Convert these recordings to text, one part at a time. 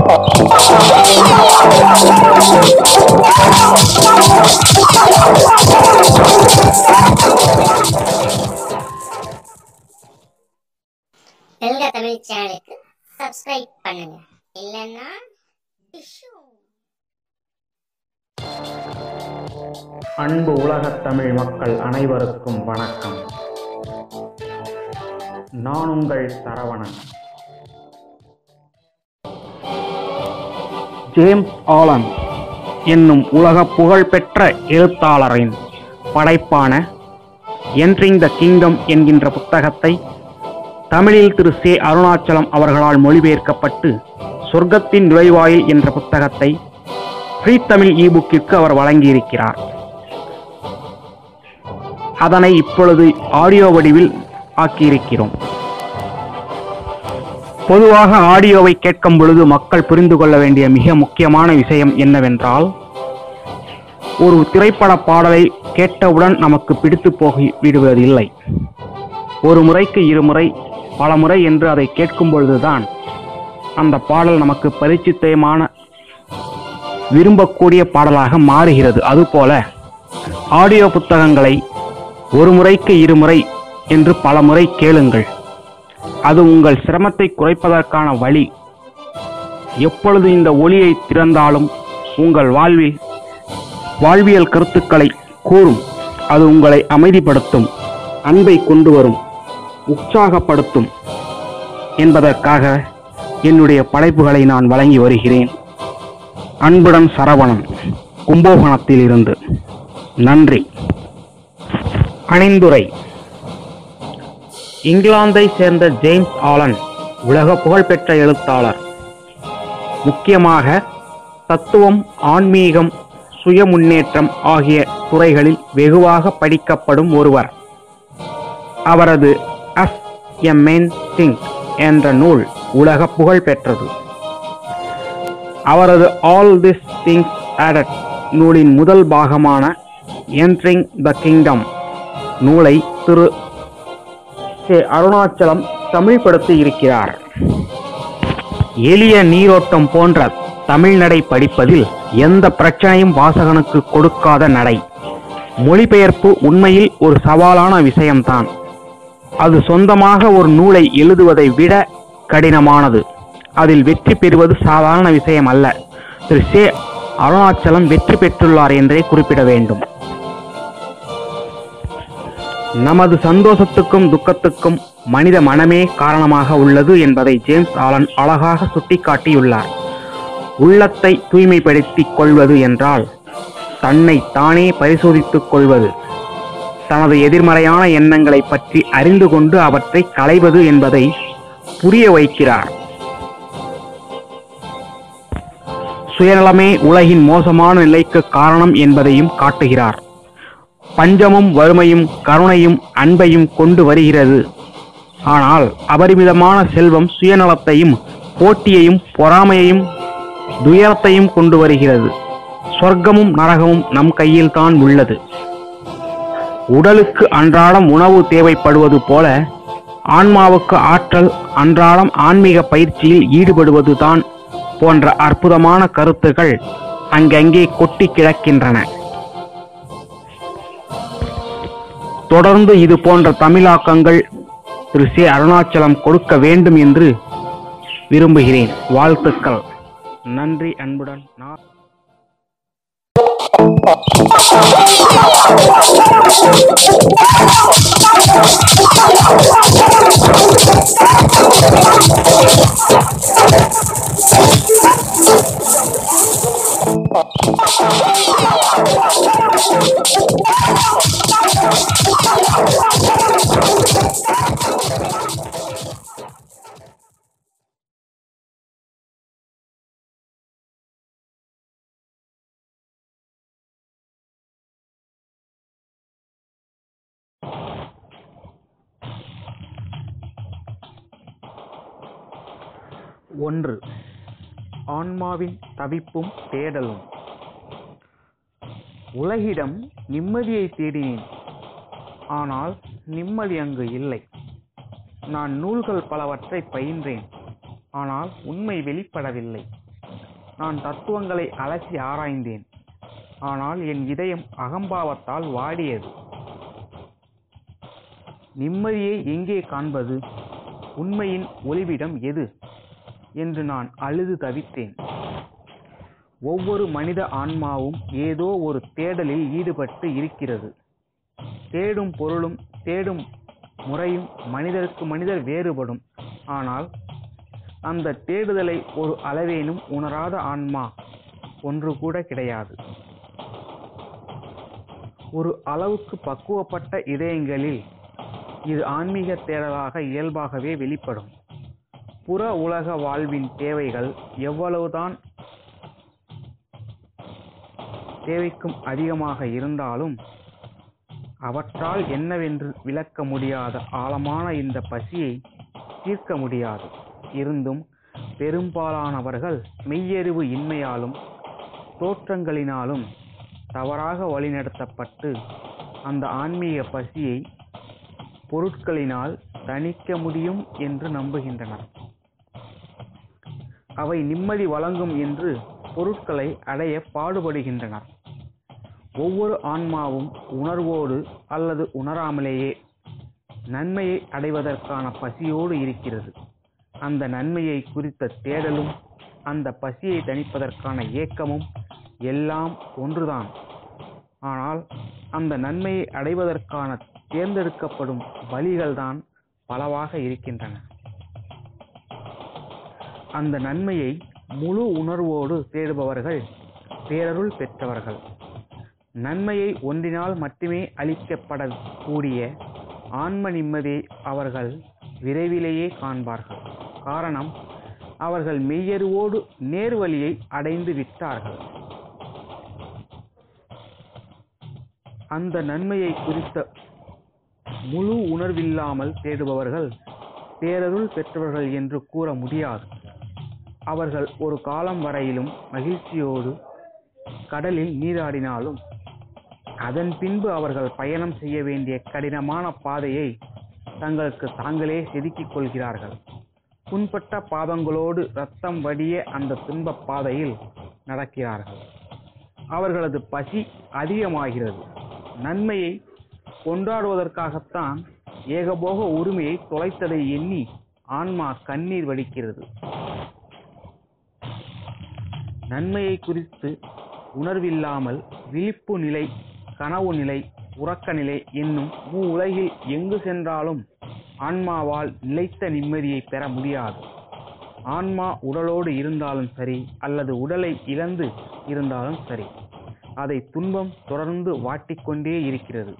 தெலுங்கா தமிழ் சேனலுக்கு சப்ஸ்கிரைப் பண்ணுங்க இல்லைன்னா டிஷ்யூ அன்பு உலகத் தமிழ் மக்கள் அனைவருக்கும் வணக்கம் நான் உங்கள் சரவணன் ஜேம்ஸ் ஆலன் என்னும் உலக புகழ்பெற்ற எழுத்தாளரின் படைப்பான என்ட்ரிங் த கிங்டம் என்கின்ற புத்தகத்தை தமிழில் திரு சே அருணாச்சலம் அவர்களால் மொழிபெயர்க்கப்பட்டு சொர்க்கத்தின் நுழைவாயில் என்ற புத்தகத்தை ஃப்ரீ தமிழ் இபுக்கிற்கு அவர் வழங்கியிருக்கிறார் அதனை இப்பொழுது ஆடியோ வடிவில் ஆக்கியிருக்கிறோம் பொதுவாக ஆடியோவை கேட்கும் பொழுது மக்கள் புரிந்து கொள்ள வேண்டிய மிக முக்கியமான விஷயம் என்னவென்றால் ஒரு திரைப்பட பாடலை கேட்டவுடன் நமக்கு பிடித்து போகி விடுவதில்லை ஒரு முறைக்கு இருமுறை பல முறை என்று அதை கேட்கும் பொழுதுதான் அந்த பாடல் நமக்கு பரிச்சித்தமான விரும்பக்கூடிய பாடலாக மாறுகிறது அதுபோல ஆடியோ புத்தகங்களை ஒரு முறைக்கு இருமுறை என்று பல முறை கேளுங்கள் அது உங்கள் சிரமத்தை குறைப்பதற்கான வழி எப்பொழுது இந்த ஒளியை திறந்தாலும் உங்கள் வாழ்வில் வாழ்வியல் கருத்துக்களை கூறும் அது உங்களை அமைதிப்படுத்தும் அன்பை கொண்டு வரும் உற்சாகப்படுத்தும் என்பதற்காக என்னுடைய படைப்புகளை நான் வழங்கி வருகிறேன் அன்புடன் சரவணன் கும்பகோணத்தில் இருந்து நன்றி அணிந்துரை இங்கிலாந்தை சேர்ந்த ஜேம்ஸ் ஆலன் உலக புகழ்பெற்ற எழுத்தாளர் முக்கியமாக தத்துவம் ஆன்மீகம் சுய முன்னேற்றம் ஆகிய துறைகளில் வெகுவாக படிக்கப்படும் ஒருவர் அவரது அஸ் எ மென் திங்க் என்ற நூல் உலக புகழ் பெற்றது அவரது ஆல் திஸ் திங்ஸ் ஆடட் நூலின் முதல் பாகமான என்ட்ரிங் த கிங்டம் நூலை திரு சே அருணாச்சலம் தமிழ்படுத்தி இருக்கிறார் எளிய நீரோட்டம் போன்ற தமிழ் நடை படிப்பதில் எந்த பிரச்சனையும் வாசகனுக்கு கொடுக்காத நடை மொழிபெயர்ப்பு உண்மையில் ஒரு சவாலான விஷயம்தான் அது சொந்தமாக ஒரு நூலை எழுதுவதை விட கடினமானது அதில் வெற்றி பெறுவது சாதாரண விஷயம் அல்ல திரு சே அருணாச்சலம் வெற்றி பெற்றுள்ளார் என்றே குறிப்பிட வேண்டும் நமது சந்தோஷத்துக்கும் துக்கத்துக்கும் மனித மனமே காரணமாக உள்ளது என்பதை ஜேம்ஸ் ஆலன் அழகாக சுட்டிக்காட்டியுள்ளார் உள்ளத்தை தூய்மைப்படுத்திக் கொள்வது என்றால் தன்னை தானே பரிசோதித்துக் கொள்வது தனது எதிர்மறையான எண்ணங்களை பற்றி அறிந்து கொண்டு அவற்றை களைவது என்பதை புரிய வைக்கிறார் சுயநலமே உலகின் மோசமான நிலைக்கு காரணம் என்பதையும் காட்டுகிறார் பஞ்சமும் வறுமையும் கருணையும் அன்பையும் கொண்டு வருகிறது ஆனால் அபரிமிதமான செல்வம் சுயநலத்தையும் போட்டியையும் பொறாமையையும் துயரத்தையும் கொண்டு வருகிறது சொர்க்கமும் நரகமும் நம் கையில்தான் உள்ளது உடலுக்கு அன்றாடம் உணவு தேவைப்படுவது போல ஆன்மாவுக்கு ஆற்றல் அன்றாடம் ஆன்மீக பயிற்சியில் ஈடுபடுவதுதான் போன்ற அற்புதமான கருத்துகள் அங்கங்கே கொட்டி கிடக்கின்றன தொடர்ந்து இது போன்ற தமிழாக்கங்கள் திரு சே அருணாச்சலம் கொடுக்க வேண்டும் என்று விரும்புகிறேன் வாழ்த்துக்கள் நன்றி அன்புடன் நான் ஒன்று ஆன்மாவின் தவிப்பும் தேடலும் உலகிடம் நிம்மதியை தேடினேன் ஆனால் நிம்மதி அங்கு இல்லை நான் நூல்கள் பலவற்றை பயின்றேன் ஆனால் உண்மை வெளிப்படவில்லை நான் தத்துவங்களை அலசி ஆராய்ந்தேன் ஆனால் என் இதயம் அகம்பாவத்தால் வாடியது நிம்மதியை எங்கே காண்பது உண்மையின் ஒளிவிடம் எது என்று நான் அழுது தவித்தேன் ஒவ்வொரு மனித ஆன்மாவும் ஏதோ ஒரு தேடலில் ஈடுபட்டு இருக்கிறது தேடும் பொருளும் தேடும் முறையும் மனிதருக்கு மனிதர் வேறுபடும் ஆனால் அந்த தேடுதலை ஒரு அளவேனும் உணராத ஆன்மா ஒன்று கூட கிடையாது ஒரு அளவுக்கு பக்குவப்பட்ட இதயங்களில் இது ஆன்மீக தேடலாக இயல்பாகவே வெளிப்படும் புற உலக வாழ்வின் தேவைகள் எவ்வளவுதான் தேவைக்கும் அதிகமாக இருந்தாலும் அவற்றால் என்னவென்று விளக்க முடியாத ஆழமான இந்த பசியை தீர்க்க முடியாது இருந்தும் பெரும்பாலானவர்கள் மெய்யறிவு இன்மையாலும் தோற்றங்களினாலும் தவறாக வழிநடத்தப்பட்டு அந்த ஆன்மீக பசியை பொருட்களினால் தணிக்க முடியும் என்று நம்புகின்றனர் அவை நிம்மதி வழங்கும் என்று பொருட்களை அடைய பாடுபடுகின்றனர் ஒவ்வொரு ஆன்மாவும் உணர்வோடு அல்லது உணராமலேயே நன்மையை அடைவதற்கான பசியோடு இருக்கிறது அந்த நன்மையை குறித்த தேடலும் அந்த பசியை தணிப்பதற்கான ஏக்கமும் எல்லாம் ஒன்றுதான் ஆனால் அந்த நன்மையை அடைவதற்கான தேர்ந்தெடுக்கப்படும் வழிகள்தான் பலவாக இருக்கின்றன அந்த நன்மையை முழு உணர்வோடு தேடுபவர்கள் பேரருள் பெற்றவர்கள் நன்மையை ஒன்றினால் மட்டுமே அளிக்கப்படக்கூடிய ஆன்ம நிம்மதியை அவர்கள் விரைவிலேயே காண்பார்கள் காரணம் அவர்கள் மெய்யறிவோடு நேர்வழியை அடைந்து விட்டார்கள் அந்த நன்மையை குறித்த முழு உணர்வில்லாமல் தேடுபவர்கள் பேரருள் பெற்றவர்கள் என்று கூற முடியாது அவர்கள் ஒரு காலம் வரையிலும் மகிழ்ச்சியோடு கடலில் நீராடினாலும் அதன் பின்பு அவர்கள் பயணம் செய்ய வேண்டிய கடினமான பாதையை தங்களுக்கு தாங்களே செதுக்கிக் கொள்கிறார்கள் புண்பட்ட பாதங்களோடு ரத்தம் வடிய அந்த துன்பப் பாதையில் நடக்கிறார்கள் அவர்களது பசி அதிகமாகிறது நன்மையை கொண்டாடுவதற்காகத்தான் ஏகபோக உரிமையை தொலைத்ததை எண்ணி ஆன்மா கண்ணீர் வடிக்கிறது நன்மையை குறித்து உணர்வில்லாமல் விழிப்பு நிலை கனவு நிலை உறக்க நிலை என்னும் மூ உலகில் எங்கு சென்றாலும் ஆன்மாவால் நிலைத்த நிம்மதியை பெற முடியாது ஆன்மா உடலோடு இருந்தாலும் சரி அல்லது உடலை இழந்து இருந்தாலும் சரி அதை துன்பம் தொடர்ந்து வாட்டிக்கொண்டே இருக்கிறது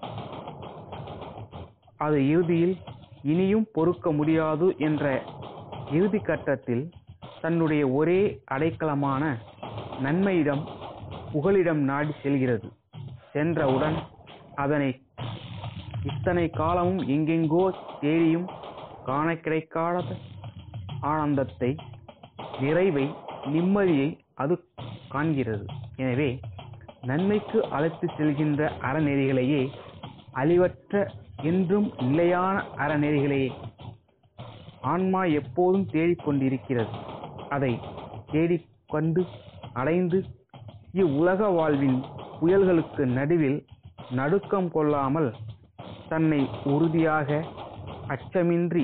அது இறுதியில் இனியும் பொறுக்க முடியாது என்ற இறுதி கட்டத்தில் தன்னுடைய ஒரே அடைக்கலமான நன்மையிடம் புகலிடம் நாடி செல்கிறது சென்றவுடன் அதனை இத்தனை காலமும் எங்கெங்கோ தேடியும் காண கிடைக்காத ஆனந்தத்தை நிறைவை நிம்மதியை அது காண்கிறது எனவே நன்மைக்கு அழைத்து செல்கின்ற அறநெறிகளையே அழிவற்ற என்றும் நிலையான அறநெறிகளையே ஆன்மா எப்போதும் தேடிக்கொண்டிருக்கிறது அதை தேடிக்கொண்டு அடைந்து இவ்வுலக வாழ்வின் புயல்களுக்கு நடுவில் நடுக்கம் கொள்ளாமல் தன்னை உறுதியாக அச்சமின்றி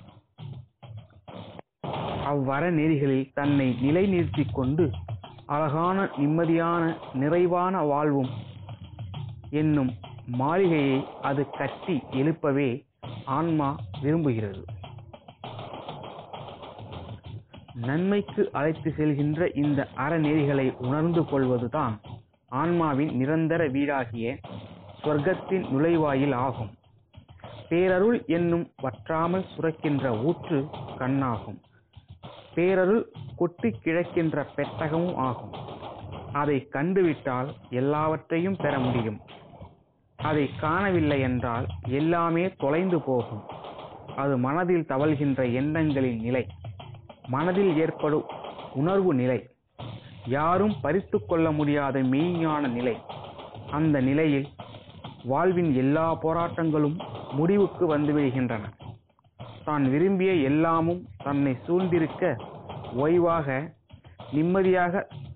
அவ்வர நெறிகளில் தன்னை நிலைநிறுத்திக் கொண்டு அழகான நிம்மதியான நிறைவான வாழ்வும் என்னும் மாளிகையை அது கட்டி எழுப்பவே ஆன்மா விரும்புகிறது நன்மைக்கு அழைத்து செல்கின்ற இந்த அறநெறிகளை உணர்ந்து கொள்வதுதான் ஆன்மாவின் நிரந்தர வீடாகிய சொர்க்கத்தின் நுழைவாயில் ஆகும் பேரருள் என்னும் வற்றாமல் சுரக்கின்ற ஊற்று கண்ணாகும் பேரருள் கொட்டி கிழக்கின்ற பெட்டகமும் ஆகும் அதை கண்டுவிட்டால் எல்லாவற்றையும் பெற முடியும் அதை காணவில்லை என்றால் எல்லாமே தொலைந்து போகும் அது மனதில் தவழ்கின்ற எண்ணங்களின் நிலை மனதில் ஏற்படும் உணர்வு நிலை யாரும் பறித்து கொள்ள முடியாத மெய்ஞான நிலை அந்த நிலையில் வாழ்வின் எல்லா போராட்டங்களும் முடிவுக்கு வந்துவிடுகின்றன தான் விரும்பிய எல்லாமும் தன்னை சூழ்ந்திருக்க ஓய்வாக நிம்மதியாக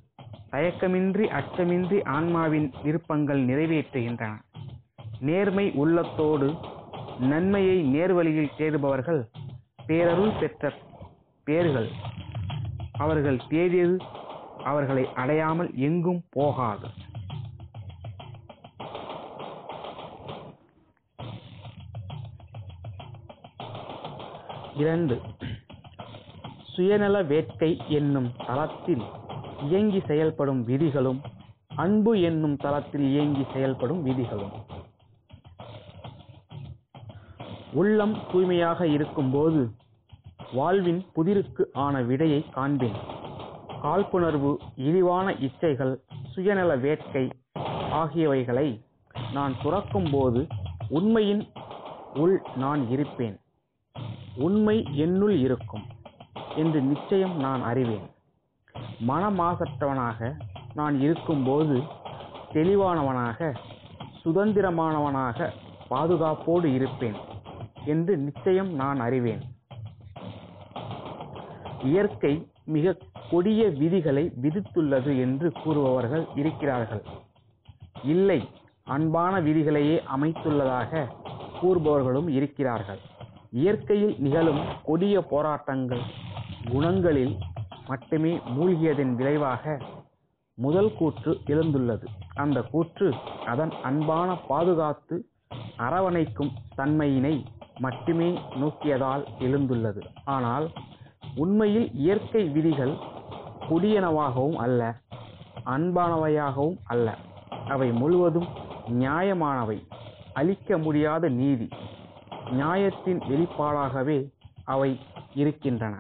தயக்கமின்றி அச்சமின்றி ஆன்மாவின் விருப்பங்கள் நிறைவேற்றுகின்றன நேர்மை உள்ளத்தோடு நன்மையை நேர்வழியில் தேடுபவர்கள் பேரருள் பெற்ற பேர்கள் அவர்கள் தேடியது அவர்களை அடையாமல் எங்கும் போகாது இரண்டு சுயநல வேட்கை என்னும் தளத்தில் இயங்கி செயல்படும் விதிகளும் அன்பு என்னும் தளத்தில் இயங்கி செயல்படும் விதிகளும் உள்ளம் தூய்மையாக இருக்கும்போது வாழ்வின் புதிருக்கு ஆன விடையை காண்பேன் காழ்ப்புணர்வு இழிவான இச்சைகள் சுயநல வேட்கை ஆகியவைகளை நான் துறக்கும்போது உண்மையின் உள் நான் இருப்பேன் உண்மை என்னுள் இருக்கும் என்று நிச்சயம் நான் அறிவேன் மனமாசற்றவனாக நான் இருக்கும்போது தெளிவானவனாக சுதந்திரமானவனாக பாதுகாப்போடு இருப்பேன் என்று நிச்சயம் நான் அறிவேன் இயற்கை மிக கொடிய விதிகளை விதித்துள்ளது என்று கூறுபவர்கள் இருக்கிறார்கள் இல்லை அன்பான விதிகளையே அமைத்துள்ளதாக கூறுபவர்களும் இருக்கிறார்கள் இயற்கையில் நிகழும் கொடிய போராட்டங்கள் குணங்களில் மட்டுமே மூழ்கியதன் விளைவாக முதல் கூற்று எழுந்துள்ளது அந்த கூற்று அதன் அன்பான பாதுகாத்து அரவணைக்கும் தன்மையினை மட்டுமே நோக்கியதால் எழுந்துள்ளது ஆனால் உண்மையில் இயற்கை விதிகள் கொடியனவாகவும் அல்ல அன்பானவையாகவும் அல்ல அவை முழுவதும் நியாயமானவை அளிக்க முடியாத நீதி நியாயத்தின் வெளிப்பாடாகவே அவை இருக்கின்றன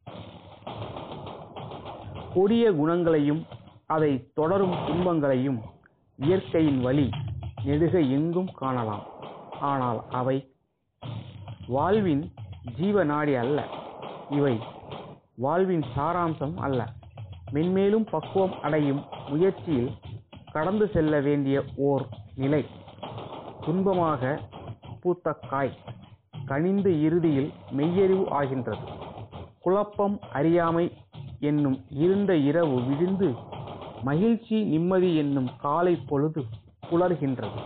கொடிய குணங்களையும் அதை தொடரும் துன்பங்களையும் இயற்கையின் வழி நெடுக எங்கும் காணலாம் ஆனால் அவை வாழ்வின் ஜீவநாடி அல்ல இவை வாழ்வின் சாராம்சம் அல்ல மென்மேலும் பக்குவம் அடையும் முயற்சியில் கடந்து செல்ல வேண்டிய ஓர் நிலை துன்பமாக பூத்த காய் கனிந்து இறுதியில் மெய்யறிவு ஆகின்றது குழப்பம் அறியாமை என்னும் இருண்ட இரவு விழுந்து மகிழ்ச்சி நிம்மதி என்னும் காலை பொழுது புலர்கின்றது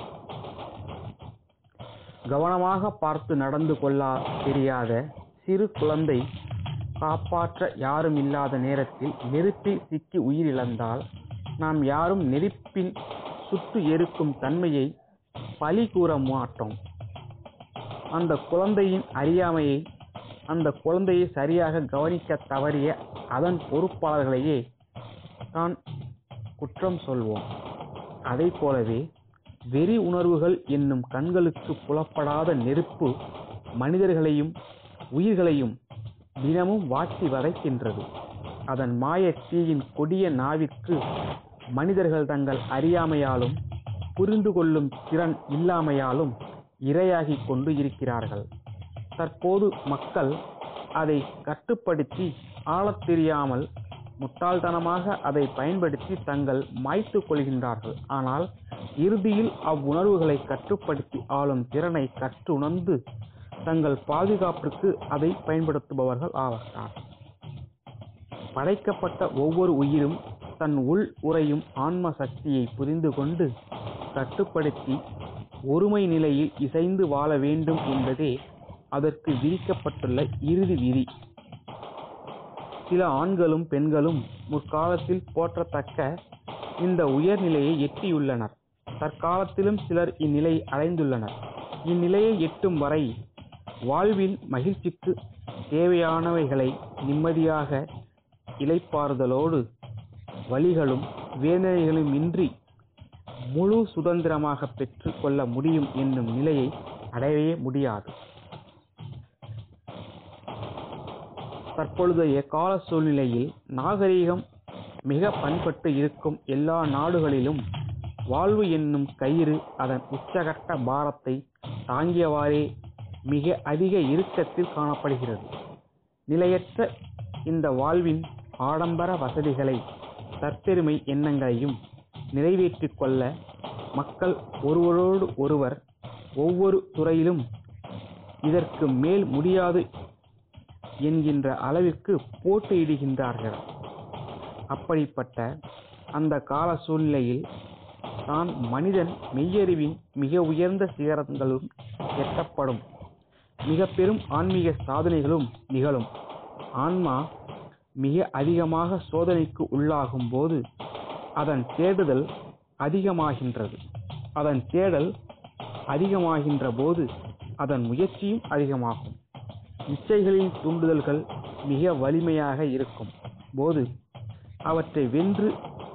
கவனமாக பார்த்து நடந்து கொள்ளா தெரியாத சிறு குழந்தை காப்பாற்ற யாரும் இல்லாத நேரத்தில் நெருப்பில் சிக்கி உயிரிழந்தால் நாம் யாரும் நெருப்பின் சுட்டு எரிக்கும் தன்மையை பழி கூற மாட்டோம் அந்த குழந்தையின் அறியாமையை அந்த குழந்தையை சரியாக கவனிக்க தவறிய அதன் பொறுப்பாளர்களையே தான் குற்றம் சொல்வோம் அதை போலவே வெறி உணர்வுகள் என்னும் கண்களுக்கு புலப்படாத நெருப்பு மனிதர்களையும் உயிர்களையும் தினமும் வாட்டி வதைக்கின்றது அதன் மாய தீயின் கொடிய நாவிற்கு மனிதர்கள் தங்கள் அறியாமையாலும் புரிந்து கொள்ளும் திறன் இல்லாமையாலும் இரையாகிக் கொண்டு இருக்கிறார்கள் தற்போது மக்கள் அதை கட்டுப்படுத்தி ஆளத் தெரியாமல் முட்டாள்தனமாக அதை பயன்படுத்தி தங்கள் மாய்த்து கொள்கின்றார்கள் ஆனால் இறுதியில் அவ்வுணர்வுகளை கட்டுப்படுத்தி ஆளும் திறனை கற்றுணர்ந்து தங்கள் பாதுகாப்பிற்கு அதை பயன்படுத்துபவர்கள் ஆவார்கள் படைக்கப்பட்ட ஒவ்வொரு உயிரும் தன் உள் உறையும் ஆன்ம சக்தியை புரிந்து கொண்டு கட்டுப்படுத்தி ஒருமை நிலையில் இசைந்து வாழ வேண்டும் என்பதே அதற்கு விதிக்கப்பட்டுள்ள இறுதி விதி சில ஆண்களும் பெண்களும் முற்காலத்தில் போற்றத்தக்க இந்த உயர்நிலையை எட்டியுள்ளனர் தற்காலத்திலும் சிலர் இந்நிலை அடைந்துள்ளனர் இந்நிலையை எட்டும் வரை வாழ்வின் மகிழ்ச்சிக்கு தேவையானவைகளை நிம்மதியாக இளைப்பாறுதலோடு வழிகளும் வேதனைகளும் இன்றி முழு சுதந்திரமாக பெற்று கொள்ள முடியும் என்னும் நிலையை அடையவே முடியாது தற்பொழுதைய கால சூழ்நிலையில் நாகரீகம் மிக பண்பட்டு இருக்கும் எல்லா நாடுகளிலும் வாழ்வு என்னும் கயிறு அதன் உச்சகட்ட பாரத்தை தாங்கியவாறே மிக அதிக இறுக்கத்தில் காணப்படுகிறது நிலையற்ற இந்த வாழ்வின் ஆடம்பர வசதிகளை தற்பெருமை எண்ணங்களையும் நிறைவேற்றிக் கொள்ள மக்கள் ஒருவரோடு ஒருவர் ஒவ்வொரு துறையிலும் இதற்கு மேல் முடியாது என்கின்ற அளவிற்கு போட்டியிடுகின்றார்கள் அப்படிப்பட்ட அந்த கால சூழ்நிலையில் தான் மனிதன் மெய்யறிவின் மிக உயர்ந்த சிகரங்களும் எட்டப்படும் மிக பெரும் ஆன்மீக சாதனைகளும் நிகழும் ஆன்மா மிக அதிகமாக சோதனைக்கு உள்ளாகும் போது அதன் தேடுதல் அதிகமாகின்றது அதன் தேடல் அதிகமாகின்ற போது அதன் முயற்சியும் அதிகமாகும் இச்சைகளின் தூண்டுதல்கள் மிக வலிமையாக இருக்கும் போது அவற்றை வென்று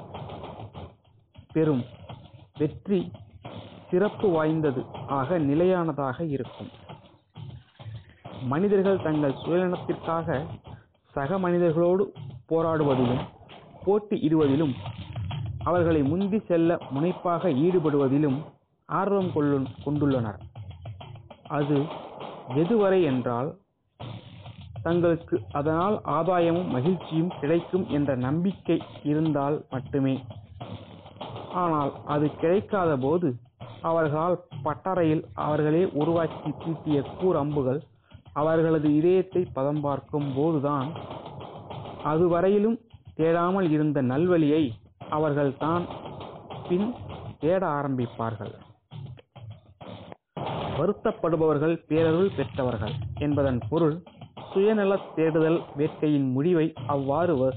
பெறும் வெற்றி சிறப்பு வாய்ந்தது ஆக நிலையானதாக இருக்கும் மனிதர்கள் தங்கள் சுயநலத்திற்காக சக மனிதர்களோடு போராடுவதிலும் போட்டியிடுவதிலும் அவர்களை முந்தி செல்ல முனைப்பாக ஈடுபடுவதிலும் ஆர்வம் கொள்ளு கொண்டுள்ளனர் அது எதுவரை என்றால் தங்களுக்கு அதனால் ஆதாயமும் மகிழ்ச்சியும் கிடைக்கும் என்ற நம்பிக்கை இருந்தால் மட்டுமே ஆனால் அது கிடைக்காத போது அவர்களால் பட்டறையில் அவர்களே உருவாக்கி தீட்டிய கூரம்புகள் அவர்களது இதயத்தை பதம் பார்க்கும் போதுதான் அதுவரையிலும் தேடாமல் இருந்த நல்வழியை அவர்கள் தான் பின் தேட ஆரம்பிப்பார்கள் வருத்தப்படுபவர்கள் பேரருள் பெற்றவர்கள் என்பதன் பொருள் சுயநலத் தேடுதல் வேட்கையின் முடிவை அவ்வாறு வ-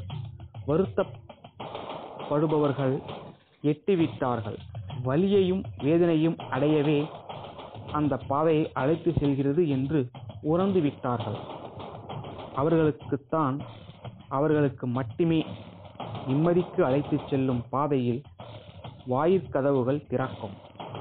வருத்தப்படுபவர்கள் எட்டிவிட்டார்கள் வலியையும் வேதனையும் அடையவே அந்த பாதையை அழைத்து செல்கிறது என்று உணர்ந்து விட்டார்கள் அவர்களுக்குத்தான் அவர்களுக்கு மட்டுமே நிம்மதிக்கு அழைத்துச் செல்லும் பாதையில் வாயிற்கதவுகள் திறக்கும்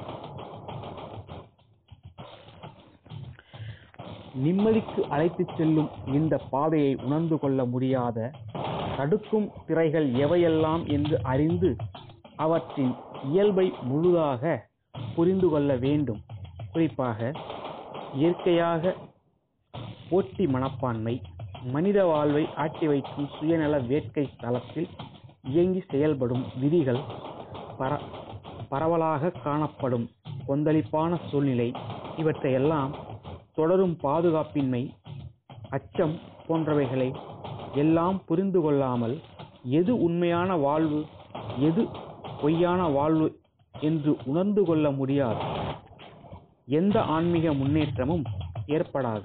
நிம்மதிக்கு அழைத்துச் செல்லும் இந்த பாதையை உணர்ந்து கொள்ள முடியாத தடுக்கும் திரைகள் எவையெல்லாம் என்று அறிந்து அவற்றின் இயல்பை முழுதாக புரிந்து கொள்ள வேண்டும் குறிப்பாக இயற்கையாக போட்டி மனப்பான்மை மனித வாழ்வை ஆட்டி வைக்கும் சுயநல வேட்கை தளத்தில் இயங்கி செயல்படும் விதிகள் பர பரவலாக காணப்படும் கொந்தளிப்பான சூழ்நிலை இவற்றையெல்லாம் தொடரும் பாதுகாப்பின்மை அச்சம் போன்றவைகளை எல்லாம் புரிந்து கொள்ளாமல் எது உண்மையான வாழ்வு எது பொய்யான வாழ்வு என்று உணர்ந்து கொள்ள முடியாது எந்த ஆன்மீக முன்னேற்றமும் ஏற்படாது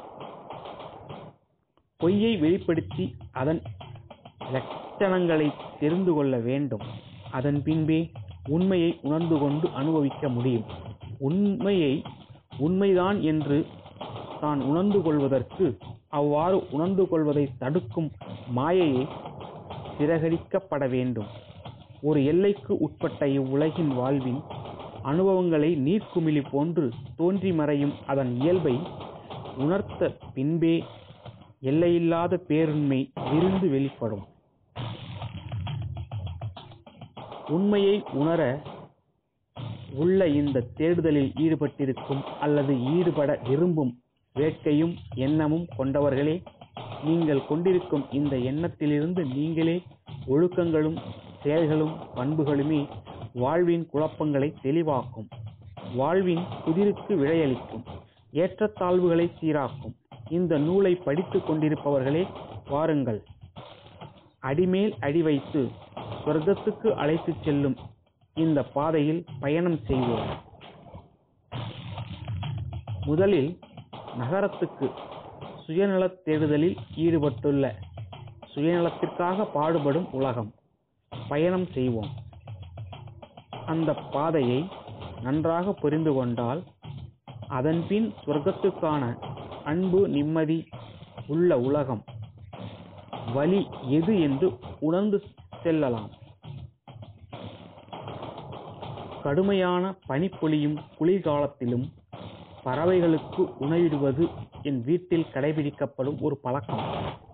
பொய்யை வெளிப்படுத்தி அதன் லட்சணங்களை தெரிந்து கொள்ள வேண்டும் அதன் பின்பே உண்மையை உணர்ந்து கொண்டு அனுபவிக்க முடியும் உண்மையை உண்மைதான் என்று தான் உணர்ந்து கொள்வதற்கு அவ்வாறு உணர்ந்து கொள்வதை தடுக்கும் மாயையை சிறகடிக்கப்பட வேண்டும் ஒரு எல்லைக்கு உட்பட்ட இவ்வுலகின் வாழ்வின் அனுபவங்களை நீர்க்குமிழி போன்று தோன்றி மறையும் அதன் இயல்பை உணர்த்த பின்பே எல்லையில்லாத பேருண்மை விரிந்து வெளிப்படும் உண்மையை உணர உள்ள இந்த தேடுதலில் ஈடுபட்டிருக்கும் அல்லது ஈடுபட விரும்பும் வேட்கையும் எண்ணமும் கொண்டவர்களே நீங்கள் கொண்டிருக்கும் இந்த எண்ணத்திலிருந்து நீங்களே ஒழுக்கங்களும் செயல்களும் பண்புகளுமே வாழ்வின் குழப்பங்களை தெளிவாக்கும் வாழ்வின் புதிருக்கு விடையளிக்கும் ஏற்றத்தாழ்வுகளை சீராக்கும் இந்த நூலை படித்துக் கொண்டிருப்பவர்களே வாருங்கள் அடிமேல் அடி வைத்து சொர்க்கத்துக்கு அழைத்துச் செல்லும் இந்த பாதையில் பயணம் செய்வோம் முதலில் நகரத்துக்கு சுயநலத் தேடுதலில் ஈடுபட்டுள்ள சுயநலத்திற்காக பாடுபடும் உலகம் பயணம் செய்வோம் அந்த பாதையை நன்றாக புரிந்து கொண்டால் அதன்பின் சொர்க்கத்துக்கான அன்பு நிம்மதி உள்ள உலகம் வழி எது என்று உணர்ந்து செல்லலாம் கடுமையான பனிப்பொழியும் குளிர்காலத்திலும் பறவைகளுக்கு உணவிடுவது என் வீட்டில் கடைபிடிக்கப்படும் ஒரு பழக்கம்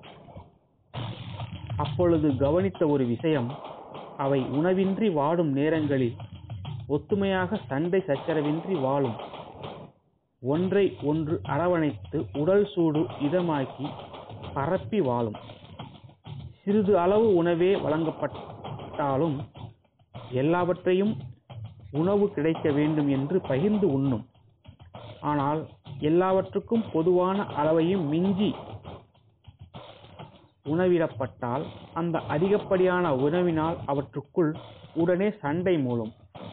அப்பொழுது கவனித்த ஒரு விஷயம் அவை உணவின்றி வாடும் நேரங்களில் ஒத்துமையாக சண்டை சச்சரவின்றி வாழும் ஒன்றை ஒன்று அரவணைத்து உடல் சூடு இதமாக்கி பரப்பி வாழும் சிறிது அளவு உணவே வழங்கப்பட்டாலும் எல்லாவற்றையும் உணவு கிடைக்க வேண்டும் என்று பகிர்ந்து உண்ணும் ஆனால் எல்லாவற்றுக்கும் பொதுவான அளவையும் மிஞ்சி உணவிடப்பட்டால் அந்த அதிகப்படியான உணவினால் அவற்றுக்குள் உடனே சண்டை மூளும்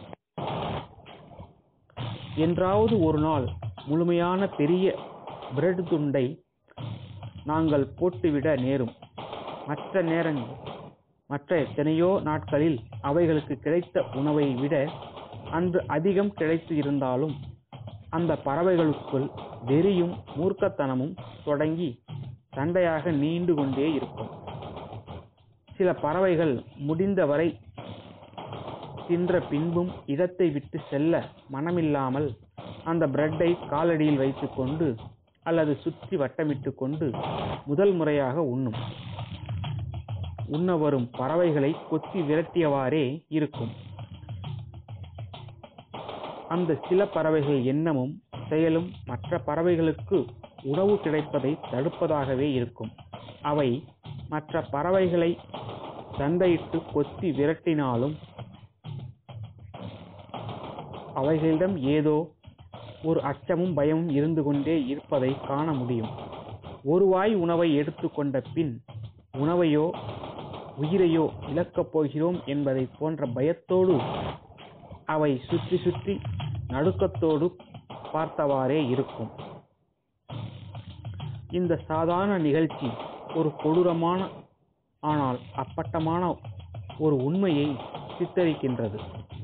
என்றாவது ஒரு நாள் முழுமையான பெரிய பிரெட் துண்டை நாங்கள் போட்டுவிட நேரும் மற்ற நேரங்கள் மற்ற எத்தனையோ நாட்களில் அவைகளுக்கு கிடைத்த உணவை விட அன்று அதிகம் கிடைத்து இருந்தாலும் அந்த பறவைகளுக்குள் வெறியும் மூர்க்கத்தனமும் தொடங்கி சண்டையாக நீண்டு கொண்டே இருக்கும் சில பறவைகள் முடிந்தவரை தின்ற பின்பும் இடத்தை விட்டு செல்ல மனமில்லாமல் அந்த பிரெட்டை காலடியில் வைத்துக்கொண்டு அல்லது சுற்றி வட்டமிட்டு கொண்டு முதல் முறையாக உண்ணும் உண்ண வரும் பறவைகளை கொத்தி விரட்டியவாறே இருக்கும் அந்த சில பறவைகள் எண்ணமும் செயலும் மற்ற பறவைகளுக்கு உணவு கிடைப்பதை தடுப்பதாகவே இருக்கும் அவை மற்ற பறவைகளை சண்டையிட்டு கொத்தி விரட்டினாலும் அவைகளிடம் ஏதோ ஒரு அச்சமும் பயமும் இருந்து கொண்டே இருப்பதை காண முடியும் ஒரு வாய் உணவை எடுத்துக்கொண்ட பின் உணவையோ உயிரையோ இழக்கப் போகிறோம் என்பதை போன்ற பயத்தோடு அவை சுற்றி சுற்றி நடுக்கத்தோடு பார்த்தவாறே இருக்கும் இந்த சாதாரண நிகழ்ச்சி ஒரு கொடூரமான ஆனால் அப்பட்டமான ஒரு உண்மையை சித்தரிக்கின்றது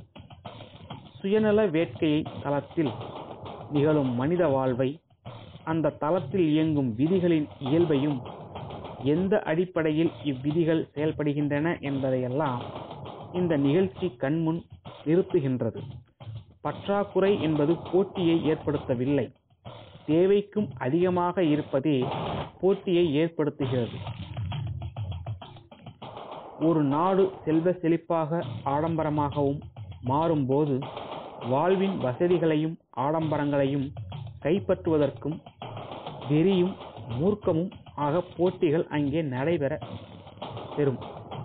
சுயநல வேட்கையை தளத்தில் நிகழும் மனித வாழ்வை அந்த தளத்தில் இயங்கும் விதிகளின் இயல்பையும் எந்த அடிப்படையில் இவ்விதிகள் செயல்படுகின்றன என்பதையெல்லாம் இந்த நிகழ்ச்சி கண்முன் நிறுத்துகின்றது பற்றாக்குறை என்பது போட்டியை ஏற்படுத்தவில்லை தேவைக்கும் அதிகமாக இருப்பதே போட்டியை ஏற்படுத்துகிறது ஒரு நாடு செல்வ செழிப்பாக ஆடம்பரமாகவும் மாறும்போது வாழ்வின் வசதிகளையும் ஆடம்பரங்களையும் கைப்பற்றுவதற்கும் வெறியும் மூர்க்கமும் ஆக போட்டிகள் அங்கே நடைபெற பெறும்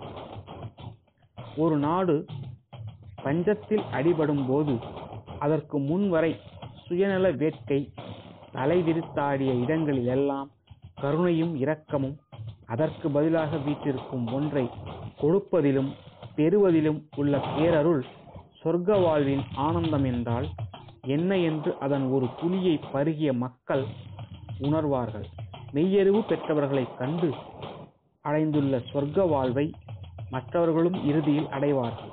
ஒரு நாடு பஞ்சத்தில் அடிபடும் போது அதற்கு முன்வரை சுயநல வேட்கை தலைவிரித்தாடிய இடங்களிலெல்லாம் கருணையும் இரக்கமும் அதற்கு பதிலாக வீற்றிருக்கும் ஒன்றை கொடுப்பதிலும் பெறுவதிலும் உள்ள பேரருள் சொர்க்க வாழ்வின் ஆனந்தம் என்றால் என்ன என்று அதன் ஒரு துளியை பருகிய மக்கள் உணர்வார்கள் மெய்யறிவு பெற்றவர்களைக் கண்டு அடைந்துள்ள சொர்க்க வாழ்வை மற்றவர்களும் இறுதியில் அடைவார்கள்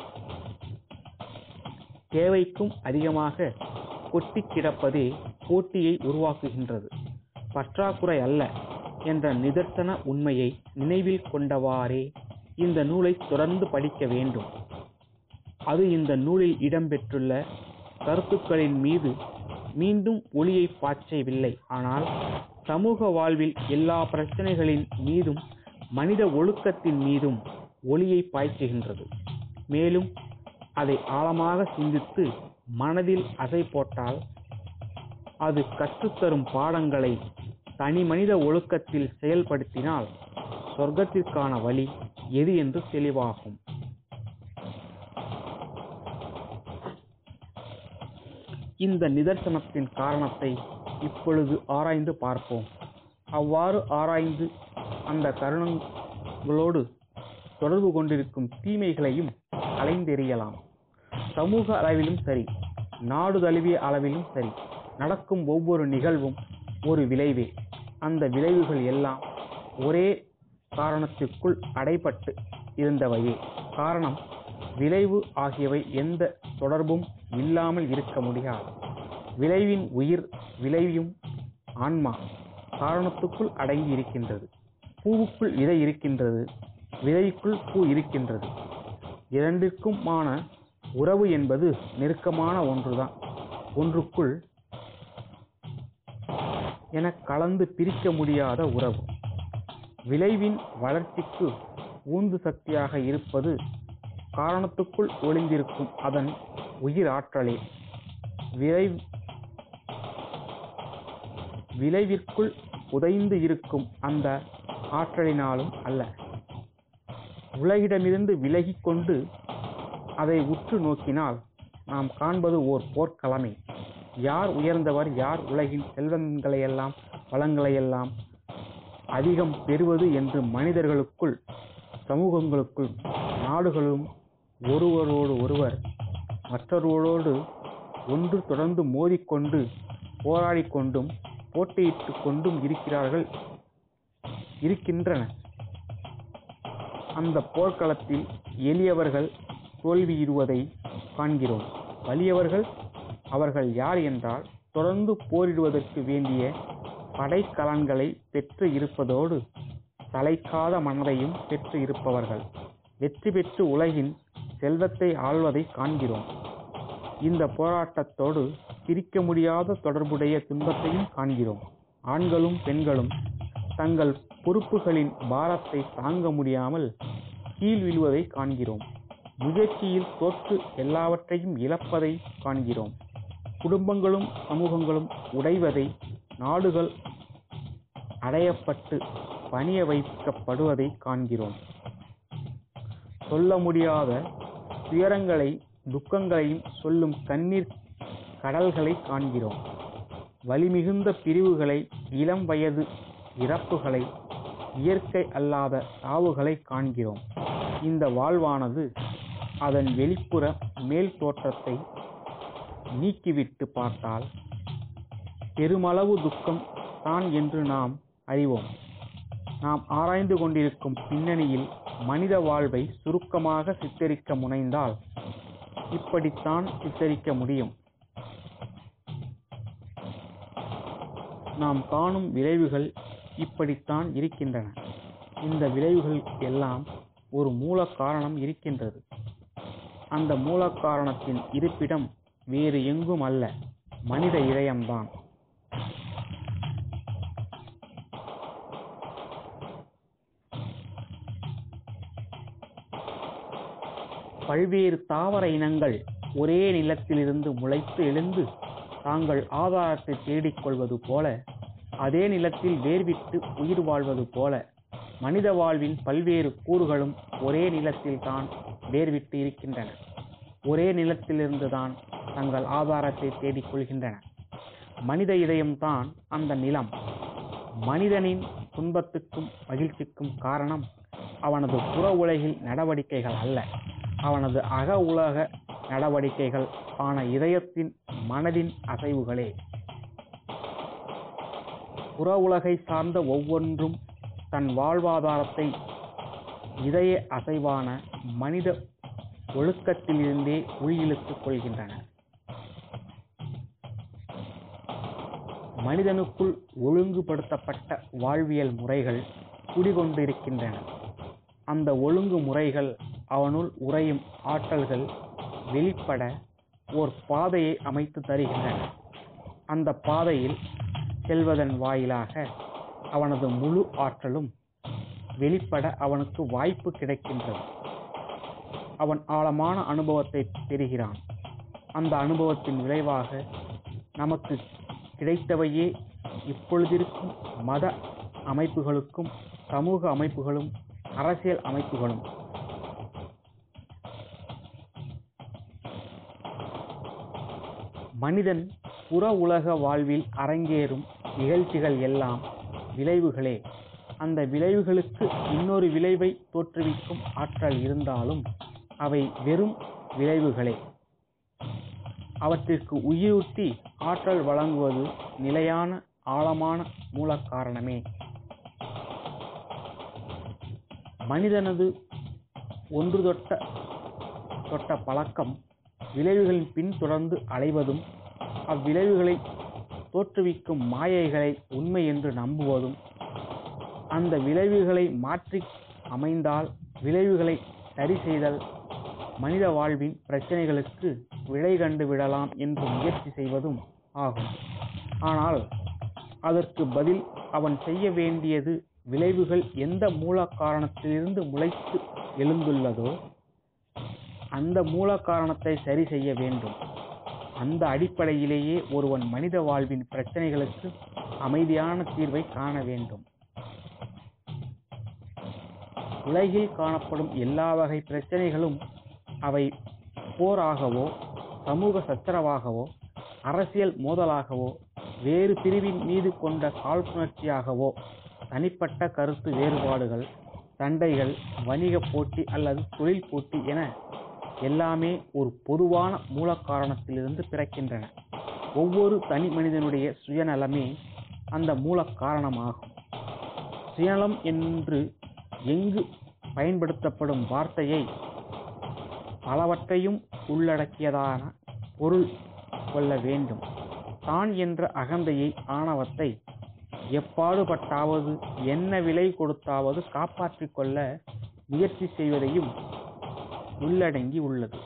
தேவைக்கும் அதிகமாக கொட்டி கிடப்பதே போட்டியை உருவாக்குகின்றது பற்றாக்குறை அல்ல என்ற நிதர்சன உண்மையை நினைவில் கொண்டவாறே இந்த நூலை தொடர்ந்து படிக்க வேண்டும் அது இந்த நூலில் இடம்பெற்றுள்ள கருத்துக்களின் மீது மீண்டும் ஒளியை பாய்ச்சவில்லை ஆனால் சமூக வாழ்வில் எல்லா பிரச்சனைகளின் மீதும் மனித ஒழுக்கத்தின் மீதும் ஒளியை பாய்ச்சுகின்றது மேலும் அதை ஆழமாக சிந்தித்து மனதில் அசை போட்டால் அது கற்றுத்தரும் பாடங்களை தனி மனித ஒழுக்கத்தில் செயல்படுத்தினால் சொர்க்கத்திற்கான வழி எது என்று தெளிவாகும் இந்த நிதர்சனத்தின் காரணத்தை இப்பொழுது ஆராய்ந்து பார்ப்போம் அவ்வாறு ஆராய்ந்து அந்த கருணங்களோடு தொடர்பு கொண்டிருக்கும் தீமைகளையும் அலைந்தெறியலாம் சமூக அளவிலும் சரி நாடு தழுவிய அளவிலும் சரி நடக்கும் ஒவ்வொரு நிகழ்வும் ஒரு விளைவே அந்த விளைவுகள் எல்லாம் ஒரே காரணத்திற்குள் அடைபட்டு இருந்தவையே காரணம் விளைவு ஆகியவை எந்த தொடர்பும் இல்லாமல் இருக்க முடியாது விளைவின் உயிர் விளைவும் ஆன்மா காரணத்துக்குள் அடங்கி இருக்கின்றது பூவுக்குள் விதை இருக்கின்றது விதைக்குள் பூ இருக்கின்றது இரண்டிற்குமான உறவு என்பது நெருக்கமான ஒன்றுதான் ஒன்றுக்குள் என கலந்து பிரிக்க முடியாத உறவு விளைவின் வளர்ச்சிக்கு ஊந்து சக்தியாக இருப்பது காரணத்துக்குள் ஒளிந்திருக்கும் அதன் உயிர் ஆற்றலே விளை விளைவிற்குள் புதைந்து இருக்கும் அந்த ஆற்றலினாலும் அல்ல உலகிடமிருந்து விலகிக் கொண்டு அதை உற்று நோக்கினால் நாம் காண்பது ஓர் போர்க்களமே யார் உயர்ந்தவர் யார் உலகின் செல்வங்களையெல்லாம் வளங்களையெல்லாம் அதிகம் பெறுவது என்று மனிதர்களுக்குள் சமூகங்களுக்குள் நாடுகளும் ஒருவரோடு ஒருவர் மற்றவர்களோடு ஒன்று தொடர்ந்து மோதிக்கொண்டு போராடிக் கொண்டும் போட்டியிட்டுக் கொண்டும் இருக்கிறார்கள் இருக்கின்றன அந்த போர்க்களத்தில் எளியவர்கள் தோல்வியுறுவதை காண்கிறோம் வலியவர்கள் அவர்கள் யார் என்றால் தொடர்ந்து போரிடுவதற்கு வேண்டிய படைக்கலன்களை பெற்று இருப்பதோடு தலைக்காத மனதையும் பெற்று இருப்பவர்கள் வெற்றி பெற்று உலகின் செல்வத்தை ஆள்வதை காண்கிறோம் இந்த போராட்டத்தோடு பிரிக்க முடியாத தொடர்புடைய துன்பத்தையும் காண்கிறோம் ஆண்களும் பெண்களும் தங்கள் பொறுப்புகளின் பாரத்தை தாங்க முடியாமல் கீழ் விழுவதை காண்கிறோம் முயற்சியில் தோற்று எல்லாவற்றையும் இழப்பதை காண்கிறோம் குடும்பங்களும் சமூகங்களும் உடைவதை நாடுகள் அடையப்பட்டு பணிய வைக்கப்படுவதை காண்கிறோம் சொல்ல முடியாத துயரங்களை துக்கங்களையும் சொல்லும் கண்ணீர் கடல்களை காண்கிறோம் வலிமிகுந்த பிரிவுகளை இளம் வயது இறப்புகளை இயற்கை அல்லாத சாவுகளை காண்கிறோம் இந்த வாழ்வானது அதன் வெளிப்புற மேல் தோற்றத்தை நீக்கிவிட்டு பார்த்தால் பெருமளவு துக்கம் தான் என்று நாம் அறிவோம் நாம் ஆராய்ந்து கொண்டிருக்கும் பின்னணியில் மனித வாழ்வை சுருக்கமாக சித்தரிக்க முனைந்தால் இப்படித்தான் சித்தரிக்க முடியும் நாம் காணும் விளைவுகள் இப்படித்தான் இருக்கின்றன இந்த விளைவுகள் எல்லாம் ஒரு மூல காரணம் இருக்கின்றது அந்த மூல காரணத்தின் இருப்பிடம் வேறு எங்கும் அல்ல மனித இதயம்தான் பல்வேறு தாவர இனங்கள் ஒரே நிலத்திலிருந்து முளைத்து எழுந்து தாங்கள் ஆதாரத்தை தேடிக் கொள்வது போல அதே நிலத்தில் வேர்விட்டு உயிர் வாழ்வது போல மனித வாழ்வின் பல்வேறு கூறுகளும் ஒரே நிலத்தில் தான் வேர்விட்டு இருக்கின்றன ஒரே நிலத்திலிருந்து தான் தங்கள் ஆதாரத்தை தேடிக் கொள்கின்றன மனித இதயம்தான் அந்த நிலம் மனிதனின் துன்பத்துக்கும் மகிழ்ச்சிக்கும் காரணம் அவனது புற உலகில் நடவடிக்கைகள் அல்ல அவனது அக உலக நடவடிக்கைகள் ஆன இதயத்தின் மனதின் அசைவுகளே புற உலகை சார்ந்த ஒவ்வொன்றும் தன் வாழ்வாதாரத்தை இதய அசைவான மனித ஒழுக்கத்திலிருந்தே உயிரிழுத்துக் கொள்கின்றன மனிதனுக்குள் ஒழுங்குபடுத்தப்பட்ட வாழ்வியல் முறைகள் குடிகொண்டிருக்கின்றன அந்த ஒழுங்கு முறைகள் அவனுள் உறையும் ஆற்றல்கள் வெளிப்பட ஓர் பாதையை அமைத்து தருகின்றன அந்த பாதையில் செல்வதன் வாயிலாக அவனது முழு ஆற்றலும் வெளிப்பட அவனுக்கு வாய்ப்பு கிடைக்கின்றது அவன் ஆழமான அனுபவத்தை பெறுகிறான் அந்த அனுபவத்தின் விளைவாக நமக்கு கிடைத்தவையே இப்பொழுதிருக்கும் மத அமைப்புகளுக்கும் சமூக அமைப்புகளும் அரசியல் அமைப்புகளும் மனிதன் புற உலக வாழ்வில் அரங்கேறும் நிகழ்ச்சிகள் எல்லாம் விளைவுகளே அந்த விளைவுகளுக்கு இன்னொரு விளைவை தோற்றுவிக்கும் ஆற்றல் இருந்தாலும் அவை வெறும் விளைவுகளே அவற்றிற்கு உயிரூட்டி ஆற்றல் வழங்குவது நிலையான ஆழமான மூல காரணமே மனிதனது ஒன்று தொட்ட தொட்ட பழக்கம் விளைவுகளின் பின் தொடர்ந்து அலைவதும் அவ்விளைவுகளை தோற்றுவிக்கும் மாயைகளை உண்மை என்று நம்புவதும் அந்த விளைவுகளை மாற்றி அமைந்தால் விளைவுகளை சரி செய்தல் மனித வாழ்வின் பிரச்சனைகளுக்கு விடை கண்டு விடலாம் என்று முயற்சி செய்வதும் ஆகும் ஆனால் அதற்கு பதில் அவன் செய்ய வேண்டியது விளைவுகள் எந்த மூல காரணத்திலிருந்து முளைத்து எழுந்துள்ளதோ அந்த மூல காரணத்தை சரி செய்ய வேண்டும் அந்த அடிப்படையிலேயே ஒருவன் மனித வாழ்வின் பிரச்சனைகளுக்கு அமைதியான தீர்வை காண வேண்டும் உலகில் காணப்படும் எல்லா வகை பிரச்சனைகளும் அவை போராகவோ சமூக சச்சரவாகவோ அரசியல் மோதலாகவோ வேறு பிரிவின் மீது கொண்ட காழ்ப்புணர்ச்சியாகவோ தனிப்பட்ட கருத்து வேறுபாடுகள் சண்டைகள் வணிக போட்டி அல்லது தொழில் போட்டி என எல்லாமே ஒரு பொதுவான மூல காரணத்திலிருந்து பிறக்கின்றன ஒவ்வொரு தனி மனிதனுடைய சுயநலமே அந்த மூல காரணமாகும் சுயநலம் என்று எங்கு பயன்படுத்தப்படும் வார்த்தையை பலவற்றையும் உள்ளடக்கியதான பொருள் கொள்ள வேண்டும் தான் என்ற அகந்தையை ஆணவத்தை எப்பாடுபட்டாவது என்ன விலை கொடுத்தாவது காப்பாற்றிக் கொள்ள முயற்சி செய்வதையும் உள்ளடங்கி உள்ளது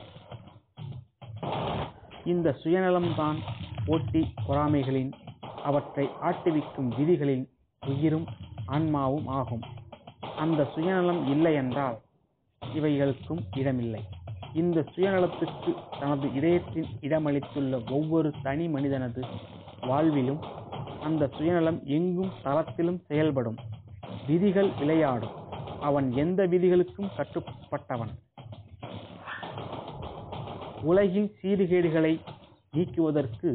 இந்த சுயநலம்தான் போட்டி பொறாமைகளின் அவற்றை ஆட்டுவிக்கும் விதிகளின் உயிரும் ஆன்மாவும் ஆகும் அந்த சுயநலம் இல்லை என்றால் இவைகளுக்கும் இடமில்லை இந்த சுயநலத்துக்கு தனது இதயத்தின் இடமளித்துள்ள ஒவ்வொரு தனி மனிதனது வாழ்விலும் அந்த சுயநலம் எங்கும் தளத்திலும் செயல்படும் விதிகள் விளையாடும் அவன் எந்த விதிகளுக்கும் கட்டுப்பட்டவன் உலகின் சீர்கேடுகளை நீக்குவதற்கு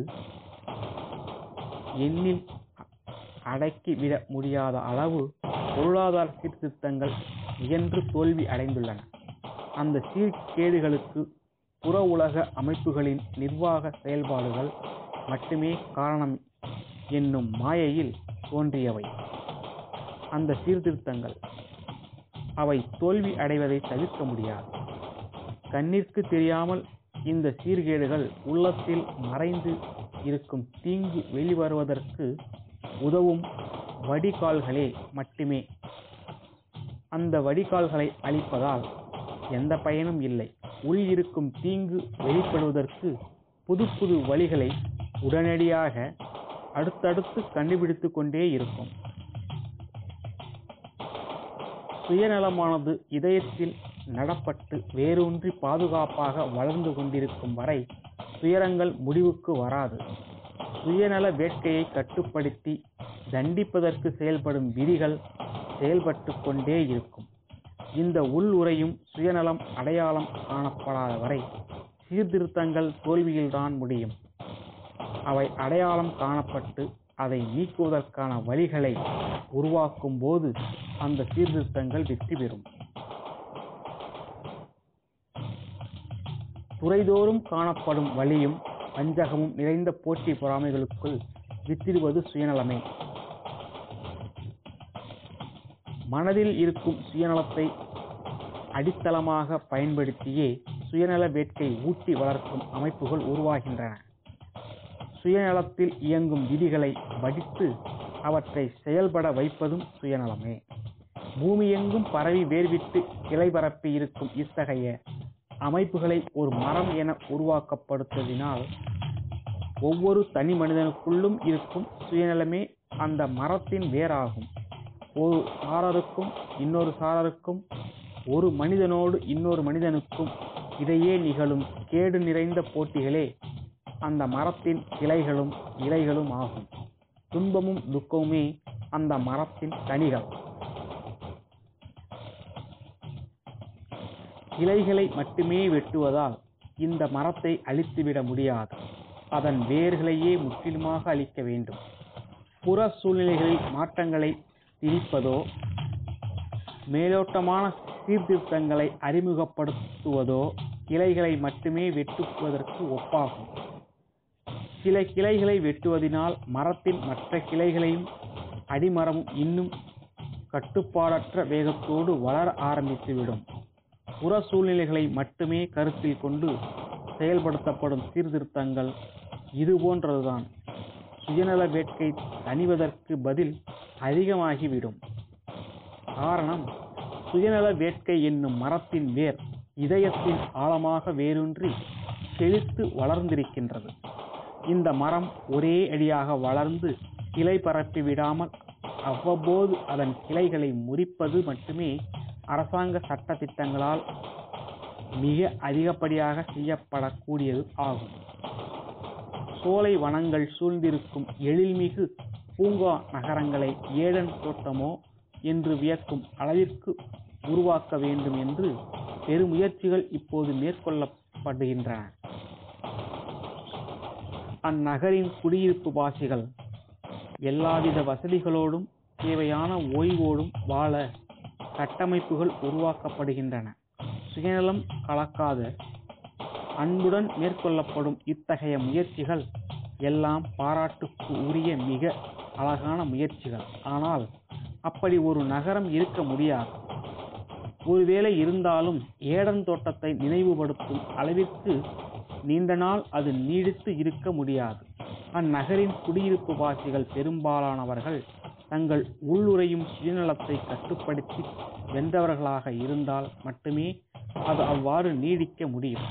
எண்ணில் அடக்கிவிட முடியாத அளவு பொருளாதார சீர்திருத்தங்கள் முயன்று தோல்வி அடைந்துள்ளன அந்த சீர்கேடுகளுக்கு புற உலக அமைப்புகளின் நிர்வாக செயல்பாடுகள் மட்டுமே காரணம் என்னும் மாயையில் தோன்றியவை அந்த சீர்திருத்தங்கள் அவை தோல்வி அடைவதை தவிர்க்க முடியாது கண்ணிற்கு தெரியாமல் இந்த சீர்கேடுகள் உள்ளத்தில் மறைந்து இருக்கும் தீங்கு வெளிவருவதற்கு உதவும் வடிகால்களே மட்டுமே அந்த வடிகால்களை அழிப்பதால் எந்த பயனும் இல்லை உள் இருக்கும் தீங்கு வெளிப்படுவதற்கு புது புது வழிகளை உடனடியாக அடுத்தடுத்து கண்டுபிடித்து கொண்டே இருக்கும் சுயநலமானது இதயத்தில் நடப்பட்டு வேரூன்றி பாதுகாப்பாக வளர்ந்து கொண்டிருக்கும் வரை துயரங்கள் முடிவுக்கு வராது சுயநல வேட்கையை கட்டுப்படுத்தி தண்டிப்பதற்கு செயல்படும் விதிகள் செயல்பட்டு கொண்டே இருக்கும் இந்த உள் உரையும் சுயநலம் அடையாளம் காணப்படாத வரை சீர்திருத்தங்கள் தோல்வியில்தான் முடியும் அவை அடையாளம் காணப்பட்டு அதை நீக்குவதற்கான வழிகளை உருவாக்கும் போது அந்த சீர்திருத்தங்கள் வெற்றி பெறும் துறைதோறும் காணப்படும் வழியும் வஞ்சகமும் நிறைந்த போட்டி பொறாமைகளுக்குள் வித்திடுவது சுயநலமே மனதில் இருக்கும் சுயநலத்தை அடித்தளமாக பயன்படுத்தியே சுயநல வேட்கை ஊட்டி வளர்க்கும் அமைப்புகள் உருவாகின்றன சுயநலத்தில் இயங்கும் விதிகளை வடித்து அவற்றை செயல்பட வைப்பதும் சுயநலமே பூமியெங்கும் பரவி வேர்விட்டு கிளை பரப்பி இருக்கும் இத்தகைய அமைப்புகளை ஒரு மரம் என உருவாக்கப்படுத்துவதினால் ஒவ்வொரு தனி மனிதனுக்குள்ளும் இருக்கும் சுயநலமே அந்த மரத்தின் வேராகும் ஒரு சாரருக்கும் இன்னொரு சாரருக்கும் ஒரு மனிதனோடு இன்னொரு மனிதனுக்கும் இடையே நிகழும் கேடு நிறைந்த போட்டிகளே அந்த மரத்தின் கிளைகளும் இலைகளும் ஆகும் துன்பமும் துக்கமுமே அந்த மரத்தின் கனிகள் இலைகளை மட்டுமே வெட்டுவதால் இந்த மரத்தை அழித்துவிட முடியாது அதன் வேர்களையே முற்றிலுமாக அழிக்க வேண்டும் புற சூழ்நிலைகளில் மாற்றங்களை திணிப்பதோ மேலோட்டமான சீர்திருத்தங்களை அறிமுகப்படுத்துவதோ கிளைகளை மட்டுமே வெட்டுவதற்கு ஒப்பாகும் சில கிளைகளை வெட்டுவதினால் மரத்தின் மற்ற கிளைகளையும் அடிமரமும் இன்னும் கட்டுப்பாடற்ற வேகத்தோடு வளர ஆரம்பித்துவிடும் புற சூழ்நிலைகளை மட்டுமே கருத்தில் கொண்டு செயல்படுத்தப்படும் சீர்திருத்தங்கள் இது போன்றதுதான் சுயநல வேட்கை தணிவதற்கு பதில் அதிகமாகிவிடும் காரணம் சுயநல வேட்கை என்னும் மரத்தின் வேர் இதயத்தின் ஆழமாக வேரூன்றி செழித்து வளர்ந்திருக்கின்றது இந்த மரம் ஒரே அடியாக வளர்ந்து கிளை பரப்பி விடாமல் அவ்வப்போது அதன் கிளைகளை முறிப்பது மட்டுமே அரசாங்க சட்ட திட்டங்களால் மிக அதிகப்படியாக செய்யப்படக்கூடியது ஆகும் சோலை வனங்கள் சூழ்ந்திருக்கும் எழில்மிகு பூங்கா நகரங்களை ஏடன் தோட்டமோ என்று வியக்கும் அளவிற்கு உருவாக்க வேண்டும் என்று பெருமுயற்சிகள் இப்போது மேற்கொள்ளப்படுகின்றன அந்நகரின் குடியிருப்பு வாசிகள் எல்லாவித வசதிகளோடும் தேவையான ஓய்வோடும் வாழ கட்டமைப்புகள் உருவாக்கப்படுகின்றன சுயநலம் கலக்காத அன்புடன் மேற்கொள்ளப்படும் இத்தகைய முயற்சிகள் எல்லாம் பாராட்டுக்கு உரிய மிக அழகான முயற்சிகள் ஆனால் அப்படி ஒரு நகரம் இருக்க முடியாது ஒருவேளை இருந்தாலும் ஏடன் தோட்டத்தை நினைவுபடுத்தும் அளவிற்கு நீண்ட நாள் அது நீடித்து இருக்க முடியாது அந்நகரின் குடியிருப்பு வாசிகள் பெரும்பாலானவர்கள் தங்கள் உள்ளுரையும் சுயநலத்தை கட்டுப்படுத்தி வென்றவர்களாக இருந்தால் மட்டுமே அது அவ்வாறு நீடிக்க முடியும்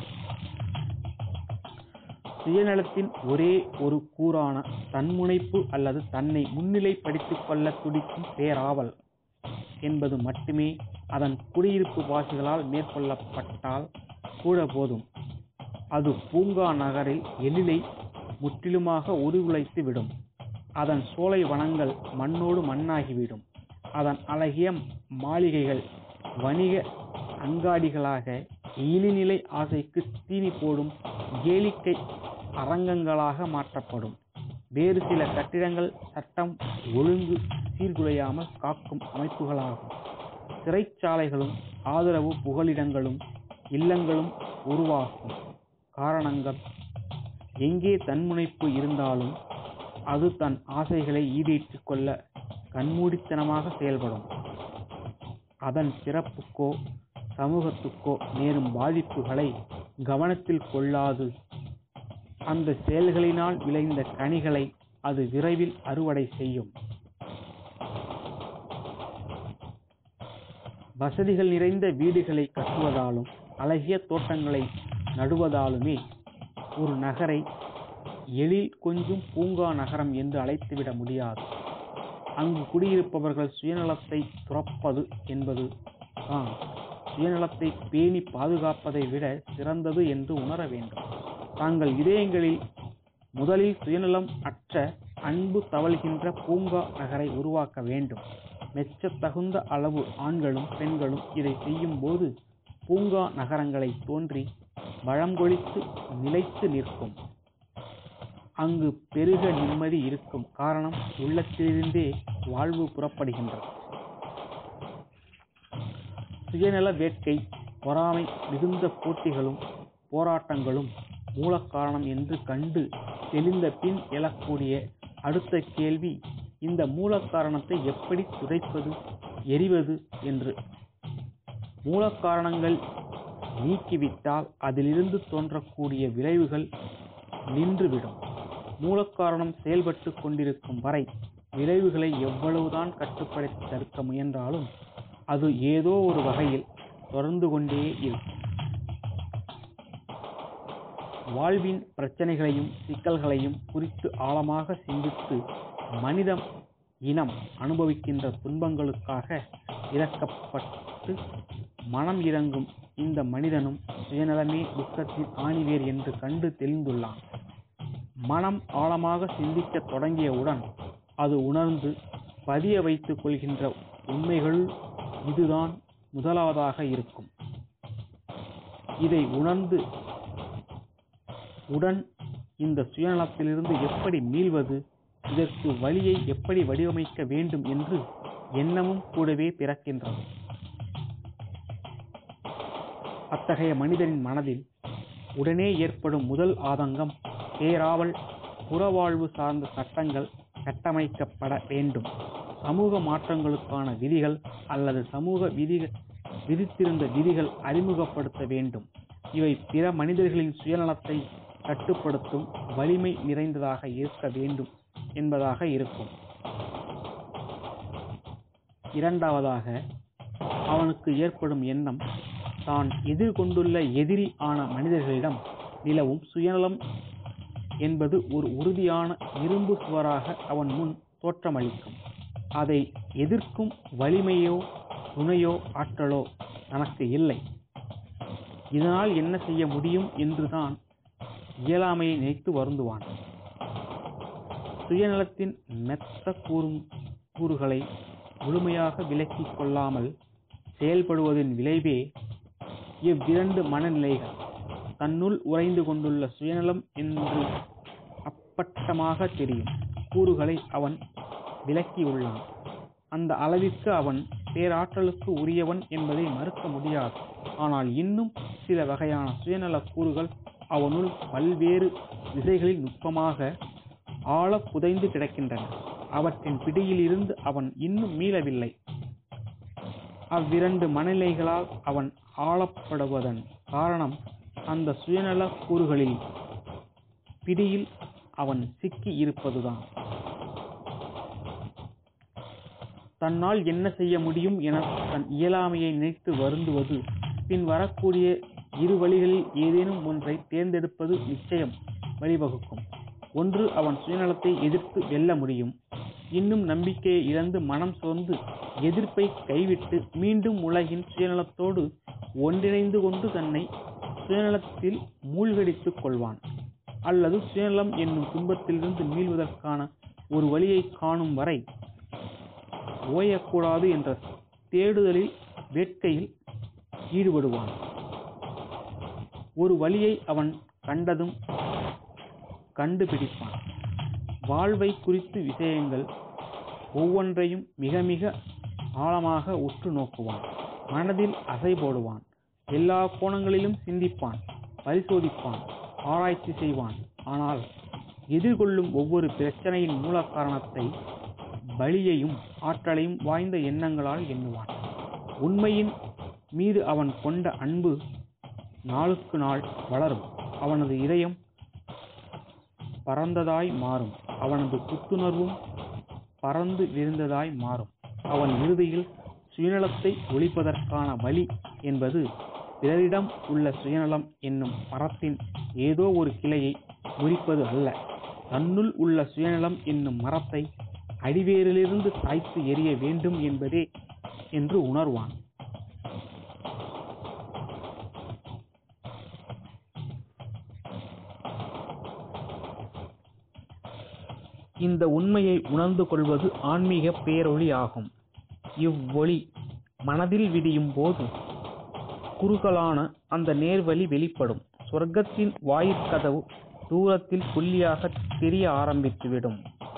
சுயநலத்தின் ஒரே ஒரு கூறான தன்முனைப்பு அல்லது தன்னை முன்னிலைப்படுத்திக் கொள்ள துடிக்கும் பேராவல் என்பது மட்டுமே அதன் குடியிருப்பு வாசிகளால் மேற்கொள்ளப்பட்டால் கூட போதும் அது பூங்கா நகரில் எழிலை முற்றிலுமாக உருகுலைத்து விடும் அதன் சோலை வனங்கள் மண்ணோடு மண்ணாகிவிடும் அதன் அழகிய மாளிகைகள் வணிக அங்காடிகளாக இழிநிலை ஆசைக்கு தீனி போடும் கேளிக்கை அரங்கங்களாக மாற்றப்படும் வேறு சில கட்டிடங்கள் சட்டம் ஒழுங்கு சீர்குலையாமல் காக்கும் அமைப்புகளாகும் சிறைச்சாலைகளும் ஆதரவு புகலிடங்களும் இல்லங்களும் உருவாகும் காரணங்கள் எங்கே தன்முனைப்பு இருந்தாலும் அது தன் ஆசைகளை ஈடேற்றிக் கொள்ள கண்மூடித்தனமாக செயல்படும் அதன் சிறப்புக்கோ சமூகத்துக்கோ நேரும் பாதிப்புகளை கவனத்தில் கொள்ளாது அந்த செயல்களினால் விளைந்த கனிகளை அது விரைவில் அறுவடை செய்யும் வசதிகள் நிறைந்த வீடுகளை கட்டுவதாலும் அழகிய தோட்டங்களை நடுவதாலுமே ஒரு நகரை எழில் கொஞ்சும் பூங்கா நகரம் என்று அழைத்துவிட முடியாது அங்கு குடியிருப்பவர்கள் சுயநலத்தை துறப்பது என்பது தான் சுயநலத்தை பேணி பாதுகாப்பதை விட சிறந்தது என்று உணர வேண்டும் தாங்கள் இதயங்களில் முதலில் சுயநலம் அற்ற அன்பு தவழ்கின்ற பூங்கா நகரை உருவாக்க வேண்டும் மெச்சத்தகுந்த அளவு ஆண்களும் பெண்களும் இதை செய்யும் போது பூங்கா நகரங்களை தோன்றி வளங்கொழித்து நிலைத்து நிற்கும் அங்கு பெருக நிம்மதி இருக்கும் காரணம் உள்ளத்திலிருந்தே வாழ்வு புறப்படுகின்றது சுயநல வேட்கை பொறாமை மிகுந்த போட்டிகளும் போராட்டங்களும் மூலக்காரணம் என்று கண்டு தெளிந்த பின் எழக்கூடிய அடுத்த கேள்வி இந்த மூலக்காரணத்தை எப்படி துடைப்பது எரிவது என்று மூலக்காரணங்கள் நீக்கிவிட்டால் அதிலிருந்து தோன்றக்கூடிய விளைவுகள் நின்றுவிடும் மூலக்காரணம் செயல்பட்டு கொண்டிருக்கும் வரை விளைவுகளை எவ்வளவுதான் கட்டுப்படுத்தி தடுக்க முயன்றாலும் அது ஏதோ ஒரு வகையில் தொடர்ந்து கொண்டே இருக்கும் வாழ்வின் பிரச்சனைகளையும் சிக்கல்களையும் குறித்து ஆழமாக சிந்தித்து மனிதம் இனம் அனுபவிக்கின்ற துன்பங்களுக்காக இறக்கப்பட்டு மனம் இறங்கும் இந்த மனிதனும் சுயநலமே துக்கத்தின் ஆணிவேர் என்று கண்டு தெளிந்துள்ளான் மனம் ஆழமாக சிந்திக்கத் தொடங்கியவுடன் அது உணர்ந்து பதிய வைத்துக் கொள்கின்ற உண்மைகள் இதுதான் முதலாவதாக இருக்கும் இதை உணர்ந்து உடன் இந்த சுயநலத்திலிருந்து எப்படி மீள்வது இதற்கு வழியை எப்படி வடிவமைக்க வேண்டும் என்று எண்ணமும் கூடவே பிறக்கின்றது அத்தகைய மனிதனின் மனதில் உடனே ஏற்படும் முதல் ஆதங்கம் பேராவல் புறவாழ்வு சார்ந்த சட்டங்கள் கட்டமைக்கப்பட வேண்டும் சமூக மாற்றங்களுக்கான விதிகள் அல்லது சமூக விதிகள் விதித்திருந்த விதிகள் அறிமுகப்படுத்த வேண்டும் இவை பிற மனிதர்களின் சுயநலத்தை கட்டுப்படுத்தும் வலிமை நிறைந்ததாக இருக்க வேண்டும் என்பதாக இருக்கும் இரண்டாவதாக அவனுக்கு ஏற்படும் எண்ணம் தான் எதிர்கொண்டுள்ள எதிரி ஆன மனிதர்களிடம் நிலவும் சுயநலம் என்பது ஒரு உறுதியான இரும்பு சுவராக அவன் முன் தோற்றமளிக்கும் அதை எதிர்க்கும் வலிமையோ துணையோ ஆற்றலோ தனக்கு இல்லை இதனால் என்ன செய்ய முடியும் என்றுதான் இயலாமையை நினைத்து வருந்துவான் சுயநலத்தின் மெத்த கூறும் கூறுகளை முழுமையாக விலக்கிக் கொள்ளாமல் செயல்படுவதன் விளைவே இவ்விரண்டு மனநிலைகள் தன்னுள் உறைந்து கொண்டுள்ள சுயநலம் என்று அப்பட்டமாக தெரியும் கூறுகளை அவன் விலக்கியுள்ளான் அந்த அளவிற்கு அவன் பேராற்றலுக்கு உரியவன் என்பதை மறுக்க முடியாது ஆனால் இன்னும் சில வகையான சுயநலக் கூறுகள் அவனுள் பல்வேறு திசைகளில் நுட்பமாக ஆழ புதைந்து கிடக்கின்றன அவற்றின் பிடியிலிருந்து அவன் இன்னும் மீளவில்லை அவ்விரண்டு மனநிலைகளால் அவன் ஆளப்படுவதன் காரணம் அந்த சுயநல கூறுகளில் பிடியில் அவன் சிக்கி இருப்பதுதான் தன்னால் என்ன செய்ய முடியும் என தன் இயலாமையை நினைத்து வருந்துவது பின் வரக்கூடிய இரு வழிகளில் ஏதேனும் ஒன்றை தேர்ந்தெடுப்பது நிச்சயம் வழிவகுக்கும் ஒன்று அவன் சுயநலத்தை எதிர்த்து வெல்ல முடியும் இன்னும் நம்பிக்கையை இழந்து மனம் சோர்ந்து எதிர்ப்பை கைவிட்டு மீண்டும் உலகின் சுயநலத்தோடு ஒன்றிணைந்து கொண்டு தன்னை சுயநலத்தில் மூழ்கடித்துக் கொள்வான் அல்லது சுயநலம் என்னும் துன்பத்திலிருந்து மீள்வதற்கான ஒரு வழியை காணும் வரை ஓயக்கூடாது என்ற தேடுதலில் வேட்கையில் ஈடுபடுவான் ஒரு வழியை அவன் கண்டதும் கண்டுபிடிப்பான் வாழ்வை குறித்து விஷயங்கள் ஒவ்வொன்றையும் மிக மிக ஆழமாக உற்று நோக்குவான் மனதில் அசை போடுவான் எல்லா கோணங்களிலும் சிந்திப்பான் பரிசோதிப்பான் ஆராய்ச்சி செய்வான் ஆனால் எதிர்கொள்ளும் ஒவ்வொரு பிரச்சனையின் மூல காரணத்தை வலியையும் ஆற்றலையும் வாய்ந்த எண்ணங்களால் எண்ணுவான் உண்மையின் மீது அவன் கொண்ட அன்பு நாளுக்கு நாள் வளரும் அவனது இதயம் பரந்ததாய் மாறும் அவனது புத்துணர்வும் பறந்து விரிந்ததாய் மாறும் அவன் இறுதியில் சுயநலத்தை ஒழிப்பதற்கான வழி என்பது பிறரிடம் உள்ள சுயநலம் என்னும் மரத்தின் ஏதோ ஒரு கிளையை முறிப்பது அல்ல தன்னுள் உள்ள சுயநலம் என்னும் மரத்தை அடிவேரிலிருந்து சாய்த்து எறிய வேண்டும் என்பதே என்று உணர்வான் இந்த உண்மையை உணர்ந்து கொள்வது ஆன்மீக பேரொளி ஆகும் இவ்வொளி மனதில் விடியும் போது குறுகலான அந்த நேர்வழி வெளிப்படும் சொர்க்கத்தின் வாயிற்கதவு தூரத்தில் புள்ளியாக தெரிய ஆரம்பித்துவிடும்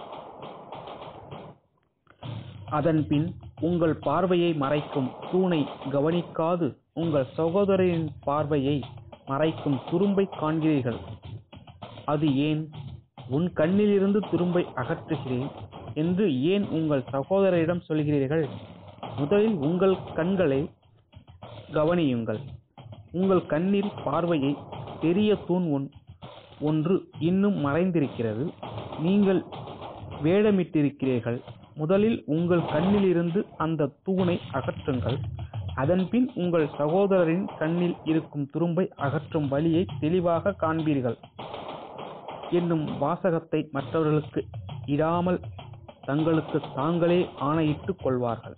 அதன்பின் உங்கள் பார்வையை மறைக்கும் தூணை கவனிக்காது உங்கள் சகோதரரின் பார்வையை மறைக்கும் துரும்பை காண்கிறீர்கள் அது ஏன் உன் கண்ணிலிருந்து துரும்பை அகற்றுகிறேன் என்று ஏன் உங்கள் சகோதரரிடம் சொல்கிறீர்கள் முதலில் உங்கள் கண்களை கவனியுங்கள் உங்கள் கண்ணில் பார்வையை பெரிய தூண் ஒன் ஒன்று இன்னும் மறைந்திருக்கிறது நீங்கள் வேடமிட்டிருக்கிறீர்கள் முதலில் உங்கள் கண்ணிலிருந்து அந்த தூணை அகற்றுங்கள் அதன்பின் உங்கள் சகோதரரின் கண்ணில் இருக்கும் துரும்பை அகற்றும் வழியை தெளிவாக காண்பீர்கள் என்னும் வாசகத்தை மற்றவர்களுக்கு இடாமல் தங்களுக்கு தாங்களே ஆணையிட்டுக் கொள்வார்கள்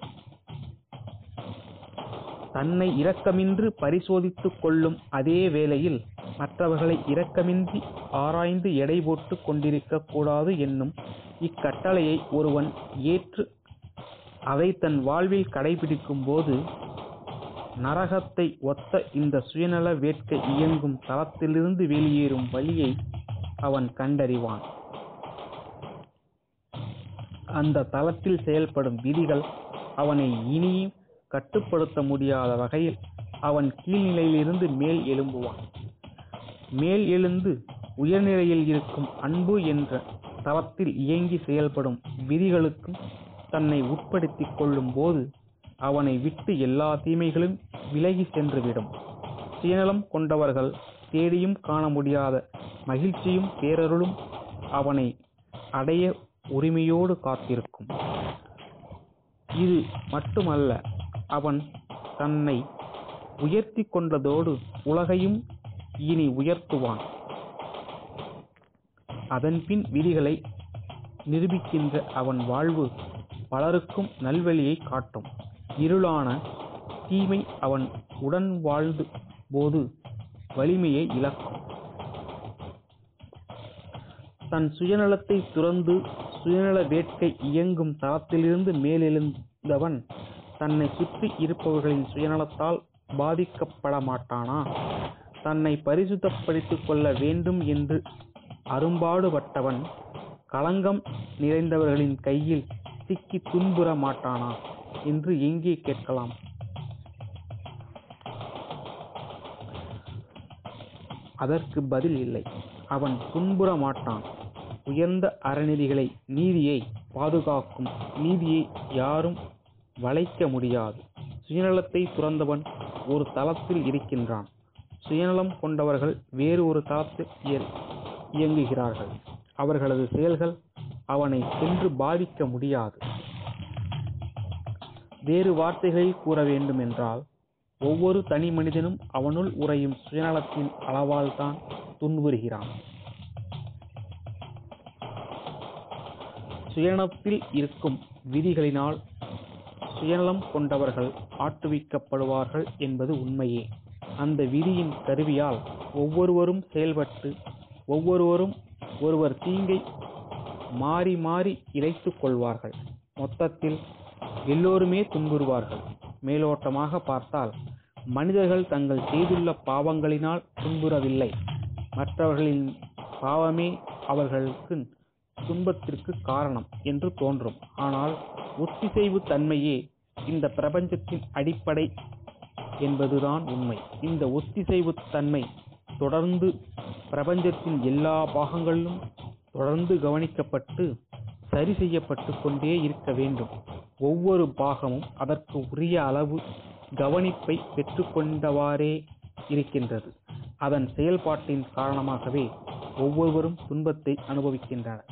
தன்னை இரக்கமின்றி பரிசோதித்துக் கொள்ளும் அதே வேளையில் மற்றவர்களை இரக்கமின்றி ஆராய்ந்து எடை போட்டுக் கொண்டிருக்க கூடாது என்னும் இக்கட்டளையை ஒருவன் ஏற்று அதை தன் வாழ்வில் கடைபிடிக்கும் போது நரகத்தை ஒத்த இந்த சுயநல வேட்கை இயங்கும் தளத்திலிருந்து வெளியேறும் வழியை அவன் கண்டறிவான் அந்த தளத்தில் செயல்படும் விதிகள் அவனை இனியும் கட்டுப்படுத்த முடியாத வகையில் அவன் கீழ்நிலையிலிருந்து மேல் எழும்புவான் மேல் எழுந்து உயர்நிலையில் இருக்கும் அன்பு என்ற தளத்தில் இயங்கி செயல்படும் விதிகளுக்கும் தன்னை உட்படுத்திக் கொள்ளும் போது அவனை விட்டு எல்லா தீமைகளும் விலகி சென்றுவிடும் சுயநலம் கொண்டவர்கள் தேடியும் காண முடியாத மகிழ்ச்சியும் பேரருளும் அவனை அடைய உரிமையோடு காத்திருக்கும் இது மட்டுமல்ல அவன் தன்னை உயர்த்தி கொண்டதோடு உலகையும் இனி உயர்த்துவான் அதன்பின் விதிகளை நிரூபிக்கின்ற அவன் வாழ்வு பலருக்கும் நல்வழியை காட்டும் இருளான தீமை அவன் உடன் வாழ்ந்து போது வலிமையை இழக்கும் தன் சுயநலத்தை துறந்து சுயநல வேட்கை இயங்கும் தளத்திலிருந்து மேலெழுந்தவன் தன்னை சுற்றி இருப்பவர்களின் சுயநலத்தால் பாதிக்கப்பட மாட்டானா தன்னை பரிசுத்தப்படுத்திக் கொள்ள வேண்டும் என்று அரும்பாடுபட்டவன் களங்கம் நிறைந்தவர்களின் கையில் சிக்கி துன்புற மாட்டானா என்று எங்கே கேட்கலாம் அதற்கு பதில் இல்லை அவன் துன்புற மாட்டான் உயர்ந்த அறநெறிகளை நீதியை பாதுகாக்கும் நீதியை யாரும் வளைக்க முடியாது சுயநலத்தை துறந்தவன் ஒரு தளத்தில் இருக்கின்றான் சுயநலம் கொண்டவர்கள் வேறு ஒரு தளத்தில் இய- இயங்குகிறார்கள் அவர்களது செயல்கள் அவனை சென்று பாதிக்க முடியாது வேறு வார்த்தைகளில் கூற வேண்டும் என்றால் ஒவ்வொரு தனி மனிதனும் அவனுள் உறையும் சுயநலத்தின் அளவால் தான் துன்புறுகிறான் சுயநலத்தில் இருக்கும் விதிகளினால் சுயநலம் கொண்டவர்கள் ஆட்டுவிக்கப்படுவார்கள் என்பது உண்மையே அந்த விதியின் கருவியால் ஒவ்வொருவரும் செயல்பட்டு ஒவ்வொருவரும் ஒருவர் தீங்கை மாறி மாறி இழைத்துக் கொள்வார்கள் மொத்தத்தில் எல்லோருமே துன்புறுவார்கள் மேலோட்டமாக பார்த்தால் மனிதர்கள் தங்கள் செய்துள்ள பாவங்களினால் துன்புறவில்லை மற்றவர்களின் பாவமே அவர்களுக்கு துன்பத்திற்கு காரணம் என்று தோன்றும் ஆனால் ஒத்திசைவு தன்மையே இந்த பிரபஞ்சத்தின் அடிப்படை என்பதுதான் உண்மை இந்த ஒத்திசைவு தன்மை தொடர்ந்து பிரபஞ்சத்தின் எல்லா பாகங்களிலும் தொடர்ந்து கவனிக்கப்பட்டு சரி செய்யப்பட்டு கொண்டே இருக்க வேண்டும் ஒவ்வொரு பாகமும் அதற்கு உரிய அளவு கவனிப்பை பெற்றுக்கொண்டவாறே இருக்கின்றது அதன் செயல்பாட்டின் காரணமாகவே ஒவ்வொருவரும் துன்பத்தை அனுபவிக்கின்றனர்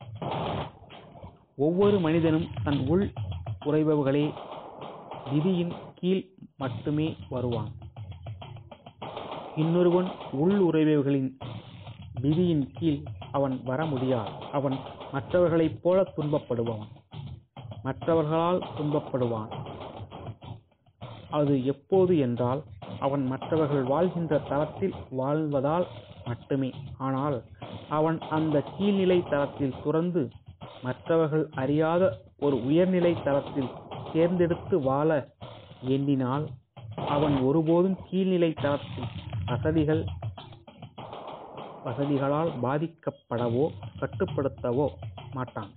ஒவ்வொரு மனிதனும் தன் உள் உறைபவர்களே விதியின் கீழ் மட்டுமே வருவான் இன்னொருவன் உள் உறைபவர்களின் விதியின் கீழ் அவன் வர முடியாது அவன் மற்றவர்களைப் போல துன்பப்படுபவன் மற்றவர்களால் துன்பப்படுவான் அது எப்போது என்றால் அவன் மற்றவர்கள் வாழ்கின்ற தளத்தில் வாழ்வதால் மட்டுமே ஆனால் அவன் அந்த கீழ்நிலை தளத்தில் துறந்து மற்றவர்கள் அறியாத ஒரு உயர்நிலை தளத்தில் தேர்ந்தெடுத்து வாழ எண்ணினால் அவன் ஒருபோதும் கீழ்நிலை தளத்தில் வசதிகள் வசதிகளால் பாதிக்கப்படவோ கட்டுப்படுத்தவோ மாட்டான்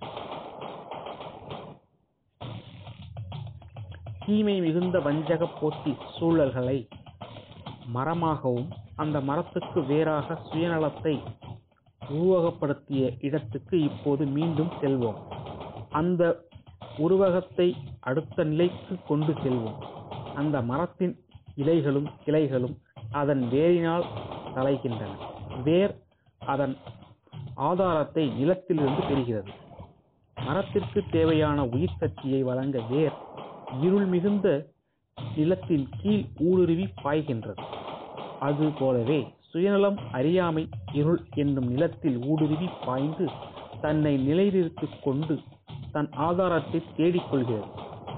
தீமை மிகுந்த வஞ்சக போட்டி சூழல்களை மரமாகவும் அந்த மரத்துக்கு வேறாக சுயநலத்தை உருவகப்படுத்திய இடத்துக்கு இப்போது மீண்டும் செல்வோம் அந்த உருவகத்தை அடுத்த நிலைக்கு கொண்டு செல்வோம் அந்த மரத்தின் இலைகளும் கிளைகளும் அதன் வேரினால் தலைகின்றன வேர் அதன் ஆதாரத்தை நிலத்திலிருந்து பெறுகிறது மரத்திற்கு தேவையான உயிர் சக்தியை வழங்க வேர் இருள் மிகுந்த நிலத்தின் கீழ் ஊடுருவி பாய்கின்றது அது போலவே சுயநலம் அறியாமை இருள் என்னும் நிலத்தில் ஊடுருவி பாய்ந்து தன்னை நிலைநிறுத்திக் கொண்டு தன் ஆதாரத்தை தேடிக்கொள்கிறது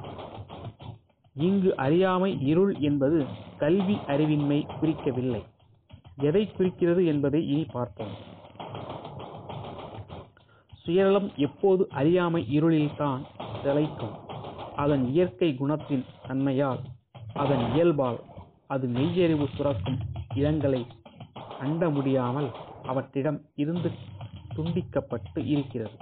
இங்கு அறியாமை இருள் என்பது கல்வி அறிவின்மை குறிக்கவில்லை எதை குறிக்கிறது என்பதை இனி பார்ப்போம் சுயநலம் எப்போது அறியாமை இருளில்தான் திளைக்கும் அதன் இயற்கை குணத்தின் தன்மையால் அதன் இயல்பால் அது மெய்யறிவு சுரக்கும் இடங்களை அண்ட முடியாமல் அவற்றிடம் இருந்து துண்டிக்கப்பட்டு இருக்கிறது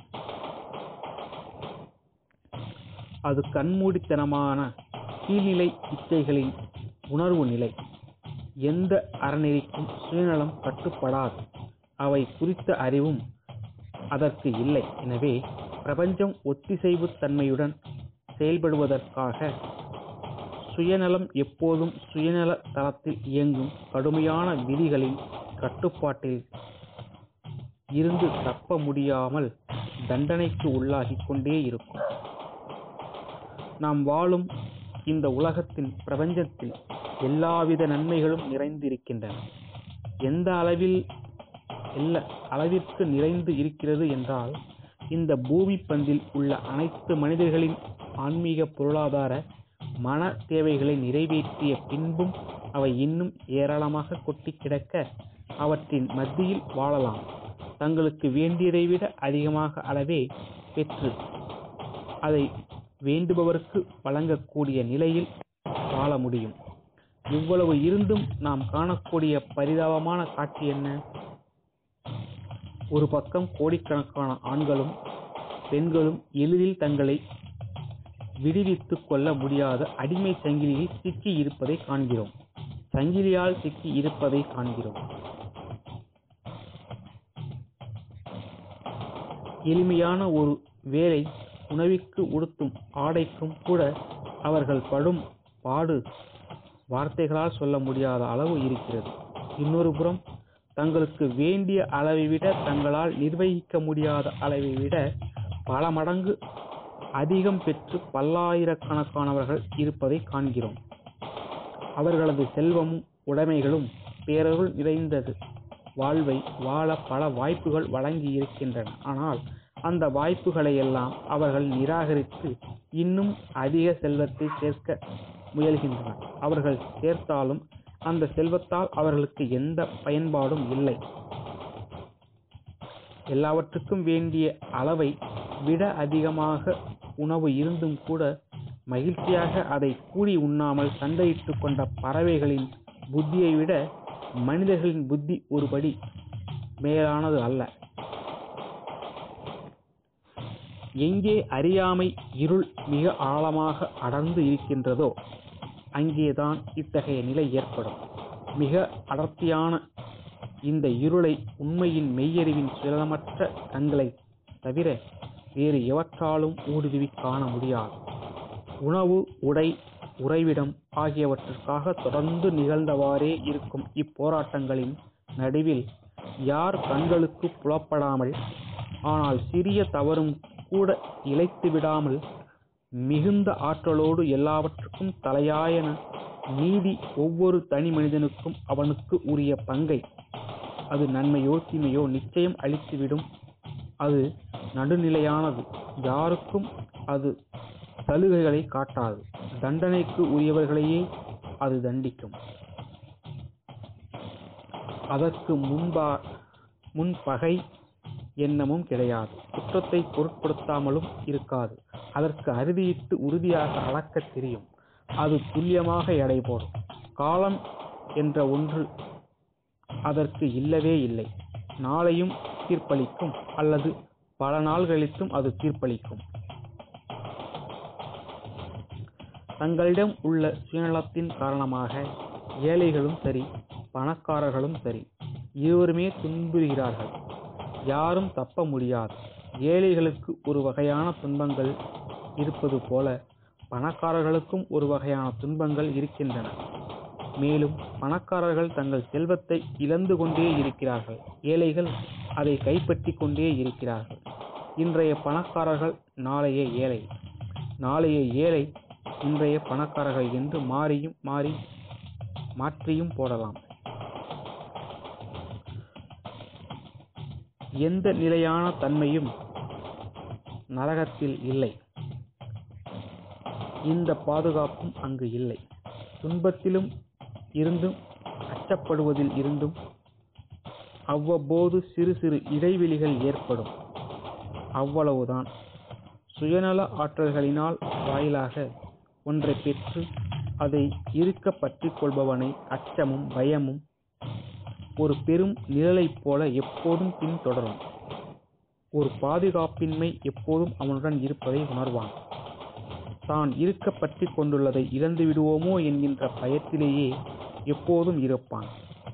அது கண்மூடித்தனமான கீழ்நிலை இச்சைகளின் உணர்வு நிலை எந்த அறநெறிக்கும் சுயநலம் கட்டுப்படாது அவை குறித்த அறிவும் அதற்கு இல்லை எனவே பிரபஞ்சம் ஒத்திசைவு தன்மையுடன் செயல்படுவதற்காக சுயநலம் எப்போதும் சுயநல தளத்தில் இயங்கும் கடுமையான விதிகளின் கட்டுப்பாட்டில் இருந்து தப்ப முடியாமல் தண்டனைக்கு உள்ளாகிக் கொண்டே இருக்கும் நாம் வாழும் இந்த உலகத்தின் பிரபஞ்சத்தில் எல்லாவித நன்மைகளும் நிறைந்திருக்கின்றன எந்த அளவில் எல்லா அளவிற்கு நிறைந்து இருக்கிறது என்றால் இந்த பூமி பந்தில் உள்ள அனைத்து மனிதர்களின் ஆன்மீக பொருளாதார மன தேவைகளை நிறைவேற்றிய பின்பும் அவை இன்னும் ஏராளமாக கொட்டி கிடக்க அவற்றின் மத்தியில் வாழலாம் தங்களுக்கு வேண்டியதை விட அதிகமாக அளவே பெற்று அதை வேண்டுபவருக்கு வழங்கக்கூடிய நிலையில் வாழ முடியும் இவ்வளவு இருந்தும் நாம் காணக்கூடிய பரிதாபமான காட்சி என்ன ஒரு பக்கம் கோடிக்கணக்கான ஆண்களும் பெண்களும் எளிதில் தங்களை விடுவித்துக் கொள்ள முடியாத அடிமை சங்கிலியில் சிக்கி இருப்பதை காண்கிறோம் சங்கிலியால் சிக்கி இருப்பதை காண்கிறோம் எளிமையான ஒரு வேலை உணவிற்கு உடுத்தும் ஆடைக்கும் கூட அவர்கள் படும் பாடு வார்த்தைகளால் சொல்ல முடியாத அளவு இருக்கிறது இன்னொரு புறம் தங்களுக்கு வேண்டிய அளவை விட தங்களால் நிர்வகிக்க முடியாத அளவை விட பல மடங்கு அதிகம் பெற்று பல்லாயிரக்கணக்கானவர்கள் இருப்பதை காண்கிறோம் அவர்களது செல்வமும் உடைமைகளும் பேரருள் நிறைந்தது வாழ்வை வாழ பல வாய்ப்புகள் வழங்கி இருக்கின்றன ஆனால் அந்த வாய்ப்புகளை எல்லாம் அவர்கள் நிராகரித்து இன்னும் அதிக செல்வத்தை சேர்க்க முயல்கின்றனர் அவர்கள் சேர்த்தாலும் அந்த செல்வத்தால் அவர்களுக்கு எந்த பயன்பாடும் இல்லை எல்லாவற்றுக்கும் வேண்டிய அளவை விட அதிகமாக உணவு இருந்தும் கூட மகிழ்ச்சியாக அதை கூடி உண்ணாமல் சண்டையிட்டுக் கொண்ட பறவைகளின் புத்தியை விட மனிதர்களின் புத்தி ஒருபடி மேலானது அல்ல எங்கே அறியாமை இருள் மிக ஆழமாக அடர்ந்து இருக்கின்றதோ அங்கேதான் இத்தகைய நிலை ஏற்படும் மிக அடர்த்தியான இந்த இருளை உண்மையின் மெய்யறிவின் சுயநலமற்ற கண்களை தவிர வேறு எவற்றாலும் ஊடுருவி காண முடியாது உணவு உடை உறைவிடம் ஆகியவற்றிற்காக தொடர்ந்து நிகழ்ந்தவாறே இருக்கும் இப்போராட்டங்களின் நடுவில் யார் கண்களுக்கு புலப்படாமல் ஆனால் சிறிய தவறும் கூட இழைத்து விடாமல் மிகுந்த ஆற்றலோடு எல்லாவற்றுக்கும் தலையாயன நீதி ஒவ்வொரு தனி மனிதனுக்கும் அவனுக்கு உரிய பங்கை அது நன்மையோ தீமையோ நிச்சயம் அளித்துவிடும் அது நடுநிலையானது யாருக்கும் அது சலுகைகளை காட்டாது தண்டனைக்கு உரியவர்களையே அது தண்டிக்கும் அதற்கு முன்பா முன்பகை எண்ணமும் கிடையாது குற்றத்தை பொருட்படுத்தாமலும் இருக்காது அதற்கு அறுதியிட்டு உறுதியாக அளக்கத் தெரியும் அது துல்லியமாக எடை போடும் காலம் என்ற ஒன்று அதற்கு இல்லவே இல்லை நாளையும் தீர்ப்பளிக்கும் அல்லது பல நாள் கழித்தும் அது தீர்ப்பளிக்கும் தங்களிடம் உள்ள சுயநலத்தின் காரணமாக ஏழைகளும் சரி பணக்காரர்களும் சரி இருவருமே துன்புறுகிறார்கள் யாரும் தப்ப முடியாது ஏழைகளுக்கு ஒரு வகையான துன்பங்கள் இருப்பது போல பணக்காரர்களுக்கும் ஒரு வகையான துன்பங்கள் இருக்கின்றன மேலும் பணக்காரர்கள் தங்கள் செல்வத்தை இழந்து கொண்டே இருக்கிறார்கள் ஏழைகள் அதை கைப்பற்றி கொண்டே இருக்கிறார்கள் இன்றைய பணக்காரர்கள் நாளைய ஏழை நாளைய ஏழை இன்றைய பணக்காரர்கள் என்று மாறியும் மாறி மாற்றியும் போடலாம் எந்த நிலையான தன்மையும் நரகத்தில் இல்லை இந்த பாதுகாப்பும் அங்கு இல்லை துன்பத்திலும் இருந்தும் அச்சப்படுவதில் இருந்தும் அவ்வப்போது சிறு சிறு இடைவெளிகள் ஏற்படும் அவ்வளவுதான் சுயநல ஆற்றல்களினால் வாயிலாக ஒன்றை பெற்று அதை இருக்க பற்றிக் கொள்பவனை அச்சமும் பயமும் ஒரு பெரும் நிழலைப் போல எப்போதும் பின்தொடரும் ஒரு பாதுகாப்பின்மை எப்போதும் அவனுடன் இருப்பதை உணர்வான் தான் இருக்க பற்றி கொண்டுள்ளதை இழந்து விடுவோமோ என்கின்ற பயத்திலேயே எப்போதும் இருப்பான்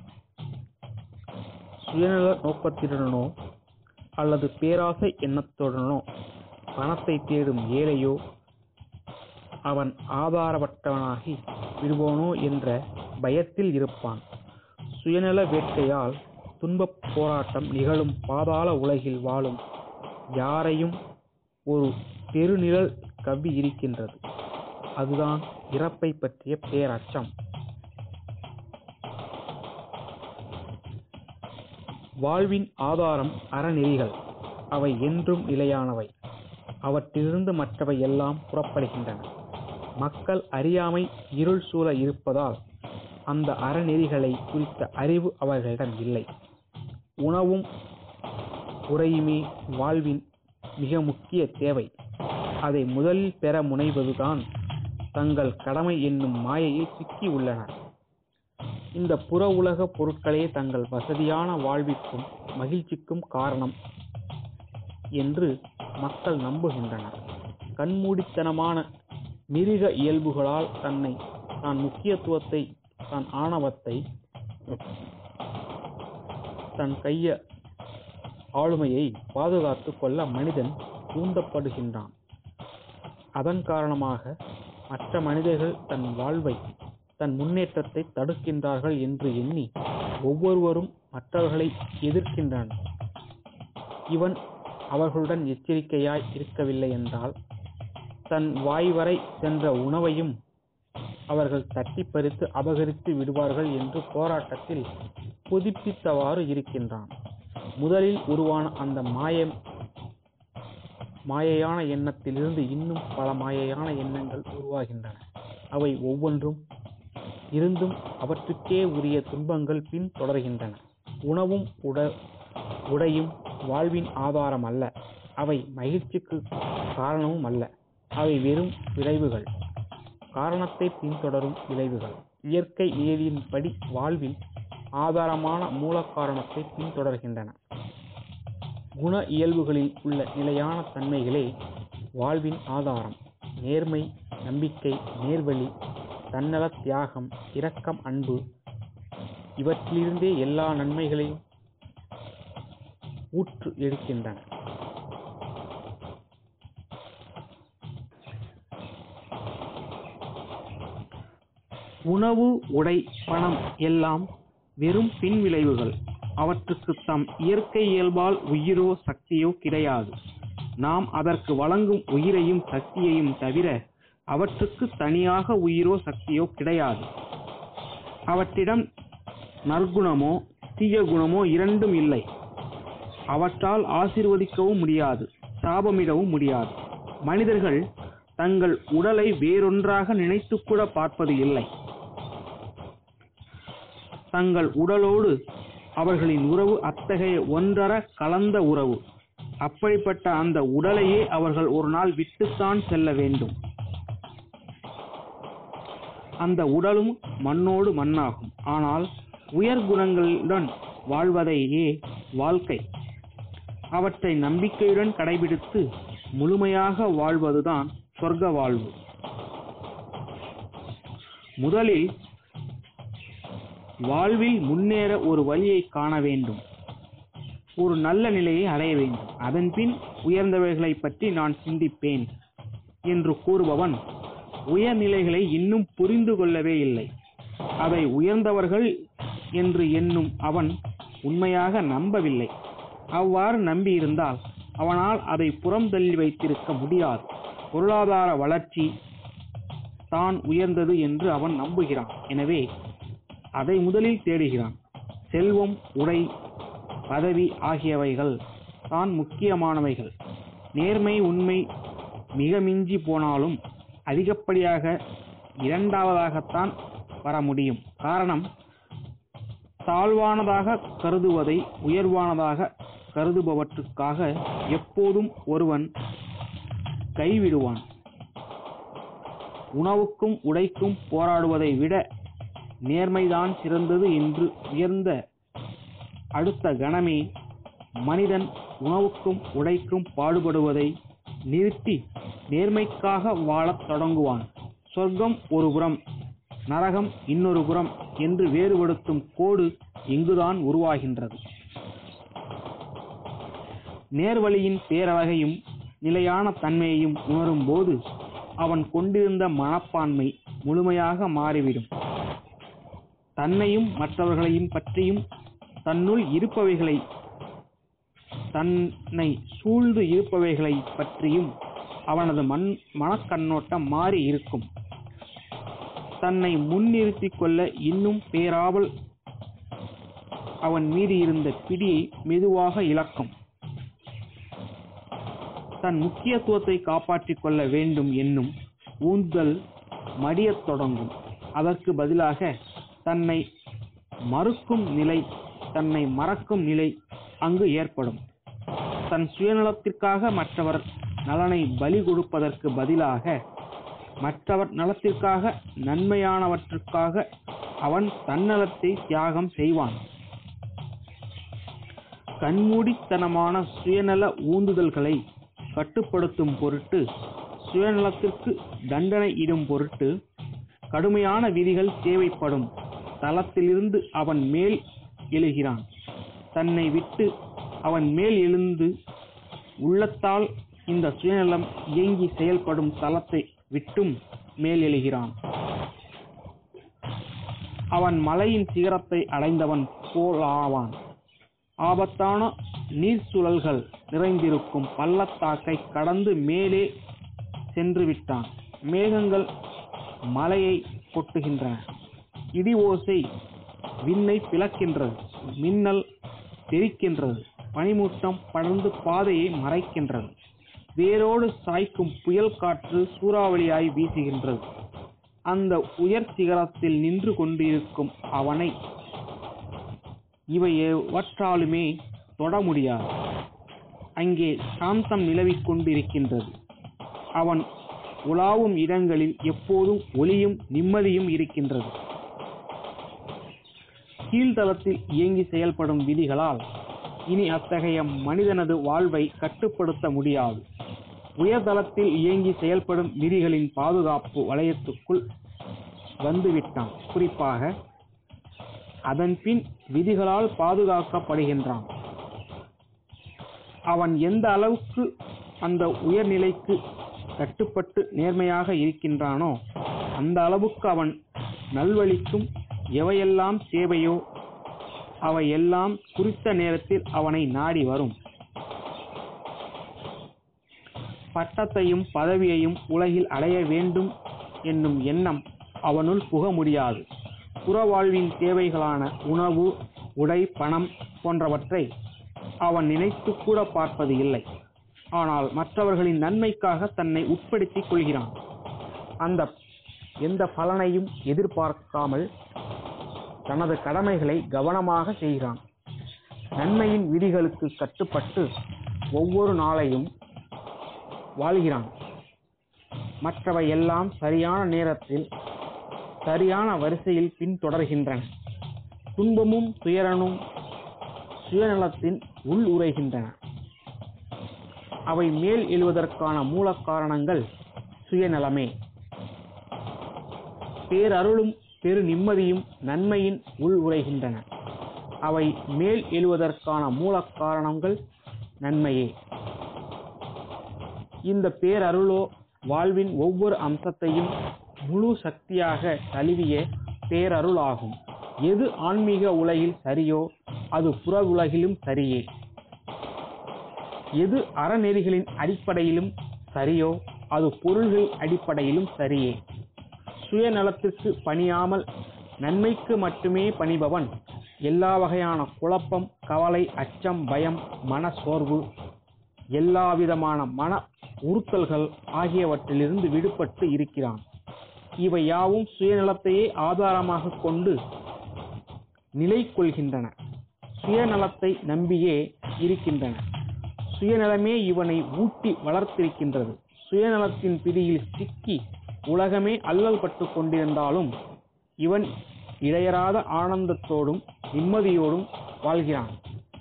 சுயநல நோக்கத்துடனோ அல்லது பேராசை எண்ணத்துடனோ பணத்தை தேடும் ஏழையோ அவன் ஆதாரமற்றவனாகி விடுவோனோ என்ற பயத்தில் இருப்பான் சுயநல வேட்கையால் துன்பப் போராட்டம் நிகழும் பாதாள உலகில் வாழும் யாரையும் ஒரு பெருநிழல் கவ்வி இருக்கின்றது அதுதான் இறப்பை பற்றிய பேரச்சம் வாழ்வின் ஆதாரம் அறநெறிகள் அவை என்றும் நிலையானவை அவற்றிலிருந்து மற்றவை எல்லாம் புறப்படுகின்றன மக்கள் அறியாமை இருள் சூழ இருப்பதால் அந்த அறநெறிகளை குறித்த அறிவு அவர்களிடம் இல்லை உணவும் உறையுமே வாழ்வின் மிக முக்கிய தேவை அதை முதலில் பெற முனைவதுதான் தங்கள் கடமை என்னும் மாயையில் சிக்கி உள்ளனர் இந்த புற உலக பொருட்களே தங்கள் வசதியான வாழ்விற்கும் மகிழ்ச்சிக்கும் காரணம் என்று மக்கள் நம்புகின்றனர் கண்மூடித்தனமான மிருக இயல்புகளால் தன்னை தான் முக்கியத்துவத்தை தன் ஆணவத்தை தன் கைய ஆளுமையை பாதுகாத்துக் கொள்ள மனிதன் தூண்டப்படுகின்றான் அதன் காரணமாக மற்ற மனிதர்கள் தன் வாழ்வை தன் முன்னேற்றத்தை தடுக்கின்றார்கள் என்று எண்ணி ஒவ்வொருவரும் மற்றவர்களை எதிர்க்கின்றனர் இவன் அவர்களுடன் எச்சரிக்கையாய் இருக்கவில்லை என்றால் தன் வாய் வரை சென்ற உணவையும் அவர்கள் தட்டி பறித்து அபகரித்து விடுவார்கள் என்று போராட்டத்தில் புதுப்பித்தவாறு இருக்கின்றான் முதலில் உருவான அந்த மாயம் மாயையான எண்ணத்திலிருந்து இன்னும் பல மாயையான எண்ணங்கள் உருவாகின்றன அவை ஒவ்வொன்றும் இருந்தும் அவற்றுக்கே உரிய துன்பங்கள் பின் தொடர்கின்றன உணவும் உட உடையும் வாழ்வின் ஆதாரம் அல்ல அவை மகிழ்ச்சிக்கு காரணமும் அல்ல அவை வெறும் விளைவுகள் காரணத்தை பின்தொடரும் விளைவுகள் இயற்கை நியதியின்படி வாழ்வில் ஆதாரமான மூல காரணத்தை பின்தொடர்கின்றன குண இயல்புகளில் உள்ள நிலையான தன்மைகளே வாழ்வின் ஆதாரம் நேர்மை நம்பிக்கை நேர்வழி தன்னல தியாகம் இரக்கம் அன்பு இவற்றிலிருந்தே எல்லா நன்மைகளையும் ஊற்று எடுக்கின்றன உணவு உடை பணம் எல்லாம் வெறும் பின்விளைவுகள் அவற்றுக்கு தம் இயற்கை இயல்பால் உயிரோ சக்தியோ கிடையாது நாம் அதற்கு வழங்கும் உயிரையும் சக்தியையும் தவிர அவற்றுக்கு தனியாக உயிரோ சக்தியோ கிடையாது அவற்றிடம் நற்குணமோ தீய குணமோ இரண்டும் இல்லை அவற்றால் ஆசீர்வதிக்கவும் முடியாது சாபமிடவும் முடியாது மனிதர்கள் தங்கள் உடலை வேறொன்றாக நினைத்துக்கூட பார்ப்பது இல்லை தங்கள் உடலோடு அவர்களின் உறவு அத்தகைய ஒன்றர கலந்த உறவு அப்படிப்பட்ட அந்த உடலையே அவர்கள் ஒரு நாள் விட்டுத்தான் செல்ல வேண்டும் அந்த உடலும் மண்ணோடு மண்ணாகும் ஆனால் உயர் குணங்களுடன் வாழ்வதையே வாழ்க்கை அவற்றை நம்பிக்கையுடன் கடைபிடித்து முழுமையாக வாழ்வதுதான் சொர்க்க வாழ்வு முதலில் வாழ்வில் முன்னேற ஒரு வழியை காண வேண்டும் ஒரு நல்ல நிலையை அடைய வேண்டும் அதன்பின் உயர்ந்தவைகளை பற்றி நான் சிந்திப்பேன் என்று கூறுபவன் உயர்நிலைகளை இன்னும் புரிந்து கொள்ளவே இல்லை அதை உயர்ந்தவர்கள் என்று எண்ணும் அவன் உண்மையாக நம்பவில்லை அவ்வாறு நம்பியிருந்தால் அவனால் அதை புறம் தள்ளி வைத்திருக்க முடியாது பொருளாதார வளர்ச்சி தான் உயர்ந்தது என்று அவன் நம்புகிறான் எனவே அதை முதலில் தேடுகிறான் செல்வம் உடை பதவி ஆகியவைகள் தான் முக்கியமானவைகள் நேர்மை உண்மை மிக மிஞ்சி போனாலும் அதிகப்படியாக இரண்டாவதாகத்தான் வர முடியும் காரணம் தாழ்வானதாக கருதுவதை உயர்வானதாக கருதுபவற்றுக்காக எப்போதும் ஒருவன் கைவிடுவான் உணவுக்கும் உடைக்கும் போராடுவதை விட நேர்மைதான் சிறந்தது என்று உயர்ந்த அடுத்த கணமே மனிதன் உணவுக்கும் உடைக்கும் பாடுபடுவதை நிறுத்தி நேர்மைக்காக வாழத் தொடங்குவான் சொர்க்கம் ஒரு புறம் நரகம் இன்னொரு புறம் என்று வேறுபடுத்தும் கோடு இங்குதான் உருவாகின்றது நேர்வழியின் பேரழகையும் நிலையான தன்மையையும் உணரும் போது அவன் கொண்டிருந்த மனப்பான்மை முழுமையாக மாறிவிடும் தன்னையும் மற்றவர்களையும் பற்றியும் தன்னுள் இருப்பவைகளை தன்னை சூழ்ந்து இருப்பவைகளை பற்றியும் அவனது மண் மனக்கண்ணோட்டம் மாறி இருக்கும் தன்னை முன்னிறுத்திக் கொள்ள இன்னும் பேராவல் அவன் மீது இருந்த பிடியை மெதுவாக இழக்கும் தன் முக்கியத்துவத்தை காப்பாற்றிக் கொள்ள வேண்டும் என்னும் ஊந்தல் மடியத் தொடங்கும் அதற்கு பதிலாக தன்னை மறுக்கும் நிலை தன்னை மறக்கும் நிலை அங்கு ஏற்படும் தன் சுயநலத்திற்காக மற்றவர் நலனை பலி கொடுப்பதற்கு பதிலாக மற்றவர் நலத்திற்காக நன்மையானவற்றுக்காக அவன் தன்னலத்தை தியாகம் செய்வான் கண்மூடித்தனமான சுயநல ஊந்துதல்களை கட்டுப்படுத்தும் பொருட்டு சுயநலத்திற்கு தண்டனை இடும் பொருட்டு கடுமையான விதிகள் தேவைப்படும் தளத்திலிருந்து அவன் மேல் எழுகிறான் தன்னை விட்டு அவன் மேல் எழுந்து உள்ளத்தால் இந்த சுயநலம் இயங்கி செயல்படும் தளத்தை விட்டும் மேல் எழுகிறான் அவன் மலையின் சிகரத்தை அடைந்தவன் போலாவான் ஆபத்தான நீர் சுழல்கள் நிறைந்திருக்கும் பள்ளத்தாக்கை கடந்து மேலே சென்று விட்டான் மேகங்கள் மலையை கொட்டுகின்றன இடி ஓசை விண்ணை பிளக்கின்றது மின்னல் தெரிக்கின்றது பனிமூட்டம் படர்ந்து பாதையை மறைக்கின்றது வேரோடு சாய்க்கும் புயல் காற்று சூறாவளியாய் வீசுகின்றது அந்த உயர் சிகரத்தில் நின்று கொண்டிருக்கும் அவனை இவை எவற்றாலுமே தொட முடியாது அங்கே சாந்தம் நிலவிக் கொண்டிருக்கின்றது அவன் உலாவும் இடங்களில் எப்போதும் ஒளியும் நிம்மதியும் இருக்கின்றது கீழ்த்தளத்தில் இயங்கி செயல்படும் விதிகளால் இனி அத்தகைய மனிதனது வாழ்வை கட்டுப்படுத்த முடியாது உயர்தளத்தில் இயங்கி செயல்படும் விதிகளின் பாதுகாப்பு வளையத்துக்குள் வந்துவிட்டான் குறிப்பாக அதன் பின் விதிகளால் பாதுகாக்கப்படுகின்றான் அவன் எந்த அளவுக்கு அந்த உயர்நிலைக்கு கட்டுப்பட்டு நேர்மையாக இருக்கின்றானோ அந்த அளவுக்கு அவன் நல்வழிக்கும் எவையெல்லாம் தேவையோ அவை எல்லாம் குறித்த நேரத்தில் அவனை நாடி வரும் பட்டத்தையும் பதவியையும் உலகில் அடைய வேண்டும் என்னும் எண்ணம் அவனுள் புக முடியாது புறவாழ்வின் தேவைகளான உணவு உடை பணம் போன்றவற்றை அவன் நினைத்து கூட பார்ப்பது இல்லை ஆனால் மற்றவர்களின் நன்மைக்காக தன்னை உட்படுத்திக் கொள்கிறான் அந்த எந்த பலனையும் எதிர்பார்க்காமல் தனது கடமைகளை கவனமாக செய்கிறான் நன்மையின் விதிகளுக்கு கட்டுப்பட்டு ஒவ்வொரு நாளையும் வாழ்கிறான் மற்றவை எல்லாம் சரியான நேரத்தில் சரியான வரிசையில் பின்தொடர்கின்றன துன்பமும் துயரனும் சுயநலத்தின் உள் உரைகின்றன அவை மேல் எழுவதற்கான மூல காரணங்கள் சுயநலமே பேரருளும் பெரு நிம்மதியும் நன்மையின் உள் உரைகின்றன அவை மேல் எழுவதற்கான மூல காரணங்கள் நன்மையே இந்த பேரருளோ வாழ்வின் ஒவ்வொரு அம்சத்தையும் முழு சக்தியாக தழுவிய பேரருளாகும் எது ஆன்மீக உலகில் சரியோ அது புற உலகிலும் சரியே எது அறநெறிகளின் அடிப்படையிலும் சரியோ அது பொருள்கள் அடிப்படையிலும் சரியே சுயநலத்திற்கு பணியாமல் நன்மைக்கு மட்டுமே பணிபவன் எல்லா வகையான குழப்பம் கவலை அச்சம் பயம் மன சோர்வு எல்லாவிதமான மன உறுத்தல்கள் ஆகியவற்றிலிருந்து விடுபட்டு இருக்கிறான் இவை யாவும் சுயநலத்தையே ஆதாரமாக கொண்டு நிலை கொள்கின்றன சுயநலத்தை நம்பியே இருக்கின்றன சுயநலமே இவனை ஊட்டி வளர்த்திருக்கின்றது சுயநலத்தின் பிடியில் சிக்கி உலகமே அல்லல் பட்டு கொண்டிருந்தாலும் இவன் இடையறாத ஆனந்தத்தோடும் நிம்மதியோடும் வாழ்கிறான்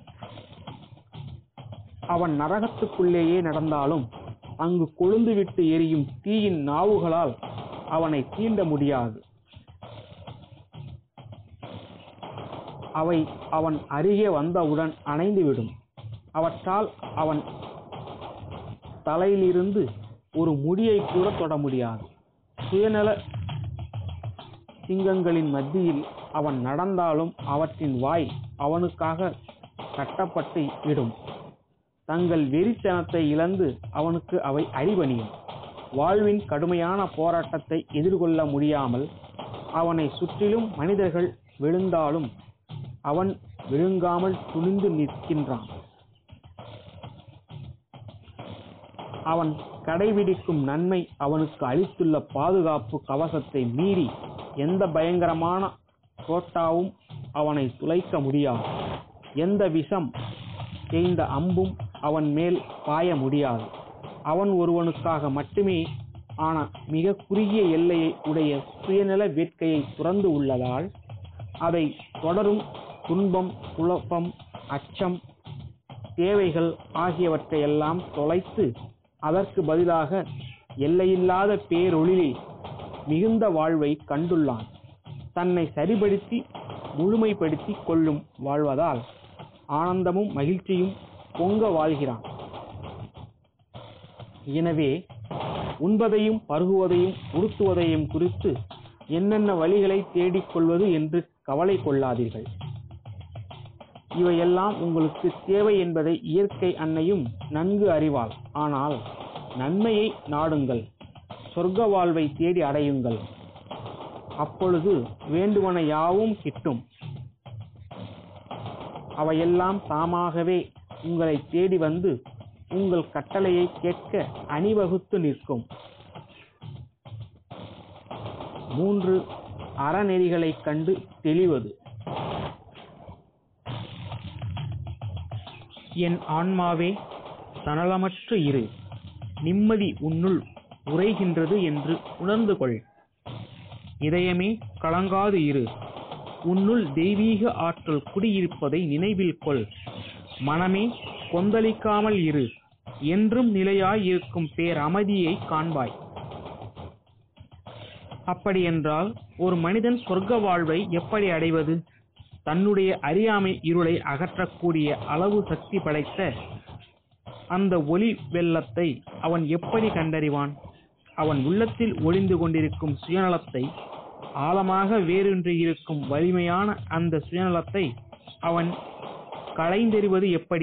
அவன் நரகத்துக்குள்ளேயே நடந்தாலும் அங்கு கொழுந்துவிட்டு எரியும் தீயின் நாவுகளால் அவனை தீண்ட முடியாது அவை அவன் அருகே வந்தவுடன் அணைந்துவிடும் அவற்றால் அவன் தலையிலிருந்து ஒரு முடியை கூட தொட முடியாது சுயநல சிங்கங்களின் மத்தியில் அவன் நடந்தாலும் அவற்றின் வாய் அவனுக்காக கட்டப்பட்டு விடும் தங்கள் வெறித்தனத்தை இழந்து அவனுக்கு அவை அடிபணியும் வாழ்வின் கடுமையான போராட்டத்தை எதிர்கொள்ள முடியாமல் அவனை சுற்றிலும் மனிதர்கள் விழுந்தாலும் அவன் விழுங்காமல் துணிந்து நிற்கின்றான் அவன் கடைபிடிக்கும் நன்மை அவனுக்கு அளித்துள்ள பாதுகாப்பு கவசத்தை மீறி எந்த பயங்கரமான தோட்டாவும் அவனை துளைக்க முடியாது எந்த விஷம் தேய்ந்த அம்பும் அவன் மேல் பாய முடியாது அவன் ஒருவனுக்காக மட்டுமே ஆன மிக குறுகிய எல்லையை உடைய சுயநல வேட்கையை துறந்து உள்ளதால் அதை தொடரும் துன்பம் குழப்பம் அச்சம் தேவைகள் ஆகியவற்றையெல்லாம் தொலைத்து அதற்கு பதிலாக எல்லையில்லாத பேரொளியில் மிகுந்த வாழ்வை கண்டுள்ளான் தன்னை சரிபடுத்தி முழுமைப்படுத்தி கொள்ளும் வாழ்வதால் ஆனந்தமும் மகிழ்ச்சியும் பொங்க வாழ்கிறான் எனவே உண்பதையும் பருகுவதையும் உடுத்துவதையும் குறித்து என்னென்ன வழிகளை தேடிக் கொள்வது என்று கவலை கொள்ளாதீர்கள் இவையெல்லாம் உங்களுக்கு தேவை என்பதை இயற்கை அன்னையும் நன்கு அறிவாள் ஆனால் நன்மையை நாடுங்கள் சொர்க்க வாழ்வை தேடி அடையுங்கள் அப்பொழுது வேண்டுவன யாவும் கிட்டும் அவையெல்லாம் தாமாகவே உங்களை தேடி வந்து உங்கள் கட்டளையை கேட்க அணிவகுத்து நிற்கும் மூன்று அறநெறிகளைக் கண்டு தெளிவது என் ஆன்மாவே தனலமற்று இரு நிம்மதி உன்னுள் உறைகின்றது என்று உணர்ந்து கொள் இதயமே கலங்காது இரு உன்னுள் தெய்வீக ஆற்றல் குடியிருப்பதை நினைவில் கொள் மனமே கொந்தளிக்காமல் இரு என்றும் நிலையாய் இருக்கும் பேரமதியை காண்பாய் அப்படியென்றால் ஒரு மனிதன் சொர்க்க வாழ்வை எப்படி அடைவது தன்னுடைய அறியாமை இருளை அகற்றக்கூடிய அளவு சக்தி படைத்த அந்த ஒளி வெள்ளத்தை அவன் எப்படி கண்டறிவான் அவன் உள்ளத்தில் ஒளிந்து கொண்டிருக்கும் சுயநலத்தை ஆழமாக வேரூன்றி இருக்கும் வலிமையான அந்த சுயநலத்தை அவன் களைந்தெறிவது எப்படி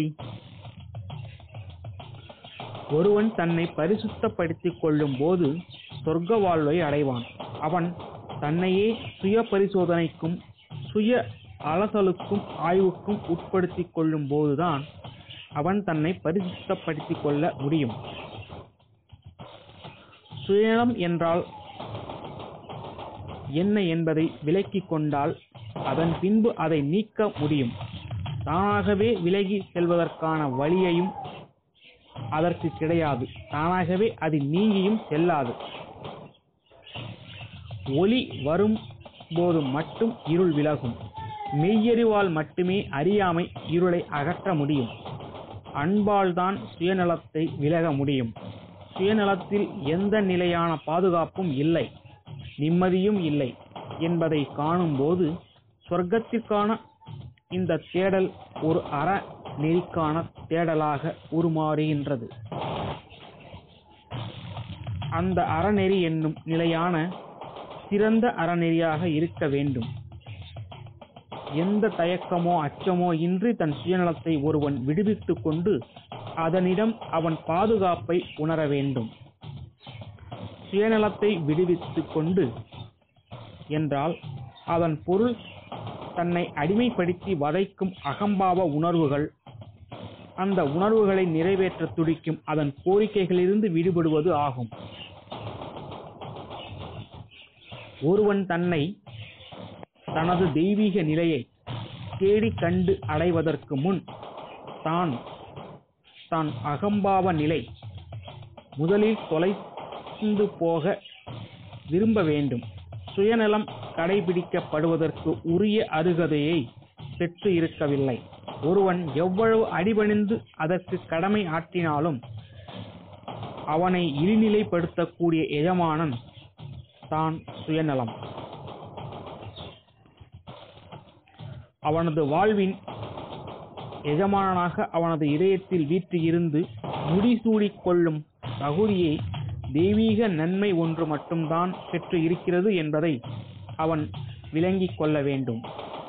ஒருவன் தன்னை பரிசுத்தப்படுத்திக் கொள்ளும் போது சொர்க்க வாழ்வை அடைவான் அவன் தன்னையே சுய பரிசோதனைக்கும் சுய அலசலுக்கும் ஆய்வுக்கும் உட்படுத்திக் கொள்ளும் போதுதான் அவன் தன்னை பரிசுத்தப்படுத்திக் கொள்ள முடியும் சுயநலம் என்றால் என்ன என்பதை விலக்கிக் கொண்டால் அதன் பின்பு அதை நீக்க முடியும் தானாகவே விலகி செல்வதற்கான வழியையும் அதற்கு கிடையாது தானாகவே அது நீங்கியும் செல்லாது ஒளி வரும் போது மட்டும் இருள் விலகும் மெய்யறிவால் மட்டுமே அறியாமை இருளை அகற்ற முடியும் அன்பால் தான் சுயநலத்தை விலக முடியும் சுயநலத்தில் எந்த நிலையான பாதுகாப்பும் இல்லை நிம்மதியும் இல்லை என்பதை காணும்போது சொர்க்கத்திற்கான இந்த தேடல் ஒரு அற நெறிக்கான தேடலாக உருமாறுகின்றது அந்த அறநெறி என்னும் நிலையான சிறந்த அறநெறியாக இருக்க வேண்டும் எந்த தயக்கமோ அச்சமோ இன்றி தன் சுயநலத்தை ஒருவன் விடுவித்துக் கொண்டு அதனிடம் அவன் பாதுகாப்பை உணர வேண்டும் சுயநலத்தை விடுவித்துக் கொண்டு என்றால் அதன் பொருள் தன்னை அடிமைப்படுத்தி வதைக்கும் அகம்பாவ உணர்வுகள் அந்த உணர்வுகளை நிறைவேற்ற துடிக்கும் அதன் கோரிக்கைகளிலிருந்து விடுபடுவது ஆகும் ஒருவன் தன்னை தனது தெய்வீக நிலையை தேடி கண்டு அடைவதற்கு முன் தான் தான் அகம்பாவ நிலை முதலில் தொலைந்து போக விரும்ப வேண்டும் சுயநலம் கடைபிடிக்கப்படுவதற்கு உரிய அருகதையை பெற்று இருக்கவில்லை ஒருவன் எவ்வளவு அடிபணிந்து அதற்கு கடமை ஆற்றினாலும் அவனை இழிநிலைப்படுத்தக்கூடிய எஜமானன் தான் சுயநலம் அவனது வாழ்வின் எஜமானனாக அவனது இதயத்தில் வீற்றிருந்து முடிசூடிக் கொள்ளும் தகுதியை தெய்வீக நன்மை ஒன்று மட்டும்தான் பெற்று இருக்கிறது என்பதை அவன் விளங்கிக் கொள்ள வேண்டும்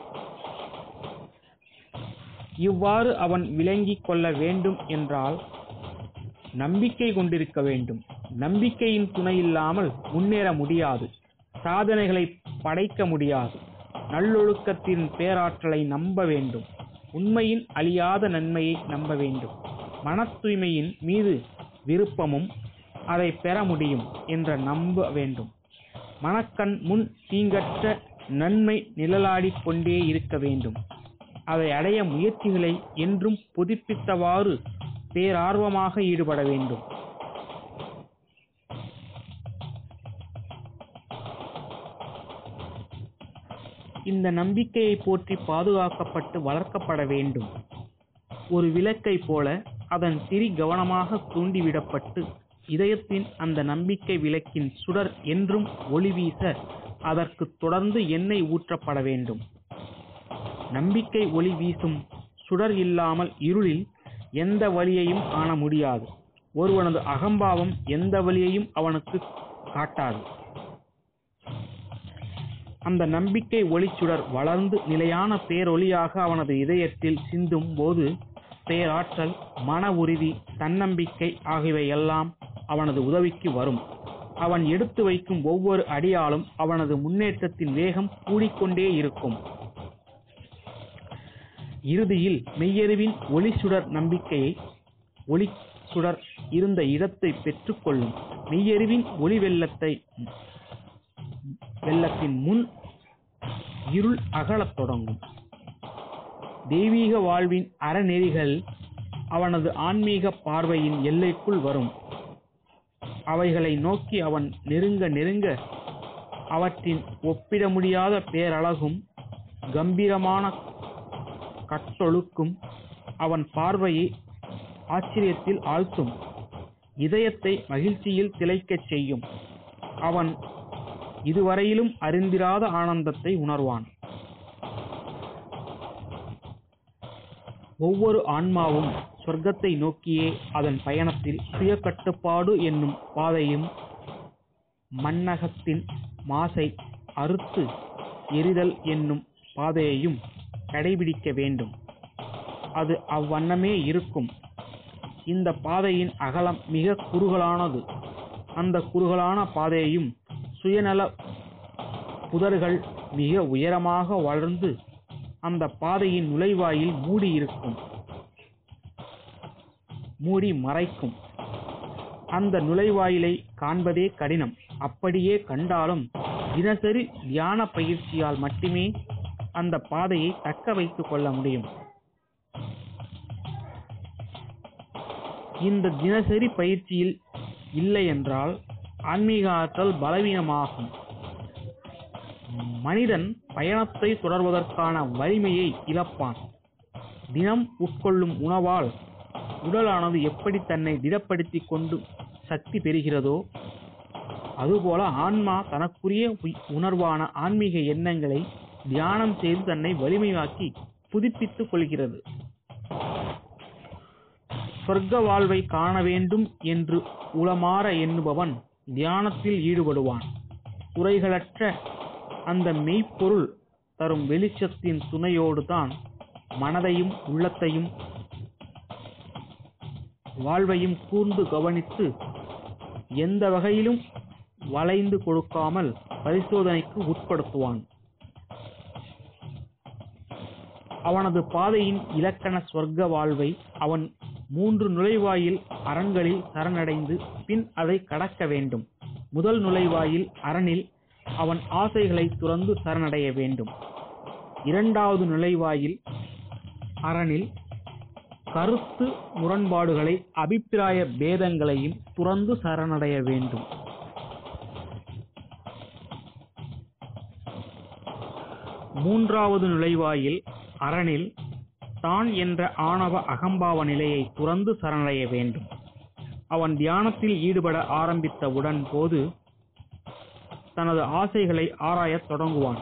இவ்வாறு அவன் விளங்கிக் கொள்ள வேண்டும் என்றால் நம்பிக்கை கொண்டிருக்க வேண்டும் நம்பிக்கையின் துணை இல்லாமல் முன்னேற முடியாது சாதனைகளை படைக்க முடியாது நல்லொழுக்கத்தின் பேராற்றலை நம்ப வேண்டும் உண்மையின் அழியாத நன்மையை நம்ப வேண்டும் மன தூய்மையின் மீது விருப்பமும் அதை பெற முடியும் என்ற நம்ப வேண்டும் மனக்கண் முன் தீங்கற்ற நன்மை நிழலாடிக் கொண்டே இருக்க வேண்டும் அதை அடைய முயற்சிகளை என்றும் புதுப்பித்தவாறு பேரார்வமாக ஈடுபட வேண்டும் இந்த நம்பிக்கையை போற்றி பாதுகாக்கப்பட்டு வளர்க்கப்பட வேண்டும் ஒரு விளக்கை போல அதன் திரி கவனமாக தூண்டிவிடப்பட்டு இதயத்தின் அந்த நம்பிக்கை விளக்கின் சுடர் என்றும் ஒளி வீச அதற்கு தொடர்ந்து எண்ணெய் ஊற்றப்பட வேண்டும் நம்பிக்கை ஒளி வீசும் சுடர் இல்லாமல் இருளில் எந்த வழியையும் காண முடியாது ஒருவனது அகம்பாவம் எந்த வழியையும் அவனுக்கு காட்டாது அந்த நம்பிக்கை ஒளிச்சுடர் வளர்ந்து நிலையான பேரொளியாக அவனது இதயத்தில் சிந்தும் போது பேராற்றல் மன உறுதி தன்னம்பிக்கை ஆகியவை எல்லாம் அவனது உதவிக்கு வரும் அவன் எடுத்து வைக்கும் ஒவ்வொரு அடியாலும் அவனது முன்னேற்றத்தின் வேகம் கூடிக்கொண்டே இருக்கும் இறுதியில் மெய்யறிவின் ஒளி சுடர் நம்பிக்கையை ஒளி சுடர் இருந்த இடத்தை பெற்றுக்கொள்ளும் மெய்யறிவின் ஒளி வெள்ளத்தை வெள்ளத்தின் முன் இருள் அகலத் தொடங்கும் தெய்வீக வாழ்வின் அறநெறிகள் அவனது ஆன்மீக பார்வையின் எல்லைக்குள் வரும் அவைகளை நோக்கி அவன் நெருங்க நெருங்க அவற்றின் ஒப்பிட முடியாத பேரழகும் கம்பீரமான கட்டொழுக்கும் அவன் பார்வையை ஆச்சரியத்தில் ஆழ்த்தும் இதயத்தை மகிழ்ச்சியில் திளைக்கச் செய்யும் அவன் இதுவரையிலும் அறிந்திராத ஆனந்தத்தை உணர்வான் ஒவ்வொரு ஆன்மாவும் சொர்க்கத்தை நோக்கியே அதன் பயணத்தில் சுய கட்டுப்பாடு என்னும் பாதையும் மண்ணகத்தின் மாசை அறுத்து எரிதல் என்னும் பாதையையும் கடைபிடிக்க வேண்டும் அது அவ்வண்ணமே இருக்கும் இந்த பாதையின் அகலம் மிக குறுகலானது அந்த குறுகலான பாதையையும் சுயநல புதர்கள் மிக உயரமாக வளர்ந்து அந்த பாதையின் நுழைவாயில் மூடி இருக்கும் மூடி மறைக்கும் அந்த நுழைவாயிலை காண்பதே கடினம் அப்படியே கண்டாலும் தினசரி தியான பயிற்சியால் மட்டுமே அந்த பாதையை தக்க வைத்துக் கொள்ள முடியும் இந்த தினசரி பயிற்சியில் இல்லை என்றால் ஆன்மீக ஆற்றல் பலவீனமாகும் மனிதன் பயணத்தை தொடர்வதற்கான வலிமையை இழப்பான் தினம் உட்கொள்ளும் உணவால் உடலானது எப்படி தன்னை திடப்படுத்திக் கொண்டு சக்தி பெறுகிறதோ அதுபோல ஆன்மா தனக்குரிய உய்- உணர்வான ஆன்மீக எண்ணங்களை தியானம் செய்து தன்னை வலிமையாக்கி புதுப்பித்துக் கொள்கிறது சொர்க்க வாழ்வை காண வேண்டும் என்று உளமாற எண்ணுபவன் தியானத்தில் ஈடுபடுவான் குறைகளற்ற அந்த மெய்ப்பொருள் தரும் வெளிச்சத்தின் துணையோடு தான் மனதையும் உள்ளத்தையும் வாழ்வையும் கூர்ந்து கவனித்து எந்த வகையிலும் வளைந்து கொடுக்காமல் பரிசோதனைக்கு உட்படுத்துவான் அவனது பாதையின் இலக்கண சொர்க்க வாழ்வை அவன் மூன்று நுழைவாயில் அரண்களில் சரணடைந்து பின் அதை கடக்க வேண்டும் முதல் நுழைவாயில் அரணில் அவன் ஆசைகளை துறந்து சரணடைய வேண்டும் இரண்டாவது நுழைவாயில் அரணில் கருத்து முரண்பாடுகளை அபிப்பிராய பேதங்களையும் துறந்து சரணடைய வேண்டும் மூன்றாவது நுழைவாயில் அரணில் தான் என்ற ஆணவ அகம்பாவ நிலையை துறந்து சரணடைய வேண்டும் அவன் தியானத்தில் ஈடுபட ஆரம்பித்தவுடன் போது தனது ஆசைகளை ஆராயத் தொடங்குவான்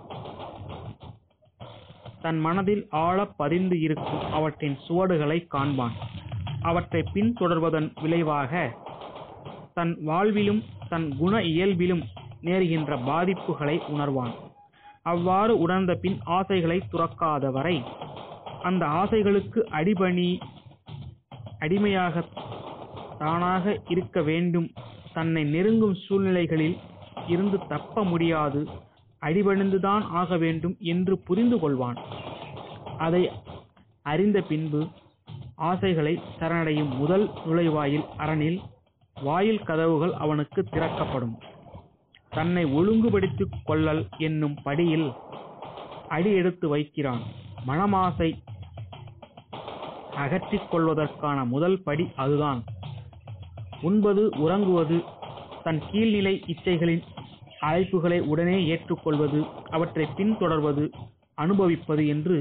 தன் மனதில் ஆழப் பதிந்து இருக்கும் அவற்றின் சுவடுகளை காண்பான் அவற்றை பின்தொடர்வதன் விளைவாக தன் வாழ்விலும் தன் குண இயல்பிலும் நேருகின்ற பாதிப்புகளை உணர்வான் அவ்வாறு உணர்ந்த பின் ஆசைகளை துறக்காத வரை அந்த ஆசைகளுக்கு அடிபணி அடிமையாக தானாக இருக்க வேண்டும் தன்னை நெருங்கும் சூழ்நிலைகளில் இருந்து தப்ப முடியாது அடிபணிந்துதான் ஆக வேண்டும் என்று புரிந்து கொள்வான் அதை அறிந்த பின்பு ஆசைகளை சரணடையும் முதல் நுழைவாயில் அரணில் வாயில் கதவுகள் அவனுக்கு திறக்கப்படும் தன்னை ஒழுங்குபடுத்திக் கொள்ளல் என்னும் படியில் அடி எடுத்து வைக்கிறான் மனமாசை அகற்றிக் கொள்வதற்கான முதல் படி அதுதான் உண்பது உறங்குவது தன் கீழ்நிலை இச்சைகளின் அழைப்புகளை உடனே ஏற்றுக்கொள்வது அவற்றை பின்தொடர்வது அனுபவிப்பது என்று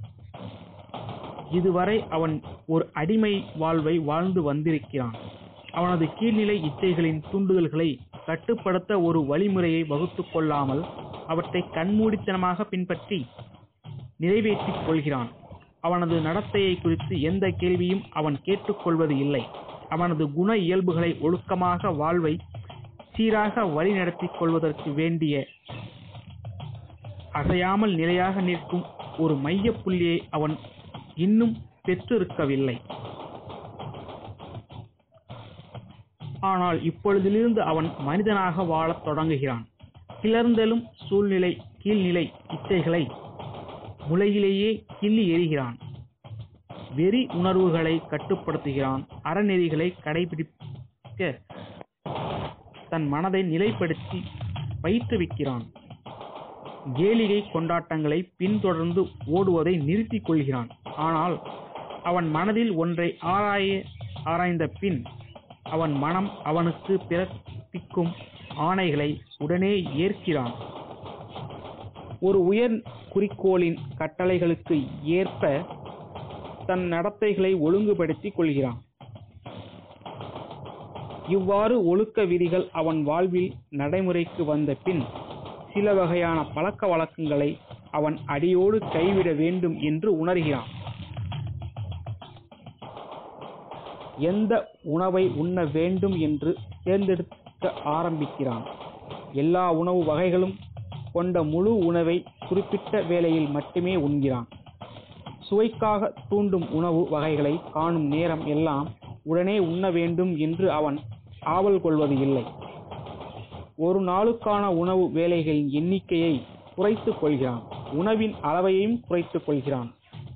இதுவரை அவன் ஒரு அடிமை வாழ்வை வாழ்ந்து வந்திருக்கிறான் அவனது கீழ்நிலை இச்சைகளின் தூண்டுதல்களை கட்டுப்படுத்த ஒரு வழிமுறையை வகுத்துக் கொள்ளாமல் அவற்றை கண்மூடித்தனமாக பின்பற்றி நிறைவேற்றிக் கொள்கிறான் அவனது நடத்தையை குறித்து எந்த கேள்வியும் அவன் கேட்டுக்கொள்வது இல்லை அவனது குண இயல்புகளை ஒழுக்கமாக வாழ்வை சீராக வழிநடத்திக் கொள்வதற்கு வேண்டிய அசையாமல் நிலையாக நிற்கும் ஒரு மையப் புள்ளியை அவன் இன்னும் பெற்றிருக்கவில்லை ஆனால் இப்பொழுதிலிருந்து அவன் மனிதனாக வாழத் தொடங்குகிறான் கிளர்ந்தெழும் சூழ்நிலை கீழ்நிலை இச்சைகளை முளையிலேயே கிள்ளி எறிகிறான் வெறி உணர்வுகளை கட்டுப்படுத்துகிறான் அறநெறிகளை கடைபிடிக்க தன் மனதை நிலைப்படுத்தி பயிற்றுவிக்கிறான் கேளிகை கொண்டாட்டங்களை பின்தொடர்ந்து ஓடுவதை நிறுத்திக் கொள்கிறான் ஆனால் அவன் மனதில் ஒன்றை ஆராய ஆராய்ந்த பின் அவன் மனம் அவனுக்கு பிறப்பிக்கும் ஆணைகளை உடனே ஏற்கிறான் ஒரு உயர் குறிக்கோளின் கட்டளைகளுக்கு ஏற்ப தன் நடத்தைகளை ஒழுங்குபடுத்திக் கொள்கிறான் இவ்வாறு ஒழுக்க விதிகள் அவன் வாழ்வில் நடைமுறைக்கு வந்த பின் சில வகையான பழக்க வழக்கங்களை அவன் அடியோடு கைவிட வேண்டும் என்று உணர்கிறான் எந்த உணவை உண்ண வேண்டும் என்று தேர்ந்தெடுக்க ஆரம்பிக்கிறான் எல்லா உணவு வகைகளும் கொண்ட முழு உணவை குறிப்பிட்ட வேளையில் மட்டுமே உண்கிறான் சுவைக்காக தூண்டும் உணவு வகைகளை காணும் நேரம் எல்லாம் உடனே உண்ண வேண்டும் என்று அவன் ஆவல் கொள்வது இல்லை ஒரு நாளுக்கான உணவு வேலைகளின் எண்ணிக்கையை குறைத்துக் கொள்கிறான் உணவின் அளவையும் குறைத்துக் கொள்கிறான்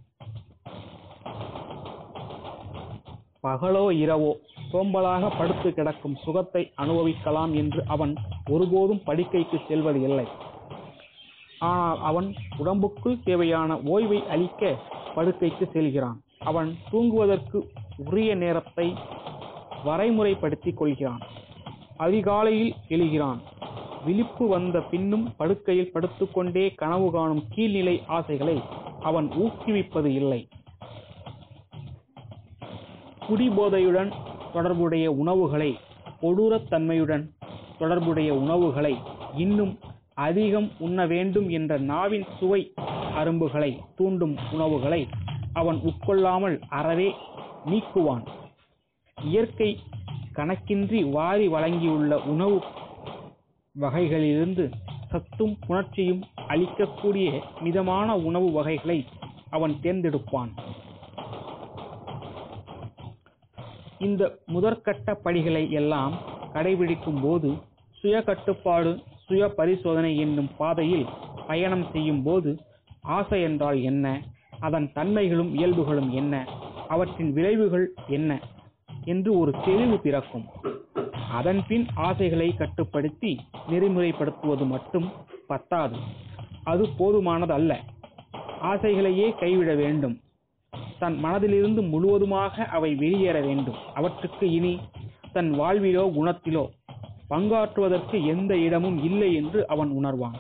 பகலோ இரவோ சோம்பலாக படுத்து கிடக்கும் சுகத்தை அனுபவிக்கலாம் என்று அவன் ஒருபோதும் படுக்கைக்கு செல்வது இல்லை ஆனால் அவன் உடம்புக்குள் தேவையான ஓய்வை அளிக்க படுக்கைக்கு செல்கிறான் அவன் தூங்குவதற்கு உரிய நேரத்தை வரைமுறைப்படுத்திக் கொள்கிறான் அதிகாலையில் எழுகிறான் விழிப்பு வந்த பின்னும் படுக்கையில் படுத்துக்கொண்டே கனவு காணும் கீழ்நிலை ஆசைகளை அவன் ஊக்குவிப்பது இல்லை குடிபோதையுடன் தொடர்புடைய உணவுகளை கொடூரத்தன்மையுடன் தொடர்புடைய உணவுகளை இன்னும் அதிகம் உண்ண வேண்டும் என்ற நாவின் சுவை அரும்புகளை தூண்டும் உணவுகளை அவன் உட்கொள்ளாமல் அறவே நீக்குவான் இயற்கை கணக்கின்றி வாரி வழங்கியுள்ள உணவு வகைகளிலிருந்து சத்தும் புணர்ச்சியும் அளிக்கக்கூடிய மிதமான உணவு வகைகளை அவன் தேர்ந்தெடுப்பான் இந்த முதற்கட்ட படிகளை எல்லாம் கடைபிடிக்கும் போது சுய கட்டுப்பாடு சுய பரிசோதனை என்னும் பாதையில் பயணம் செய்யும் போது ஆசை என்றால் என்ன அதன் தன்மைகளும் இயல்புகளும் என்ன அவற்றின் விளைவுகள் என்ன என்று ஒரு தெளிவு பிறக்கும் அதன்பின் ஆசைகளை கட்டுப்படுத்தி நெறிமுறைப்படுத்துவது மட்டும் பத்தாது அது போதுமானது அல்ல ஆசைகளையே கைவிட வேண்டும் தன் மனதிலிருந்து முழுவதுமாக அவை வெளியேற வேண்டும் அவற்றுக்கு இனி தன் வாழ்விலோ குணத்திலோ பங்காற்றுவதற்கு எந்த இடமும் இல்லை என்று அவன் உணர்வான்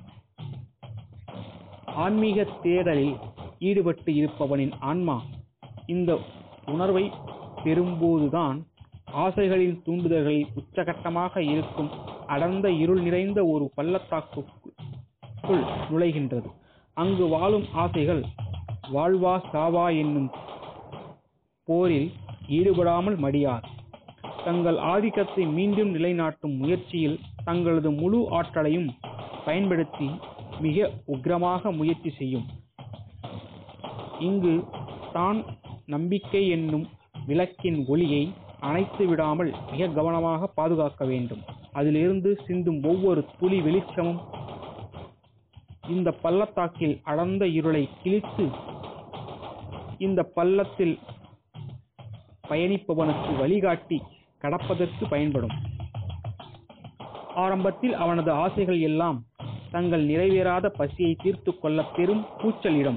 ஆன்மீக தேடலில் ஈடுபட்டு இருப்பவனின் ஆன்மா இந்த உணர்வை பெறும்போதுதான் ஆசைகளின் தூண்டுதல்களில் உச்சகட்டமாக இருக்கும் அடர்ந்த இருள் நிறைந்த ஒரு பள்ளத்தாக்குக்குள் நுழைகின்றது அங்கு வாழும் ஆசைகள் வாழ்வா சாவா என்னும் போரில் ஈடுபடாமல் மடியார் தங்கள் ஆதிக்கத்தை மீண்டும் நிலைநாட்டும் முயற்சியில் தங்களது முழு ஆற்றலையும் பயன்படுத்தி மிக உக்கிரமாக முயற்சி செய்யும் இங்கு தான் நம்பிக்கை என்னும் விளக்கின் ஒளியை அணைத்து விடாமல் மிக கவனமாக பாதுகாக்க வேண்டும் அதிலிருந்து சிந்தும் ஒவ்வொரு துளி வெளிச்சமும் இந்த பள்ளத்தாக்கில் அடர்ந்த இருளை கிழித்து இந்த பள்ளத்தில் பயணிப்பவனுக்கு வழிகாட்டி கடப்பதற்கு பயன்படும் ஆரம்பத்தில் அவனது ஆசைகள் எல்லாம் தங்கள் நிறைவேறாத பசியை தீர்த்து கொள்ள பெரும் கூச்சலிடம்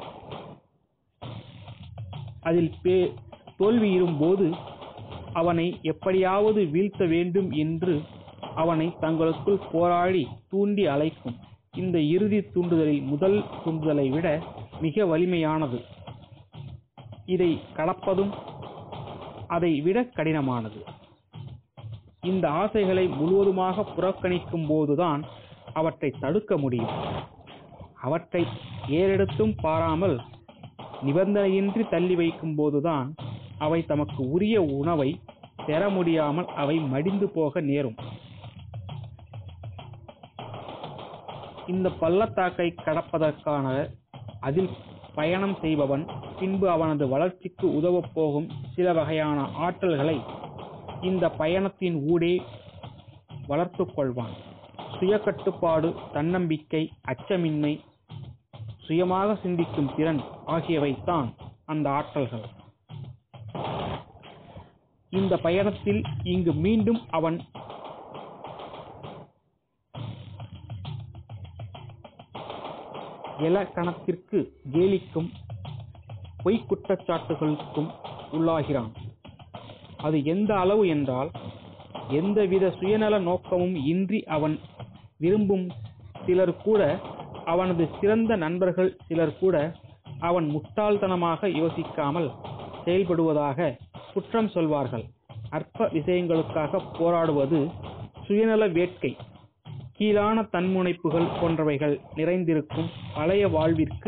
அதில் பே தோல்வியுறும் போது அவனை எப்படியாவது வீழ்த்த வேண்டும் என்று அவனை தங்களுக்குள் போராடி தூண்டி அழைக்கும் இந்த இறுதி தூண்டுதலில் முதல் தூண்டுதலை விட மிக வலிமையானது இதை கடப்பதும் அதை விட கடினமானது இந்த ஆசைகளை முழுவதுமாக புறக்கணிக்கும் போதுதான் அவற்றை தடுக்க முடியும் அவற்றை ஏறெடுத்தும் பாராமல் நிபந்தனையின்றி தள்ளி வைக்கும் போதுதான் அவை தமக்கு உரிய உணவை பெற முடியாமல் அவை மடிந்து போக நேரும் இந்த பள்ளத்தாக்கை கடப்பதற்கான அதில் பயணம் செய்பவன் பின்பு அவனது வளர்ச்சிக்கு உதவப் போகும் சில வகையான ஆற்றல்களை இந்த பயணத்தின் ஊடே வளர்த்துக் கொள்வான் சுய கட்டுப்பாடு தன்னம்பிக்கை அச்சமின்மை சுயமாக சிந்திக்கும் திறன் ஆகியவைத்தான் அந்த ஆற்றல்கள் இந்த பயணத்தில் இங்கு மீண்டும் அவன் இலக்கணத்திற்கு கேலிக்கும் பொய்க் குற்றச்சாட்டுகளுக்கும் உள்ளாகிறான் அது எந்த அளவு என்றால் எந்தவித சுயநல நோக்கமும் இன்றி அவன் விரும்பும் சிலர் கூட அவனது சிறந்த நண்பர்கள் சிலர் கூட அவன் முட்டாள்தனமாக யோசிக்காமல் செயல்படுவதாக குற்றம் சொல்வார்கள் அற்ப விஷயங்களுக்காக போராடுவது சுயநல வேட்கை கீழான தன்முனைப்புகள் போன்றவைகள் நிறைந்திருக்கும் பழைய வாழ்விற்கு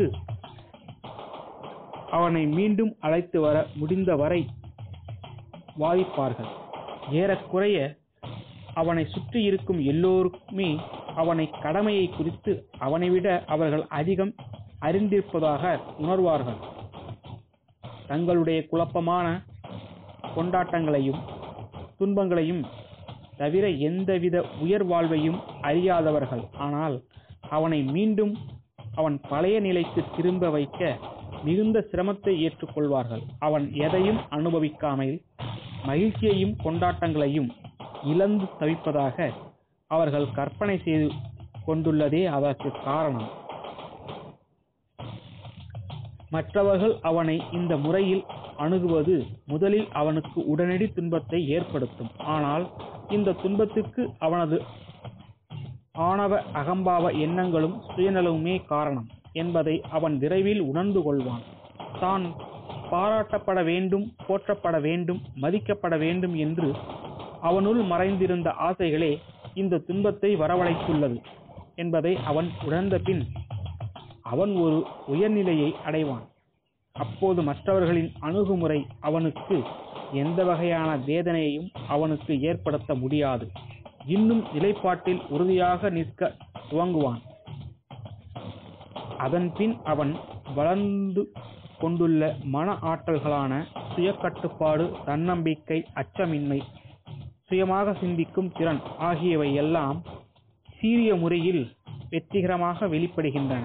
அவனை மீண்டும் அழைத்து வர முடிந்தவரை வாதிப்பார்கள் ஏறக்குறைய அவனை சுற்றி இருக்கும் எல்லோருக்குமே அவனை கடமையை குறித்து அவனை விட அவர்கள் அதிகம் அறிந்திருப்பதாக உணர்வார்கள் தங்களுடைய குழப்பமான கொண்டாட்டங்களையும் துன்பங்களையும் தவிர எந்தவித உயர் வாழ்வையும் அறியாதவர்கள் ஆனால் அவனை மீண்டும் அவன் பழைய நிலைக்கு திரும்ப வைக்க மிகுந்த சிரமத்தை ஏற்றுக்கொள்வார்கள் அவன் எதையும் அனுபவிக்காமல் மகிழ்ச்சியையும் கொண்டாட்டங்களையும் இழந்து தவிப்பதாக அவர்கள் கற்பனை செய்து கொண்டுள்ளதே அதற்கு காரணம் மற்றவர்கள் அவனை இந்த முறையில் அணுகுவது முதலில் அவனுக்கு உடனடி துன்பத்தை ஏற்படுத்தும் ஆனால் இந்த துன்பத்துக்கு அவனது ஆணவ அகம்பாவ எண்ணங்களும் சுயநலவுமே காரணம் என்பதை அவன் விரைவில் உணர்ந்து கொள்வான் தான் பாராட்டப்பட வேண்டும் போற்றப்பட வேண்டும் மதிக்கப்பட வேண்டும் என்று அவனுள் மறைந்திருந்த ஆசைகளே இந்த துன்பத்தை வரவழைத்துள்ளது என்பதை அவன் உணர்ந்த பின் அவன் ஒரு உயர்நிலையை அடைவான் அப்போது மற்றவர்களின் அணுகுமுறை அவனுக்கு எந்த வகையான வேதனையையும் அவனுக்கு ஏற்படுத்த முடியாது இன்னும் நிலைப்பாட்டில் உறுதியாக நிற்க துவங்குவான் அதன் பின் அவன் வளர்ந்து கொண்டுள்ள மன ஆற்றல்களான சுய கட்டுப்பாடு தன்னம்பிக்கை அச்சமின்மை சுயமாக சிந்திக்கும் திறன் ஆகியவை எல்லாம் சீரிய முறையில் வெற்றிகரமாக வெளிப்படுகின்றன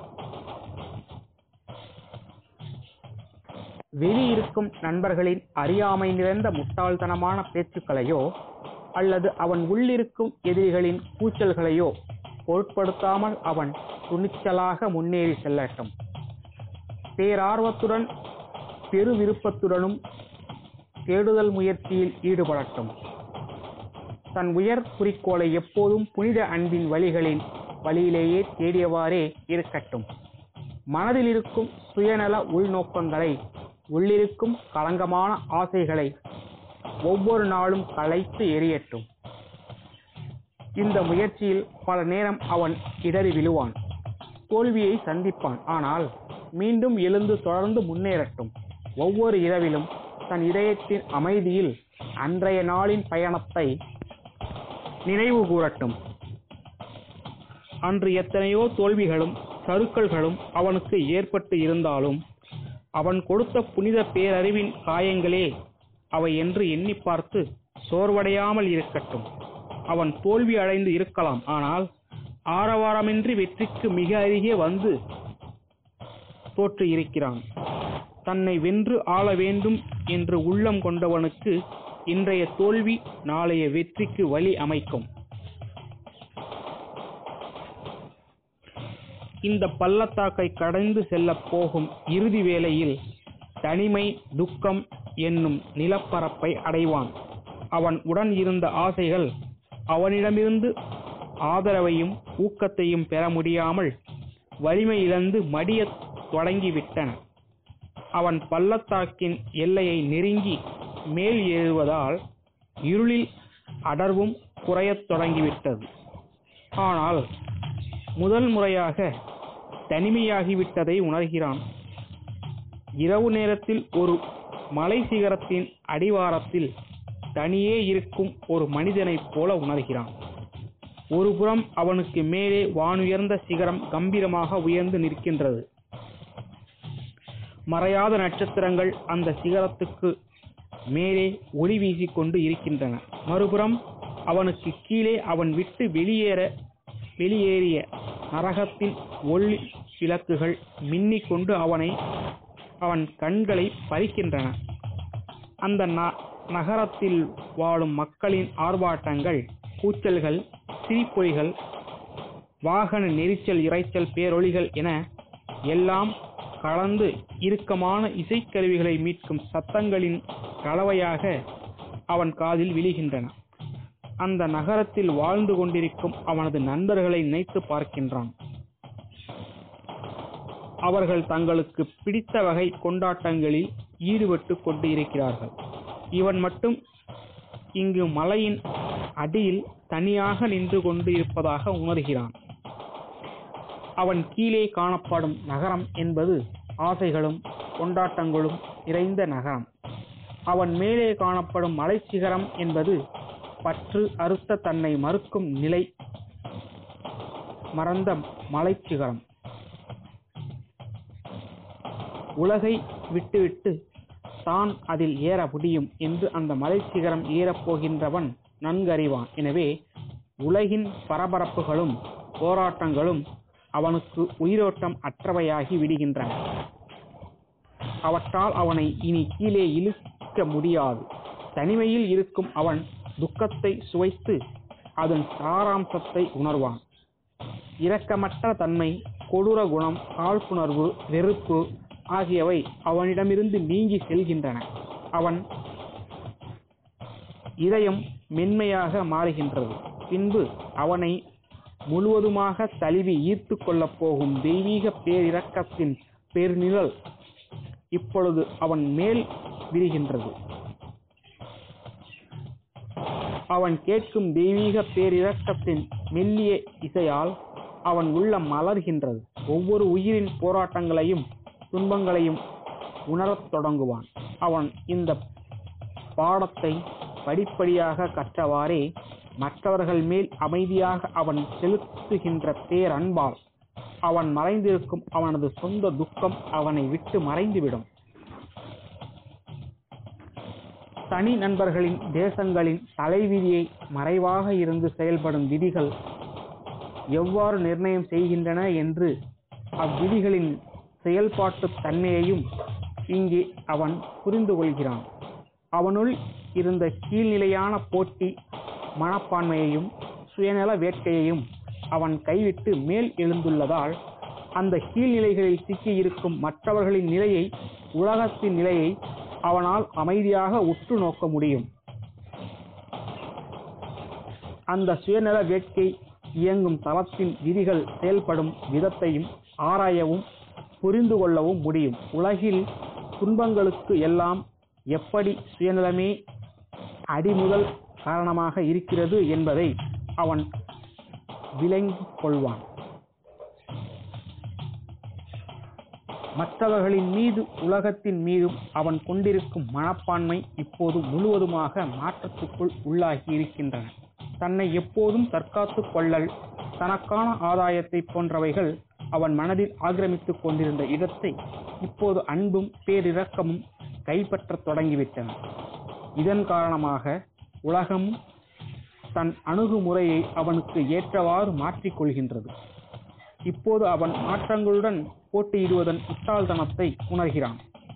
வெளியிருக்கும் நண்பர்களின் அறியாமை நிறைந்த முட்டாள்தனமான பேச்சுக்களையோ அல்லது அவன் உள்ளிருக்கும் எதிரிகளின் கூச்சல்களையோ பொருட்படுத்தாமல் அவன் துணிச்சலாக முன்னேறி செல்லட்டும் பேரார்வத்துடன் பெருவிருப்பத்துடனும் தேடுதல் முயற்சியில் ஈடுபடட்டும் தன் உயர் குறிக்கோளை எப்போதும் புனித அன்பின் வழிகளின் வழியிலேயே தேடியவாறே இருக்கட்டும் மனதில் இருக்கும் சுயநல உள்நோக்கங்களை உள்ளிருக்கும் களங்கமான ஆசைகளை ஒவ்வொரு நாளும் களைத்து எரியட்டும் இந்த முயற்சியில் பல நேரம் அவன் இடறி விழுவான் தோல்வியை சந்திப்பான் ஆனால் மீண்டும் எழுந்து தொடர்ந்து முன்னேறட்டும் ஒவ்வொரு இரவிலும் தன் இதயத்தின் அமைதியில் அன்றைய நாளின் பயணத்தை நினைவு கூறட்டும் அன்று எத்தனையோ தோல்விகளும் சறுக்கல்களும் அவனுக்கு ஏற்பட்டு இருந்தாலும் அவன் கொடுத்த புனித பேரறிவின் காயங்களே அவை என்று எண்ணி பார்த்து சோர்வடையாமல் இருக்கட்டும் அவன் தோல்வி அடைந்து இருக்கலாம் ஆனால் ஆரவாரமின்றி வெற்றிக்கு மிக அருகே வந்து தோற்று இருக்கிறான் தன்னை வென்று ஆள வேண்டும் என்று உள்ளம் கொண்டவனுக்கு இன்றைய தோல்வி நாளைய வெற்றிக்கு வழி அமைக்கும் இந்த பள்ளத்தாக்கை கடந்து செல்லப் போகும் இறுதி வேளையில் தனிமை துக்கம் என்னும் நிலப்பரப்பை அடைவான் அவன் உடன் இருந்த ஆசைகள் அவனிடமிருந்து ஆதரவையும் ஊக்கத்தையும் பெற முடியாமல் வலிமை இழந்து மடியத் தொடங்கிவிட்டன அவன் பள்ளத்தாக்கின் எல்லையை நெருங்கி மேல் ஏறுவதால் இருளில் அடர்வும் குறையத் தொடங்கிவிட்டது ஆனால் முதல் முறையாக தனிமையாகிவிட்டதை உணர்கிறான் இரவு நேரத்தில் ஒரு மலை சிகரத்தின் அடிவாரத்தில் தனியே இருக்கும் ஒரு மனிதனைப் போல உணர்கிறான் ஒருபுறம் அவனுக்கு மேலே வானுயர்ந்த சிகரம் கம்பீரமாக உயர்ந்து நிற்கின்றது மறையாத நட்சத்திரங்கள் அந்த சிகரத்துக்கு மேலே ஒளி வீசிக்கொண்டு இருக்கின்றன மறுபுறம் அவனுக்கு கீழே அவன் விட்டு வெளியேற வெளியேறிய நரகத்தின் ஒளி விளக்குகள் மின்னிக் கொண்டு அவனை அவன் கண்களை பறிக்கின்றன அந்த ந- நகரத்தில் வாழும் மக்களின் ஆர்ப்பாட்டங்கள் கூச்சல்கள் சிரிப்பொலிகள் வாகன நெரிச்சல் இரைச்சல் பேரொளிகள் என எல்லாம் கலந்து இறுக்கமான இசைக்கருவிகளை மீட்கும் சத்தங்களின் கலவையாக அவன் காதில் விழுகின்றன அந்த நகரத்தில் வாழ்ந்து கொண்டிருக்கும் அவனது நண்பர்களை நினைத்து பார்க்கின்றான் அவர்கள் தங்களுக்கு பிடித்த வகை கொண்டாட்டங்களில் ஈடுபட்டு கொண்டு இருக்கிறார்கள் இவன் மட்டும் இங்கு மலையின் அடியில் தனியாக நின்று கொண்டு இருப்பதாக உணர்கிறான் அவன் கீழே காணப்படும் நகரம் என்பது ஆசைகளும் கொண்டாட்டங்களும் நிறைந்த நகரம் அவன் மேலே காணப்படும் மலைச்சிகரம் என்பது பற்று அறுத்த தன்னை மறுக்கும் நிலை மறந்த மலைச்சிகரம் உலகை விட்டுவிட்டு தான் அதில் ஏற முடியும் என்று அந்த மலைச்சிகரம் ஏறப் போகின்றவன் நன்கறிவான் எனவே உலகின் பரபரப்புகளும் போராட்டங்களும் அவனுக்கு உயிரோட்டம் அற்றவையாகி விடுகின்றன அவற்றால் அவனை இனி கீழே இழுக்க முடியாது தனிமையில் இருக்கும் அவன் துக்கத்தை சுவைத்து அதன் சாராம்சத்தை உணர்வான் இரக்கமற்ற தன்மை கொடூர குணம் காழ்ப்புணர்வு வெறுப்பு ஆகியவை அவனிடமிருந்து நீங்கி செல்கின்றன அவன் இதயம் மென்மையாக மாறுகின்றது பின்பு அவனை முழுவதுமாக தழுவி ஈர்த்து கொள்ளப் போகும் தெய்வீக பேரிரக்கத்தின் பெருநிழல் இப்பொழுது அவன் மேல் விரிகின்றது அவன் கேட்கும் தெய்வீக பேரிரக்கத்தின் மெல்லிய இசையால் அவன் உள்ளம் மலர்கின்றது ஒவ்வொரு உயிரின் போராட்டங்களையும் துன்பங்களையும் உணரத் தொடங்குவான் அவன் இந்த பாடத்தை படிப்படியாக கற்றவாறே மற்றவர்கள் மேல் அமைதியாக அவன் செலுத்துகின்ற பேரன்பால் அவன் மறைந்திருக்கும் அவனது சொந்த துக்கம் அவனை விட்டு மறைந்துவிடும் தனி நண்பர்களின் தேசங்களின் தலைவிதியை மறைவாக இருந்து செயல்படும் விதிகள் எவ்வாறு நிர்ணயம் செய்கின்றன என்று அவ்விதிகளின் செயல்பாட்டு தன்மையையும் இங்கே அவன் புரிந்து கொள்கிறான் அவனுள் இருந்த கீழ்நிலையான போட்டி மனப்பான்மையையும் சுயநல வேட்கையையும் அவன் கைவிட்டு மேல் எழுந்துள்ளதால் அந்த கீழ்நிலைகளில் சிக்கியிருக்கும் மற்றவர்களின் நிலையை உலகத்தின் நிலையை அவனால் அமைதியாக உற்று நோக்க முடியும் அந்த சுயநல வேட்கை இயங்கும் தளத்தின் விதிகள் செயல்படும் விதத்தையும் ஆராயவும் புரிந்து கொள்ளவும் முடியும் உலகில் துன்பங்களுக்கு எல்லாம் எப்படி சுயநலமே அடிமுதல் காரணமாக இருக்கிறது என்பதை அவன் விளங்கிக் கொள்வான் மற்றவர்களின் மீது உலகத்தின் மீதும் அவன் கொண்டிருக்கும் மனப்பான்மை இப்போது முழுவதுமாக மாற்றத்துக்குள் உள்ளாகி இருக்கின்றன தன்னை எப்போதும் தற்காத்துக் கொள்ளல் தனக்கான ஆதாயத்தை போன்றவைகள் அவன் மனதில் ஆக்கிரமித்துக் கொண்டிருந்த இடத்தை இப்போது அன்பும் பேரிரக்கமும் கைப்பற்றத் தொடங்கிவிட்டன இதன் காரணமாக உலகமும் தன் அணுகுமுறையை அவனுக்கு ஏற்றவாறு மாற்றிக் கொள்கின்றது இப்போது அவன் மாற்றங்களுடன் போட்டியிடுவதன் முட்டாள்தனத்தை உணர்கிறான்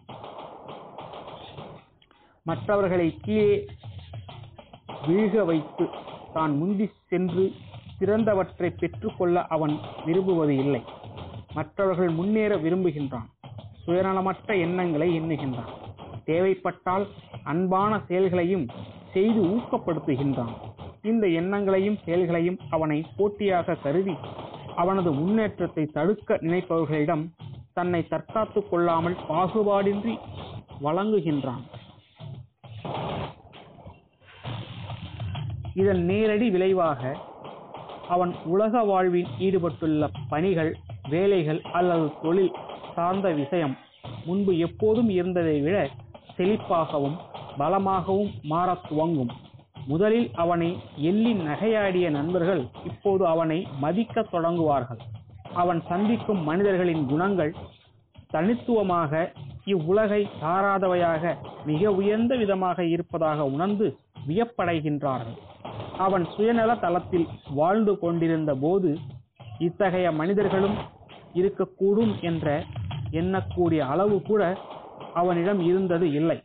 மற்றவர்களை கீழே வீழ்க வைத்து தான் முந்தி சென்று சிறந்தவற்றை பெற்றுக்கொள்ள அவன் விரும்புவது இல்லை மற்றவர்கள் முன்னேற விரும்புகின்றான் சுயநலமற்ற எண்ணங்களை எண்ணுகின்றான் தேவைப்பட்டால் அன்பான செயல்களையும் செய்து ஊக்கப்படுத்துகின்றான் இந்த எண்ணங்களையும் செயல்களையும் அவனை போட்டியாக கருதி அவனது முன்னேற்றத்தை தடுக்க நினைப்பவர்களிடம் தன்னை தற்காத்துக் கொள்ளாமல் பாகுபாடின்றி வழங்குகின்றான் இதன் நேரடி விளைவாக அவன் உலக வாழ்வில் ஈடுபட்டுள்ள பணிகள் வேலைகள் அல்லது தொழில் சார்ந்த விஷயம் முன்பு எப்போதும் இருந்ததை விட செழிப்பாகவும் பலமாகவும் மாறத் துவங்கும் முதலில் அவனை எள்ளி நகையாடிய நண்பர்கள் இப்போது அவனை மதிக்கத் தொடங்குவார்கள் அவன் சந்திக்கும் மனிதர்களின் குணங்கள் தனித்துவமாக இவ்வுலகை சாராதவையாக மிக உயர்ந்த விதமாக இருப்பதாக உணர்ந்து வியப்படைகின்றார்கள் அவன் சுயநல தளத்தில் வாழ்ந்து கொண்டிருந்த போது இத்தகைய மனிதர்களும் இருக்கக்கூடும் என்ற எண்ணக்கூடிய அளவு கூட அவனிடம் இருந்தது இல்லை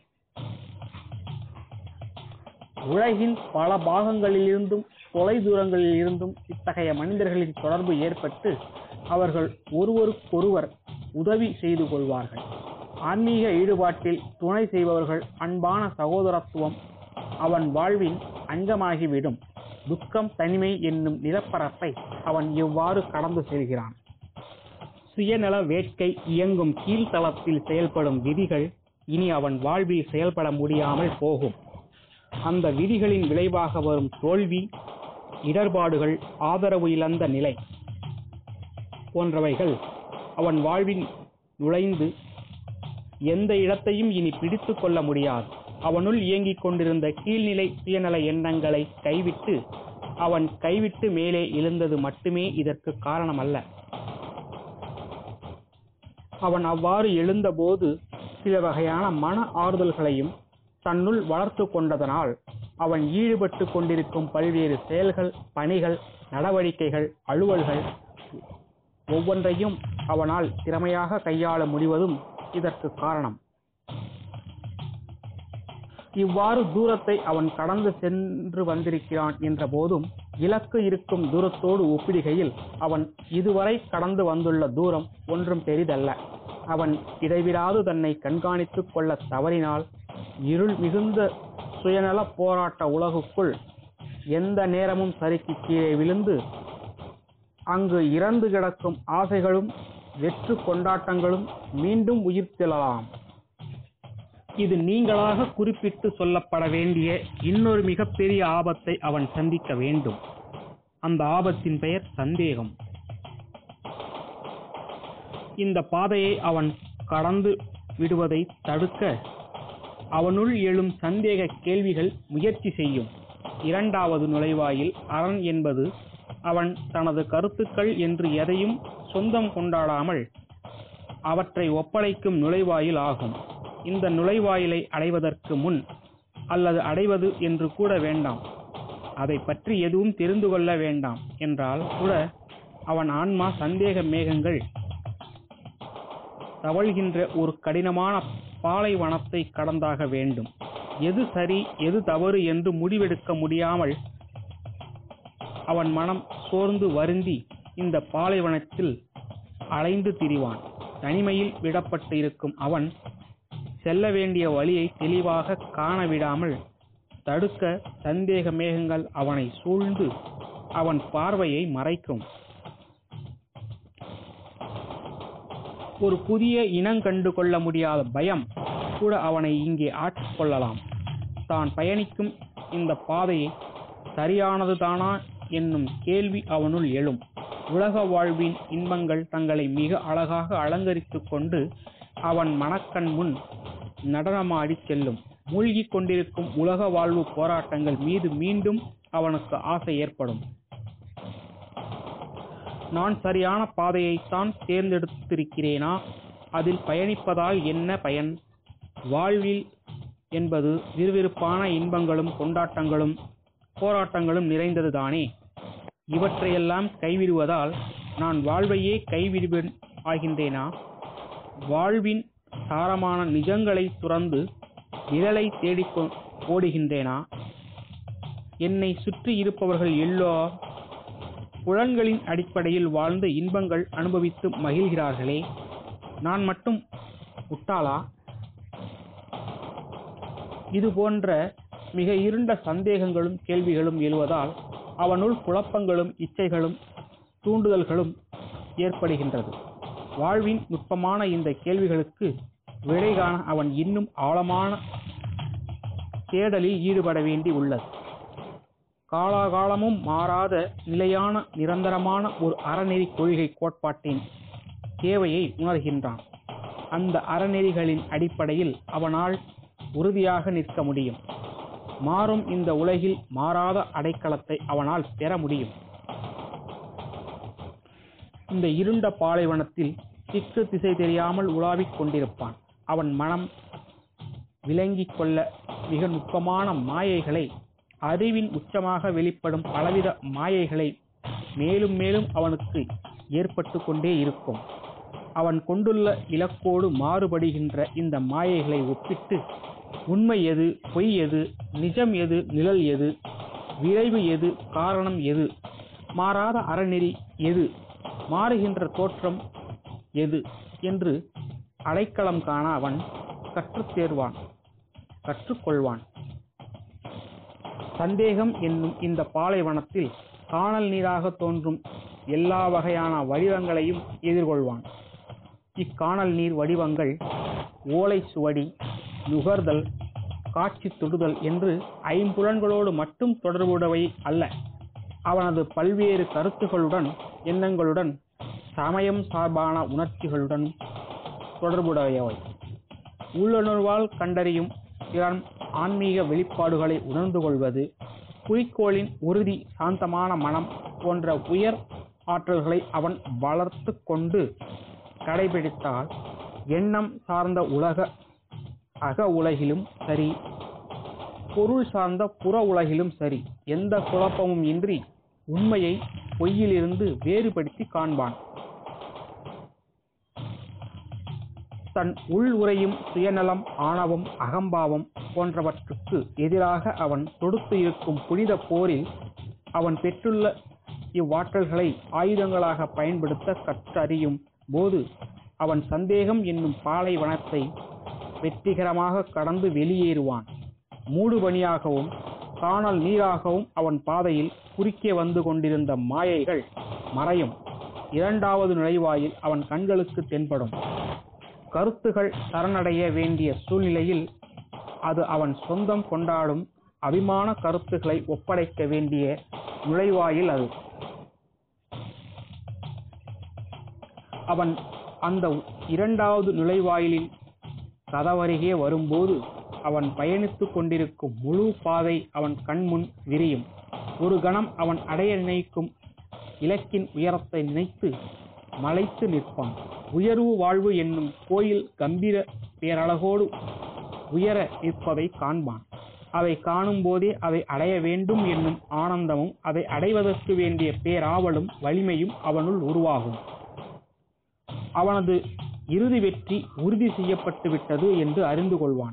உலகின் பல பாகங்களிலிருந்தும் தொலை தூரங்களில் இருந்தும் இத்தகைய மனிதர்களின் தொடர்பு ஏற்பட்டு அவர்கள் ஒருவருக்கொருவர் உதவி செய்து கொள்வார்கள் ஆன்மீக ஈடுபாட்டில் துணை செய்பவர்கள் அன்பான சகோதரத்துவம் அவன் வாழ்வின் அங்கமாகிவிடும் துக்கம் தனிமை என்னும் நிலப்பரப்பை அவன் எவ்வாறு கடந்து செல்கிறான் சுயநல வேட்கை இயங்கும் கீழ்த்தளத்தில் செயல்படும் விதிகள் இனி அவன் வாழ்வில் செயல்பட முடியாமல் போகும் அந்த விதிகளின் விளைவாக வரும் தோல்வி இடர்பாடுகள் ஆதரவு இழந்த நிலை போன்றவைகள் அவன் வாழ்வில் நுழைந்து எந்த இடத்தையும் இனி பிடித்து கொள்ள முடியாது அவனுள் இயங்கிக் கொண்டிருந்த கீழ்நிலை சுயநல எண்ணங்களை கைவிட்டு அவன் கைவிட்டு மேலே எழுந்தது மட்டுமே இதற்கு காரணமல்ல அவன் அவ்வாறு எழுந்தபோது சில வகையான மன ஆறுதல்களையும் தன்னுள் வளர்த்து கொண்டதனால் அவன் ஈடுபட்டு கொண்டிருக்கும் பல்வேறு செயல்கள் பணிகள் நடவடிக்கைகள் அலுவல்கள் ஒவ்வொன்றையும் அவனால் திறமையாக கையாள முடிவதும் இதற்கு காரணம் இவ்வாறு தூரத்தை அவன் கடந்து சென்று வந்திருக்கிறான் என்ற போதும் இலக்கு இருக்கும் தூரத்தோடு ஒப்பிடுகையில் அவன் இதுவரை கடந்து வந்துள்ள தூரம் ஒன்றும் பெரிதல்ல அவன் இடைவிடாது தன்னை கண்காணித்துக் கொள்ள தவறினால் இருள் மிகுந்த சுயநல போராட்ட உலகுக்குள் எந்த நேரமும் சறுக்கி கீழே விழுந்து அங்கு இறந்து கிடக்கும் ஆசைகளும் வெற்று கொண்டாட்டங்களும் மீண்டும் உயிர்த்தெழலாம் இது நீங்களாக குறிப்பிட்டு சொல்லப்பட வேண்டிய இன்னொரு மிகப்பெரிய ஆபத்தை அவன் சந்திக்க வேண்டும் அந்த ஆபத்தின் பெயர் சந்தேகம் இந்த பாதையை அவன் கடந்து விடுவதை தடுக்க அவனுள் எழும் சந்தேக கேள்விகள் முயற்சி செய்யும் இரண்டாவது நுழைவாயில் அரண் என்பது அவன் தனது கருத்துக்கள் என்று எதையும் சொந்தம் கொண்டாடாமல் அவற்றை ஒப்படைக்கும் நுழைவாயில் ஆகும் இந்த நுழைவாயிலை அடைவதற்கு முன் அல்லது அடைவது என்று கூட வேண்டாம் அதை பற்றி எதுவும் தெரிந்து கொள்ள வேண்டாம் என்றால் கூட அவன் ஆன்மா சந்தேக மேகங்கள் தவழ்கின்ற ஒரு கடினமான பாலைவனத்தை கடந்தாக வேண்டும் எது சரி எது தவறு என்று முடிவெடுக்க முடியாமல் அவன் மனம் சோர்ந்து வருந்தி இந்த பாலைவனத்தில் அலைந்து திரிவான் தனிமையில் விடப்பட்டு இருக்கும் அவன் செல்ல வேண்டிய வழியை தெளிவாக காண விடாமல் தடுக்க சந்தேக மேகங்கள் அவனை சூழ்ந்து அவன் பார்வையை மறைக்கும் ஒரு புதிய இனம் கண்டு கொள்ள முடியாத பயம் கூட அவனை இங்கே ஆட்கொள்ளலாம் தான் பயணிக்கும் இந்த பாதையை சரியானதுதானா என்னும் கேள்வி அவனுள் எழும் உலக வாழ்வின் இன்பங்கள் தங்களை மிக அழகாக அலங்கரித்துக் கொண்டு அவன் மனக்கண் முன் நடனமாடி செல்லும் மூழ்கிக் கொண்டிருக்கும் உலக வாழ்வு போராட்டங்கள் மீது மீண்டும் அவனுக்கு ஆசை ஏற்படும் நான் சரியான பாதையைத்தான் தேர்ந்தெடுத்திருக்கிறேனா அதில் பயணிப்பதால் என்ன பயன் வாழ்வில் என்பது விறுவிறுப்பான இன்பங்களும் கொண்டாட்டங்களும் போராட்டங்களும் நிறைந்ததுதானே இவற்றையெல்லாம் கைவிடுவதால் நான் வாழ்வையே கைவிடுவேன் ஆகின்றேனா வாழ்வின் சாரமான நிஜங்களை துறந்து நிழலை தேடிக் கொ- ஓடுகின்றேனா என்னை சுற்றி இருப்பவர்கள் எல்லோ புலன்களின் அடிப்படையில் வாழ்ந்து இன்பங்கள் அனுபவித்து மகிழ்கிறார்களே நான் மட்டும் முட்டாளா இது போன்ற மிக இருண்ட சந்தேகங்களும் கேள்விகளும் எழுவதால் அவனுள் குழப்பங்களும் இச்சைகளும் தூண்டுதல்களும் ஏற்படுகின்றது வாழ்வின் நுட்பமான இந்த கேள்விகளுக்கு விடை காண அவன் இன்னும் ஆழமான தேடலில் ஈடுபட வேண்டி உள்ளது காலாகாலமும் மாறாத நிலையான நிரந்தரமான ஒரு அறநெறி கொள்கை கோட்பாட்டின் தேவையை உணர்கின்றான் அந்த அறநெறிகளின் அடிப்படையில் அவனால் உறுதியாக நிற்க முடியும் மாறும் இந்த உலகில் மாறாத அடைக்கலத்தை அவனால் பெற முடியும் இந்த இருண்ட பாலைவனத்தில் திக்கு திசை தெரியாமல் உலாவிக் கொண்டிருப்பான் அவன் மனம் விளங்கிக் கொள்ள மிக நுட்பமான மாயைகளை அறிவின் உச்சமாக வெளிப்படும் பலவித மாயைகளை மேலும் மேலும் அவனுக்கு ஏற்பட்டு கொண்டே இருக்கும் அவன் கொண்டுள்ள இலக்கோடு மாறுபடுகின்ற இந்த மாயைகளை ஒப்பிட்டு உண்மை எது பொய் எது நிஜம் எது நிழல் எது விரைவு எது காரணம் எது மாறாத அறநெறி எது மாறுகின்ற தோற்றம் எது என்று அடைக்கலம் காண அவன் கற்றுத் தேர்வான் கற்றுக்கொள்வான் சந்தேகம் என்னும் இந்த பாலைவனத்தில் காணல் நீராக தோன்றும் எல்லா வகையான வடிவங்களையும் எதிர்கொள்வான் இக்காணல் நீர் வடிவங்கள் ஓலை சுவடி நுகர்தல் காட்சி தொடுதல் என்று ஐம்புலன்களோடு மட்டும் தொடர்புடையவை அல்ல அவனது பல்வேறு கருத்துகளுடன் எண்ணங்களுடன் சமயம் சார்பான உணர்ச்சிகளுடன் தொடர்புடையவை உள்ளுணர்வால் கண்டறியும் திறன் ஆன்மீக வெளிப்பாடுகளை உணர்ந்து கொள்வது குறிக்கோளின் உறுதி சாந்தமான மனம் போன்ற உயர் ஆற்றல்களை அவன் வளர்த்து கொண்டு கடைபிடித்தால் எண்ணம் சார்ந்த உலக அக உலகிலும் சரி பொருள் சார்ந்த புற உலகிலும் சரி எந்த குழப்பமும் இன்றி உண்மையை பொய்யிலிருந்து வேறுபடுத்தி காண்பான் தன் உள் உரையும் சுயநலம் ஆணவம் அகம்பாவம் போன்றவற்றுக்கு எதிராக அவன் தொடுத்து இருக்கும் புனித போரில் அவன் பெற்றுள்ள இவ்வாற்றல்களை ஆயுதங்களாக பயன்படுத்த கற்றறியும் போது அவன் சந்தேகம் என்னும் பாலைவனத்தை வெற்றிகரமாக கடந்து வெளியேறுவான் மூடுபனியாகவும் காணல் நீராகவும் அவன் பாதையில் குறுக்கே வந்து கொண்டிருந்த மாயைகள் மறையும் இரண்டாவது நுழைவாயில் அவன் கண்களுக்கு தென்படும் கருத்துகள் சரணடைய வேண்டிய சூழ்நிலையில் அது அவன் சொந்தம் கொண்டாடும் அபிமான கருத்துக்களை ஒப்படைக்க வேண்டிய நுழைவாயில் அது அவன் அந்த இரண்டாவது நுழைவாயிலின் கதவருகே வரும்போது அவன் பயணித்துக் கொண்டிருக்கும் முழு பாதை அவன் கண்முன் விரியும் ஒரு கணம் அவன் அடைய நினைக்கும் இலக்கின் உயரத்தை நினைத்து மலைத்து நிற்பான் உயர்வு வாழ்வு என்னும் கோயில் கம்பீர பேரழகோடு உயர நிற்பதை காண்பான் அதை காணும் போதே அதை அடைய வேண்டும் என்னும் ஆனந்தமும் அதை அடைவதற்கு வேண்டிய பேராவலும் வலிமையும் அவனுள் உருவாகும் அவனது இறுதி வெற்றி உறுதி செய்யப்பட்டு விட்டது என்று அறிந்து கொள்வான்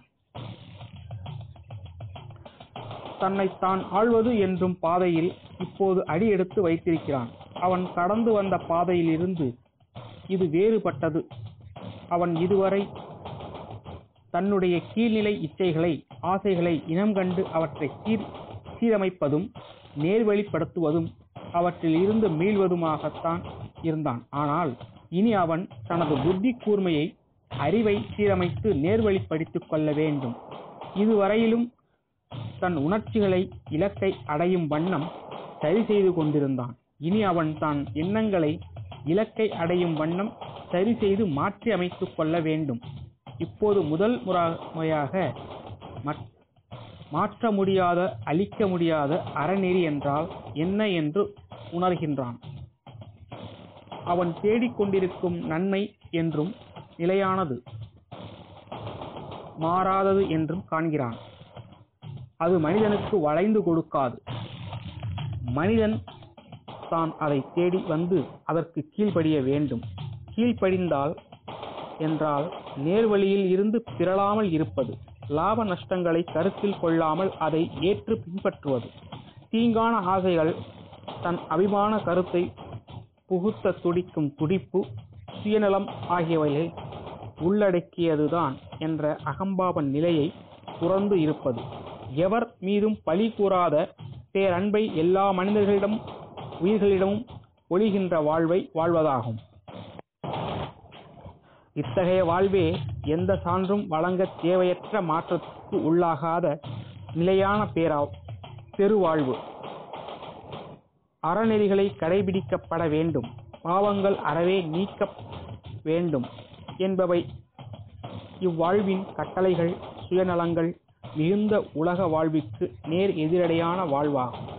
தன்னை தான் ஆள்வது என்றும் பாதையில் இப்போது அடி எடுத்து வைத்திருக்கிறான் அவன் கடந்து வந்த பாதையில் இருந்து இது வேறுபட்டது அவன் இதுவரை தன்னுடைய கீழ்நிலை இச்சைகளை ஆசைகளை இனம் கண்டு அவற்றை சீர் சீரமைப்பதும் நேர்வழிப்படுத்துவதும் அவற்றில் இருந்து மீள்வதுமாகத்தான் இருந்தான் ஆனால் இனி அவன் தனது புத்தி கூர்மையை அறிவை சீரமைத்து நேர்வழிப்படுத்திக் கொள்ள வேண்டும் இதுவரையிலும் தன் உணர்ச்சிகளை இலக்கை அடையும் வண்ணம் சரி செய்து கொண்டிருந்தான் இனி அவன் தான் எண்ணங்களை இலக்கை அடையும் வண்ணம் சரி செய்து மாற்றி அமைத்துக் கொள்ள வேண்டும் இப்போது முதல் முறையாக மற்- மாற்ற முடியாத அழிக்க முடியாத அறநெறி என்றால் என்ன என்று உணர்கின்றான் அவன் தேடிக்கொண்டிருக்கும் நன்மை என்றும் நிலையானது மாறாதது என்றும் காண்கிறான் அது மனிதனுக்கு வளைந்து கொடுக்காது மனிதன் தான் அதை தேடி வந்து அதற்கு கீழ்ப்படிய வேண்டும் கீழ்ப்படிந்தால் என்றால் நேர்வழியில் இருந்து பிறழாமல் இருப்பது லாப நஷ்டங்களை கருத்தில் கொள்ளாமல் அதை ஏற்று பின்பற்றுவது தீங்கான ஆசைகள் தன் அபிமான கருத்தை புகுத்த துடிக்கும் துடிப்பு சுயநலம் ஆகியவைகளை உள்ளடக்கியதுதான் என்ற அகம்பாவ நிலையை துறந்து இருப்பது எவர் மீதும் பழி கூறாத பேரன்பை எல்லா மனிதர்களிடம் உயிர்களிடமும் ஒளிகின்ற வாழ்வை வாழ்வதாகும் இத்தகைய வாழ்வே எந்த சான்றும் வழங்க தேவையற்ற மாற்றத்துக்கு உள்ளாகாத நிலையான பேரா பெருவாழ்வு அறநெறிகளை கடைபிடிக்கப்பட வேண்டும் பாவங்கள் அறவே நீக்க வேண்டும் என்பவை இவ்வாழ்வின் கட்டளைகள் சுயநலங்கள் மிகுந்த உலக வாழ்விற்கு நேர் எதிரடையான வாழ்வாகும்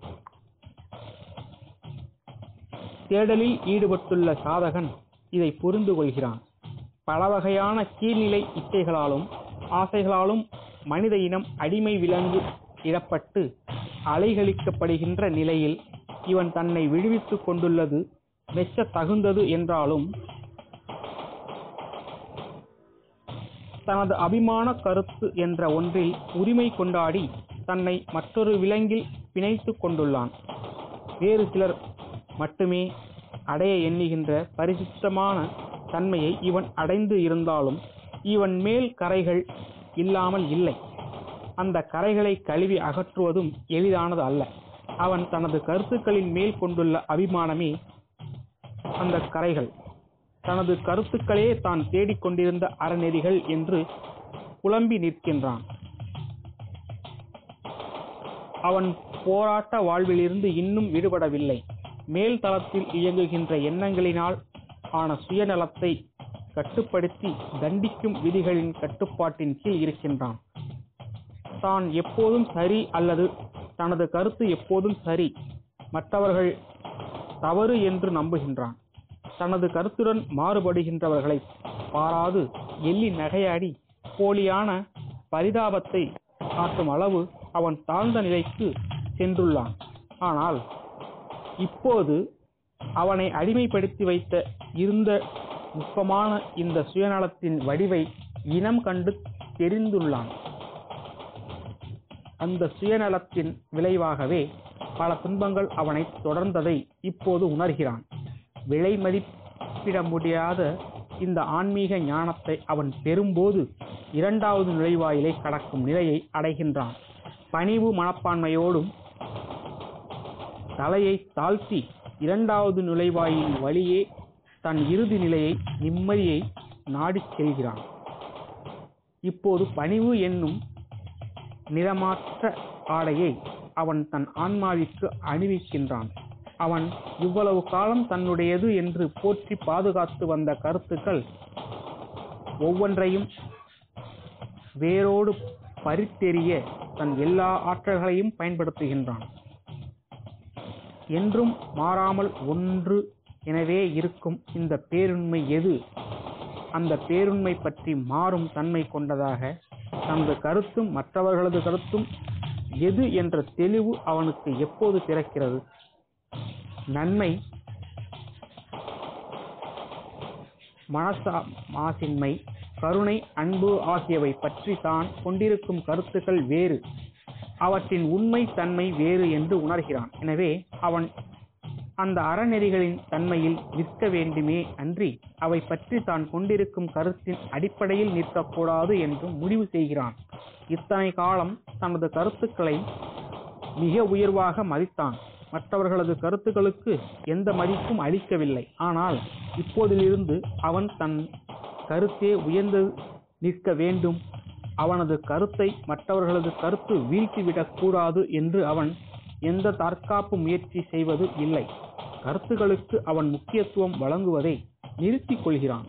தேடலில் ஈடுபட்டுள்ள சாதகன் இதை புரிந்து கொள்கிறான் பல வகையான கீழ்நிலை இச்சைகளாலும் ஆசைகளாலும் மனித இனம் அடிமை விலங்கு இடப்பட்டு அலைகழிக்கப்படுகின்ற நிலையில் இவன் தன்னை விடுவித்துக் கொண்டுள்ளது மெச்ச தகுந்தது என்றாலும் தனது அபிமான கருத்து என்ற ஒன்றில் உரிமை கொண்டாடி தன்னை மற்றொரு விலங்கில் பிணைத்துக் கொண்டுள்ளான் வேறு சிலர் மட்டுமே அடைய எண்ணுகின்ற பரிசுத்தமான தன்மையை இவன் அடைந்து இருந்தாலும் இவன் மேல் கரைகள் இல்லாமல் இல்லை அந்த கரைகளை கழுவி அகற்றுவதும் எளிதானது அல்ல அவன் தனது கருத்துக்களின் மேல் கொண்டுள்ள அபிமானமே அந்த கரைகள் தனது கருத்துக்களே தான் தேடிக்கொண்டிருந்த அறநெறிகள் என்று புலம்பி நிற்கின்றான் அவன் போராட்ட வாழ்விலிருந்து இன்னும் விடுபடவில்லை மேல் தளத்தில் இயங்குகின்ற எண்ணங்களினால் ஆன சுயநலத்தை கட்டுப்படுத்தி தண்டிக்கும் விதிகளின் கட்டுப்பாட்டின் கீழ் இருக்கின்றான் தான் எப்போதும் சரி அல்லது தனது கருத்து எப்போதும் சரி மற்றவர்கள் தவறு என்று நம்புகின்றான் தனது கருத்துடன் மாறுபடுகின்றவர்களை பாராது எள்ளி நகையாடி போலியான பரிதாபத்தை காட்டும் அளவு அவன் தாழ்ந்த நிலைக்கு சென்றுள்ளான் ஆனால் இப்போது அவனை அடிமைப்படுத்தி வைத்த இருந்த நுட்பமான இந்த சுயநலத்தின் வடிவை இனம் கண்டு தெரிந்துள்ளான் அந்த சுயநலத்தின் விளைவாகவே பல துன்பங்கள் அவனை தொடர்ந்ததை இப்போது உணர்கிறான் விலை மதிப்பிட முடியாத இந்த ஆன்மீக ஞானத்தை அவன் பெறும்போது இரண்டாவது நுழைவாயிலை கடக்கும் நிலையை அடைகின்றான் பணிவு மனப்பான்மையோடும் தலையை தாழ்த்தி இரண்டாவது நுழைவாயின் வழியே தன் இறுதி நிலையை நிம்மதியை நாடிச் செல்கிறான் இப்போது பணிவு என்னும் நிறமாற்ற ஆடையை அவன் தன் ஆன்மாவிற்கு அணிவிக்கின்றான் அவன் இவ்வளவு காலம் தன்னுடையது என்று போற்றி பாதுகாத்து வந்த கருத்துக்கள் ஒவ்வொன்றையும் வேரோடு பறித்தெறிய தன் எல்லா ஆற்றல்களையும் பயன்படுத்துகின்றான் என்றும் மாறாமல் ஒன்று எனவே இருக்கும் இந்த பேருண்மை எது அந்த பேருண்மை பற்றி மாறும் தன்மை கொண்டதாக தனது கருத்தும் மற்றவர்களது கருத்தும் எது என்ற தெளிவு அவனுக்கு எப்போது பிறக்கிறது நன்மை மனசா மாசின்மை கருணை அன்பு ஆகியவை பற்றி தான் கொண்டிருக்கும் கருத்துக்கள் வேறு அவற்றின் உண்மை தன்மை வேறு என்று உணர்கிறான் எனவே அவன் அந்த அறநெறிகளின் தன்மையில் நிற்க வேண்டுமே அன்றி அவை பற்றி தான் கொண்டிருக்கும் கருத்தின் அடிப்படையில் நிற்கக்கூடாது என்று முடிவு செய்கிறான் இத்தனை காலம் தனது கருத்துக்களை மிக உயர்வாக மதித்தான் மற்றவர்களது கருத்துக்களுக்கு எந்த மதிப்பும் அளிக்கவில்லை ஆனால் இப்போதிலிருந்து அவன் தன் கருத்தே உயர்ந்து நிற்க வேண்டும் அவனது கருத்தை மற்றவர்களது கருத்து வீழ்த்திவிடக் கூடாது என்று அவன் எந்த தற்காப்பு முயற்சி செய்வது இல்லை கருத்துக்களுக்கு அவன் முக்கியத்துவம் வழங்குவதை நிறுத்திக் கொள்கிறான்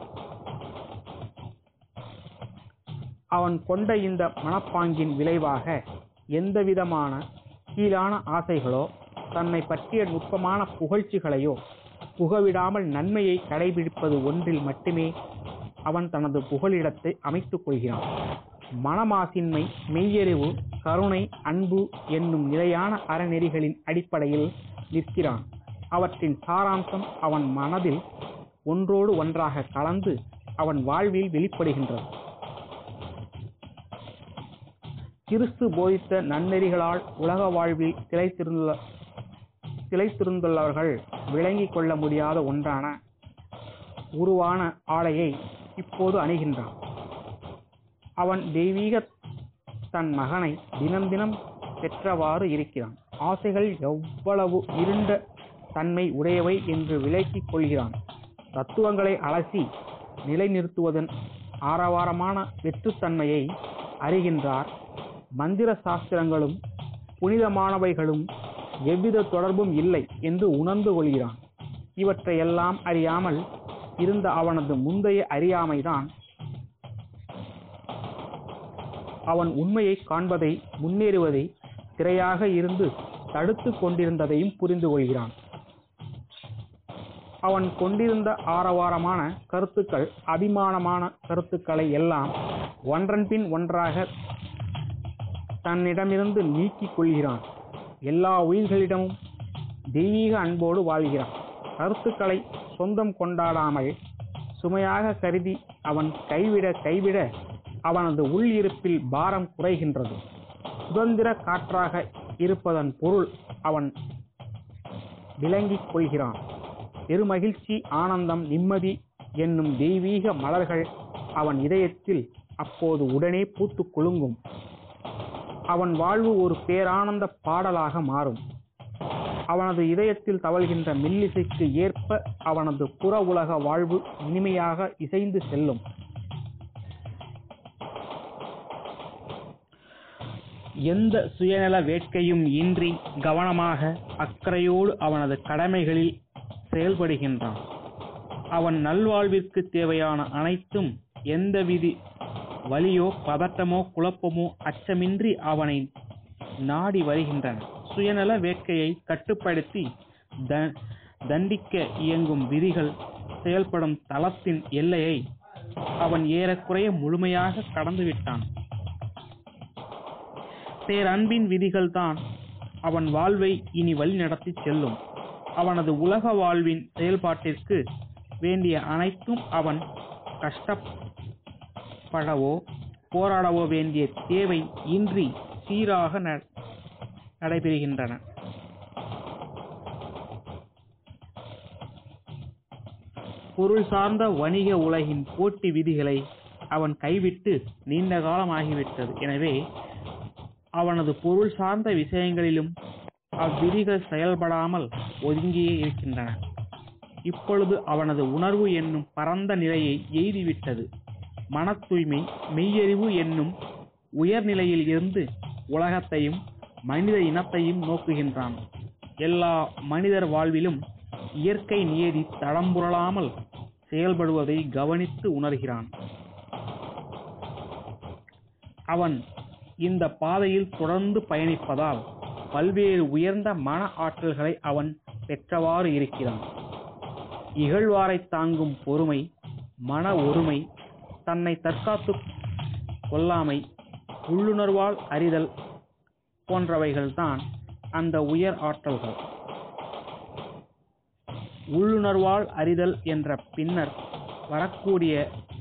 அவன் கொண்ட இந்த மனப்பாங்கின் விளைவாக எந்தவிதமான கீழான ஆசைகளோ தன்னை பற்றிய நுட்பமான புகழ்ச்சிகளையோ புகவிடாமல் நன்மையை கடைபிடிப்பது ஒன்றில் மட்டுமே அவன் தனது புகலிடத்தை அமைத்துக் கொள்கிறான் மனமாசின்மை மெய்யறிவு கருணை அன்பு என்னும் நிலையான அறநெறிகளின் அடிப்படையில் நிற்கிறான் அவற்றின் சாராம்சம் அவன் மனதில் ஒன்றோடு ஒன்றாக கலந்து அவன் வாழ்வில் வெளிப்படுகின்றது கிறிஸ்து போதித்த நன்னெறிகளால் உலக வாழ்வில் திளைத்திருந்த திளைத்திருந்துள்ளவர்கள் விளங்கிக் கொள்ள முடியாத ஒன்றான உருவான ஆடையை இப்போது அணிகின்றான் அவன் தெய்வீக தன் மகனை தினம் தினம் பெற்றவாறு இருக்கிறான் ஆசைகள் எவ்வளவு இருண்ட தன்மை உடையவை என்று விலக்கிக் கொள்கிறான் தத்துவங்களை அலசி நிலைநிறுத்துவதன் ஆரவாரமான வெற்றுத்தன்மையை அறிகின்றார் மந்திர சாஸ்திரங்களும் புனிதமானவைகளும் எவ்வித தொடர்பும் இல்லை என்று உணர்ந்து கொள்கிறான் இவற்றையெல்லாம் அறியாமல் இருந்த அவனது முந்தைய அறியாமைதான் அவன் உண்மையை காண்பதை முன்னேறுவதை திரையாக இருந்து தடுத்து கொண்டிருந்ததையும் புரிந்து கொள்கிறான் அவன் கொண்டிருந்த ஆரவாரமான கருத்துக்கள் அபிமானமான கருத்துக்களை எல்லாம் ஒன்றன் பின் ஒன்றாக தன்னிடமிருந்து நீக்கிக் கொள்கிறான் எல்லா உயிர்களிடமும் தெய்வீக அன்போடு வாழ்கிறான் கருத்துக்களை சொந்தம் கொண்டாடாமல் சுமையாக கருதி அவன் கைவிட கைவிட அவனது உள் இருப்பில் பாரம் குறைகின்றது சுதந்திர காற்றாக இருப்பதன் பொருள் அவன் விளங்கிக் கொள்கிறான் பெருமகிழ்ச்சி ஆனந்தம் நிம்மதி என்னும் தெய்வீக மலர்கள் அவன் இதயத்தில் அப்போது உடனே பூத்துக் குலுங்கும் அவன் வாழ்வு ஒரு பேரானந்த பாடலாக மாறும் அவனது இதயத்தில் தவழ்கின்ற மெல்லிசைக்கு ஏற்ப அவனது புற உலக வாழ்வு இனிமையாக இசைந்து செல்லும் எந்த சுயநல வேட்கையும் இன்றி கவனமாக அக்கறையோடு அவனது கடமைகளில் செயல்படுகின்றான் அவன் நல்வாழ்விற்கு தேவையான அனைத்தும் எந்த விதி வலியோ பதட்டமோ குழப்பமோ அச்சமின்றி அவனை நாடி வருகின்றன சுயநல வேட்கையை கட்டுப்படுத்தி த தண்டிக்க இயங்கும் விதிகள் செயல்படும் தளத்தின் எல்லையை அவன் ஏறக்குறைய முழுமையாக கடந்துவிட்டான் பேரன்பின் விதிகள்தான் அவன் வாழ்வை இனி வழிநடத்தி செல்லும் அவனது உலக வாழ்வின் செயல்பாட்டிற்கு வேண்டிய அனைத்தும் அவன் கஷ்டப்படவோ போராடவோ வேண்டிய தேவை இன்றி சீராக ந- நடைபெறுகின்றன பொருள் சார்ந்த வணிக உலகின் போட்டி விதிகளை அவன் கைவிட்டு நீண்ட காலம் ஆகிவிட்டது எனவே அவனது பொருள் சார்ந்த விஷயங்களிலும் அவ்விதிகள் செயல்படாமல் ஒதுங்கியே இருக்கின்றன இப்பொழுது அவனது உணர்வு என்னும் பரந்த நிலையை எய்திவிட்டது மன தூய்மை மெய்யறிவு என்னும் உயர்நிலையில் இருந்து உலகத்தையும் மனித இனத்தையும் நோக்குகின்றான் எல்லா மனிதர் வாழ்விலும் இயற்கை நியதி தடம்புரளாமல் செயல்படுவதை கவனித்து உணர்கிறான் அவன் இந்த பாதையில் தொடர்ந்து பயணிப்பதால் பல்வேறு உயர்ந்த மன ஆற்றல்களை அவன் பெற்றவாறு இருக்கிறான் இகழ்வாரை தாங்கும் பொறுமை மன ஒருமை தன்னை தற்காத்து கொள்ளாமை உள்ளுணர்வால் அறிதல் போன்றவைகள்தான் அந்த உயர் ஆற்றல்கள் உள்ளுணர்வால் அறிதல் என்ற பின்னர் வரக்கூடிய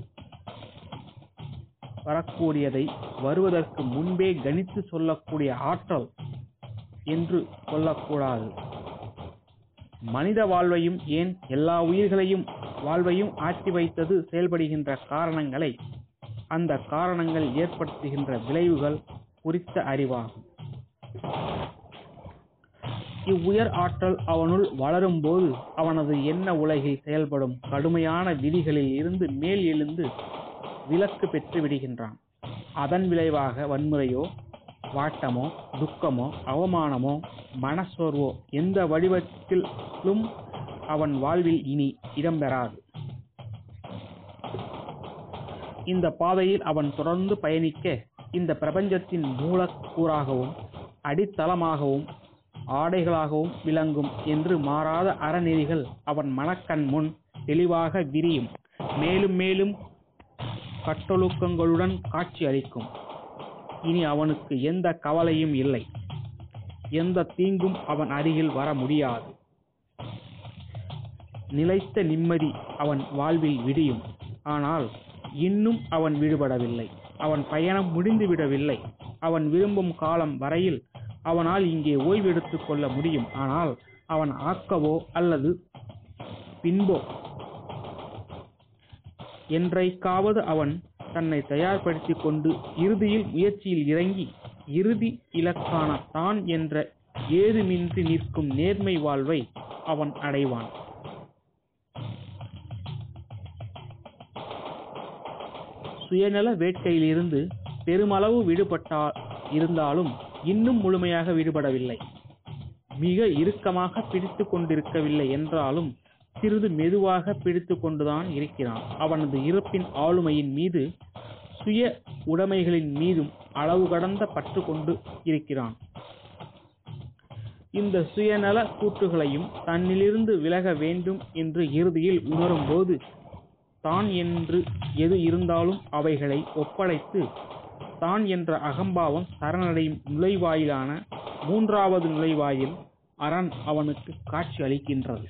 வரக்கூடியதை வருவதற்கு முன்பே கணித்து சொல்லக்கூடிய ஆற்றல் என்று கொள்ளக்கூடாது மனித வாழ்வையும் ஏன் எல்லா உயிர்களையும் வாழ்வையும் ஆட்டி வைத்தது செயல்படுகின்ற காரணங்களை அந்த காரணங்கள் ஏற்படுத்துகின்ற விளைவுகள் குறித்த அறிவாகும் இவ்வுயர் ஆற்றல் அவனுள் வளரும்போது அவனது எண்ண உலகில் செயல்படும் கடுமையான விதிகளில் இருந்து மேல் எழுந்து விலக்கு பெற்று விடுகின்றான் அதன் விளைவாக வன்முறையோ வாட்டமோ துக்கமோ அவமானமோ மனசோர்வோ எந்த வடிவத்திலும் அவன் வாழ்வில் இனி இடம்பெறாது இந்த பாதையில் அவன் தொடர்ந்து பயணிக்க இந்த பிரபஞ்சத்தின் மூலக்கூறாகவும் அடித்தளமாகவும் ஆடைகளாகவும் விளங்கும் என்று மாறாத அறநெறிகள் அவன் மனக்கண் முன் தெளிவாக விரியும் மேலும் மேலும் கட்டொழுக்கங்களுடன் காட்சி அளிக்கும் இனி அவனுக்கு எந்த கவலையும் இல்லை எந்த தீங்கும் அவன் அருகில் வர முடியாது நிலைத்த நிம்மதி அவன் வாழ்வில் விடியும் ஆனால் இன்னும் அவன் விடுபடவில்லை அவன் பயணம் முடிந்து விடவில்லை அவன் விரும்பும் காலம் வரையில் அவனால் இங்கே ஓய்வெடுத்துக் கொள்ள முடியும் ஆனால் அவன் ஆக்கவோ அல்லது பின்போ என்றைக்காவது அவன் தன்னை தயார்படுத்திக் கொண்டு இறுதியில் முயற்சியில் இறங்கி இறுதி இலக்கான தான் என்ற ஏதுமின்றி நிற்கும் நேர்மை வாழ்வை அவன் அடைவான் சுயநல வேட்கையிலிருந்து பெருமளவு விடுபட்டா இருந்தாலும் இன்னும் முழுமையாக விடுபடவில்லை மிக இறுக்கமாக பிடித்து கொண்டிருக்கவில்லை என்றாலும் சிறிது மெதுவாக பிடித்து கொண்டுதான் இருக்கிறான் அவனது இருப்பின் ஆளுமையின் மீது சுய உடைமைகளின் மீதும் அளவு கடந்த பற்று கொண்டு இருக்கிறான் இந்த சுயநல கூற்றுகளையும் தன்னிலிருந்து விலக வேண்டும் என்று இறுதியில் உணரும்போது தான் என்று எது இருந்தாலும் அவைகளை ஒப்படைத்து தான் என்ற அகம்பாவம் சரணடையும் நுழைவாயிலான மூன்றாவது நுழைவாயில் அரண் அவனுக்கு காட்சி அளிக்கின்றது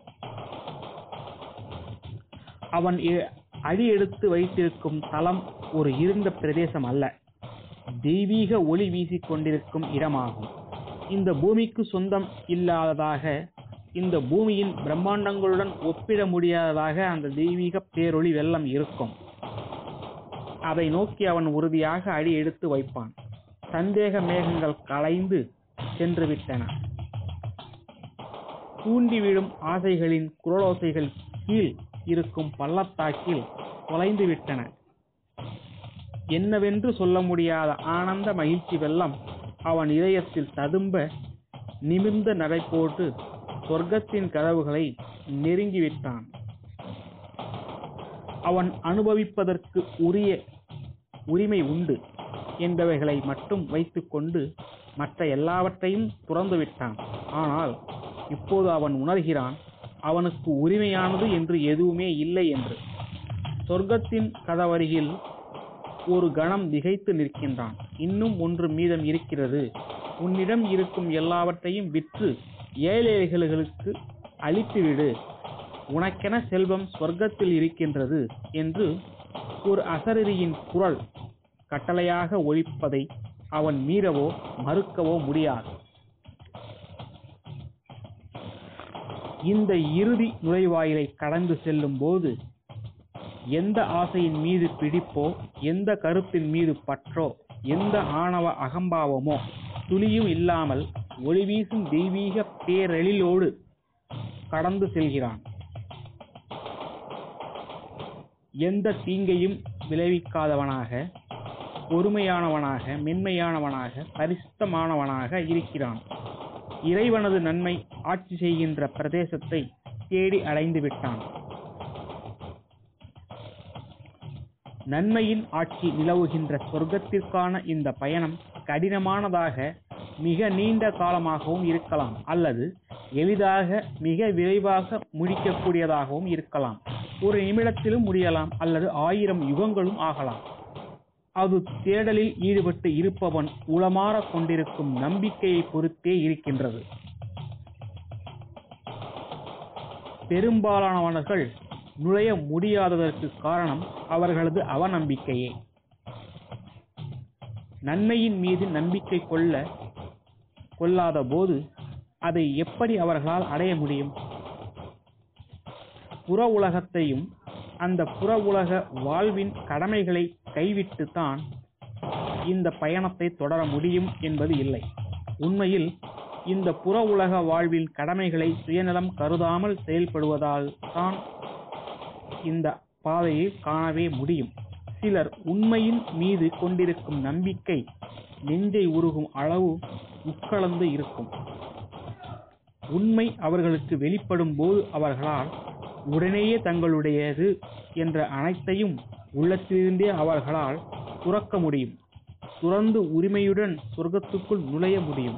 அவன் எ- அடி எடுத்து வைத்திருக்கும் தலம் ஒரு இருண்ட பிரதேசம் அல்ல தெய்வீக ஒளி வீசிக் கொண்டிருக்கும் இடமாகும் இந்த பூமிக்கு சொந்தம் இல்லாததாக இந்த பூமியின் பிரம்மாண்டங்களுடன் ஒப்பிட முடியாததாக அந்த தெய்வீக பேரொளி வெள்ளம் இருக்கும் அதை நோக்கி அவன் உறுதியாக அடி எடுத்து வைப்பான் சந்தேக மேகங்கள் கலைந்து சென்று விட்டன தூண்டி விழும் ஆசைகளின் குரலோசைகள் கீழ் இருக்கும் பள்ளத்தாக்கில் தொலைந்து விட்டன என்னவென்று சொல்ல முடியாத ஆனந்த மகிழ்ச்சி வெள்ளம் அவன் இதயத்தில் ததும்ப நிமிர்ந்த நடை போட்டு சொர்க்கத்தின் கதவுகளை நெருங்கிவிட்டான் அவன் அனுபவிப்பதற்கு உரிய உரிமை உண்டு என்பவைகளை மட்டும் வைத்துக்கொண்டு மற்ற எல்லாவற்றையும் துறந்து விட்டான் ஆனால் இப்போது அவன் உணர்கிறான் அவனுக்கு உரிமையானது என்று எதுவுமே இல்லை என்று சொர்க்கத்தின் கதவருகில் ஒரு கணம் திகைத்து நிற்கின்றான் இன்னும் ஒன்று மீதம் இருக்கிறது உன்னிடம் இருக்கும் எல்லாவற்றையும் விற்று ஏழைகளுக்கு அளித்துவிடு உனக்கென செல்வம் சொர்க்கத்தில் இருக்கின்றது என்று ஒரு அசரீரியின் குரல் கட்டளையாக ஒழிப்பதை அவன் மீறவோ மறுக்கவோ முடியாது இந்த இறுதி நுழைவாயிலை கடந்து செல்லும் போது எந்த ஆசையின் மீது பிடிப்போ எந்த கருத்தின் மீது பற்றோ எந்த ஆணவ அகம்பாவமோ துளியும் இல்லாமல் ஒளி வீசும் தெய்வீக பேரெழிலோடு கடந்து செல்கிறான் எந்த தீங்கையும் விளைவிக்காதவனாக பொறுமையானவனாக மென்மையானவனாக பரிசுத்தமானவனாக இருக்கிறான் இறைவனது நன்மை ஆட்சி செய்கின்ற பிரதேசத்தை தேடி அடைந்து விட்டான் நன்மையின் ஆட்சி நிலவுகின்ற சொர்க்கத்திற்கான இந்த பயணம் கடினமானதாக மிக நீண்ட காலமாகவும் இருக்கலாம் அல்லது எளிதாக மிக விரைவாக முடிக்கக்கூடியதாகவும் இருக்கலாம் ஒரு நிமிடத்திலும் முடியலாம் அல்லது ஆயிரம் யுகங்களும் ஆகலாம் அது தேடலில் ஈடுபட்டு இருப்பவன் உளமாற கொண்டிருக்கும் நம்பிக்கையை பொறுத்தே இருக்கின்றது பெரும்பாலானவர்கள் நுழைய முடியாததற்கு காரணம் அவர்களது அவநம்பிக்கையே நன்மையின் மீது நம்பிக்கை கொள்ள கொள்ளாத போது அதை எப்படி அவர்களால் அடைய முடியும் புற உலகத்தையும் அந்த புற உலக வாழ்வின் கடமைகளை கைவிட்டு தான் இந்த பயணத்தை தொடர முடியும் என்பது இல்லை உண்மையில் இந்த புற உலக வாழ்வின் கடமைகளை சுயநலம் கருதாமல் செயல்படுவதால் தான் இந்த பாதையை காணவே முடியும் சிலர் உண்மையின் மீது கொண்டிருக்கும் நம்பிக்கை நெஞ்சை உருகும் அளவு உட்கலந்து இருக்கும் உண்மை அவர்களுக்கு வெளிப்படும் போது அவர்களால் உடனேயே தங்களுடையது என்ற அனைத்தையும் உள்ளத்திலிருந்தே அவர்களால் துறக்க முடியும் துறந்து உரிமையுடன் சொர்க்கத்துக்குள் நுழைய முடியும்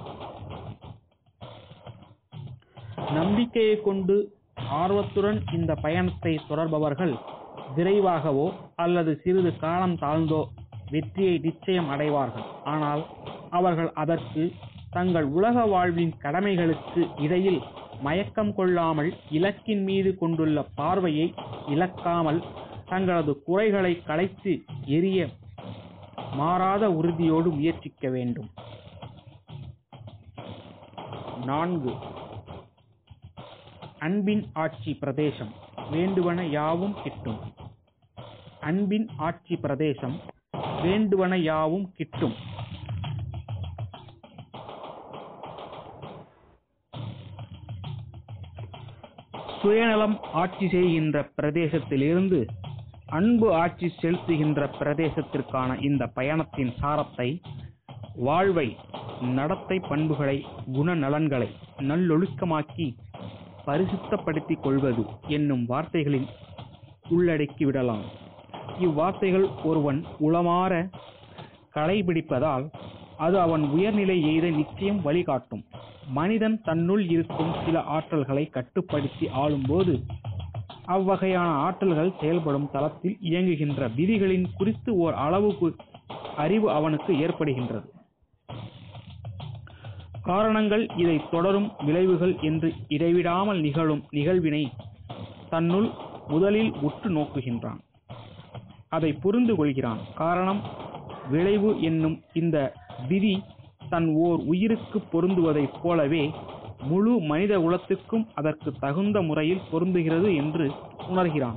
நம்பிக்கையை கொண்டு ஆர்வத்துடன் இந்த பயணத்தை தொடர்பவர்கள் விரைவாகவோ அல்லது சிறிது காலம் தாழ்ந்தோ வெற்றியை நிச்சயம் அடைவார்கள் ஆனால் அவர்கள் அதற்கு தங்கள் உலக வாழ்வின் கடமைகளுக்கு இடையில் மயக்கம் கொள்ளாமல் இலக்கின் மீது கொண்டுள்ள பார்வையை இழக்காமல் தங்களது குறைகளை களைத்து எரிய மாறாத உறுதியோடு முயற்சிக்க வேண்டும் நான்கு அன்பின் ஆட்சி பிரதேசம் வேண்டுவன யாவும் கிட்டும் அன்பின் ஆட்சி பிரதேசம் வேண்டுவன யாவும் கிட்டும் சுயநலம் ஆட்சி செய்கின்ற பிரதேசத்திலிருந்து அன்பு ஆட்சி செலுத்துகின்ற பிரதேசத்திற்கான இந்த பயணத்தின் சாரத்தை வாழ்வை நடத்தை பண்புகளை குணநலன்களை நல்லொழுக்கமாக்கி பரிசுத்தப்படுத்திக் கொள்வது என்னும் வார்த்தைகளில் உள்ளடக்கி விடலாம் இவ்வார்த்தைகள் ஒருவன் உளமாற கடைபிடிப்பதால் அது அவன் உயர்நிலை எய்த நிச்சயம் வழிகாட்டும் மனிதன் தன்னுள் இருக்கும் சில ஆற்றல்களை கட்டுப்படுத்தி ஆளும்போது அவ்வகையான ஆற்றல்கள் செயல்படும் தளத்தில் இயங்குகின்ற விதிகளின் குறித்து ஓர் அளவுக்கு அறிவு அவனுக்கு ஏற்படுகின்றது காரணங்கள் இதை தொடரும் விளைவுகள் என்று இடைவிடாமல் நிகழும் நிகழ்வினை தன்னுள் முதலில் உற்று நோக்குகின்றான் அதை புரிந்து கொள்கிறான் காரணம் விளைவு என்னும் இந்த விதி தன் ஓர் உயிருக்கு பொருந்துவதைப் போலவே முழு மனித குலத்துக்கும் அதற்கு தகுந்த முறையில் பொருந்துகிறது என்று உணர்கிறான்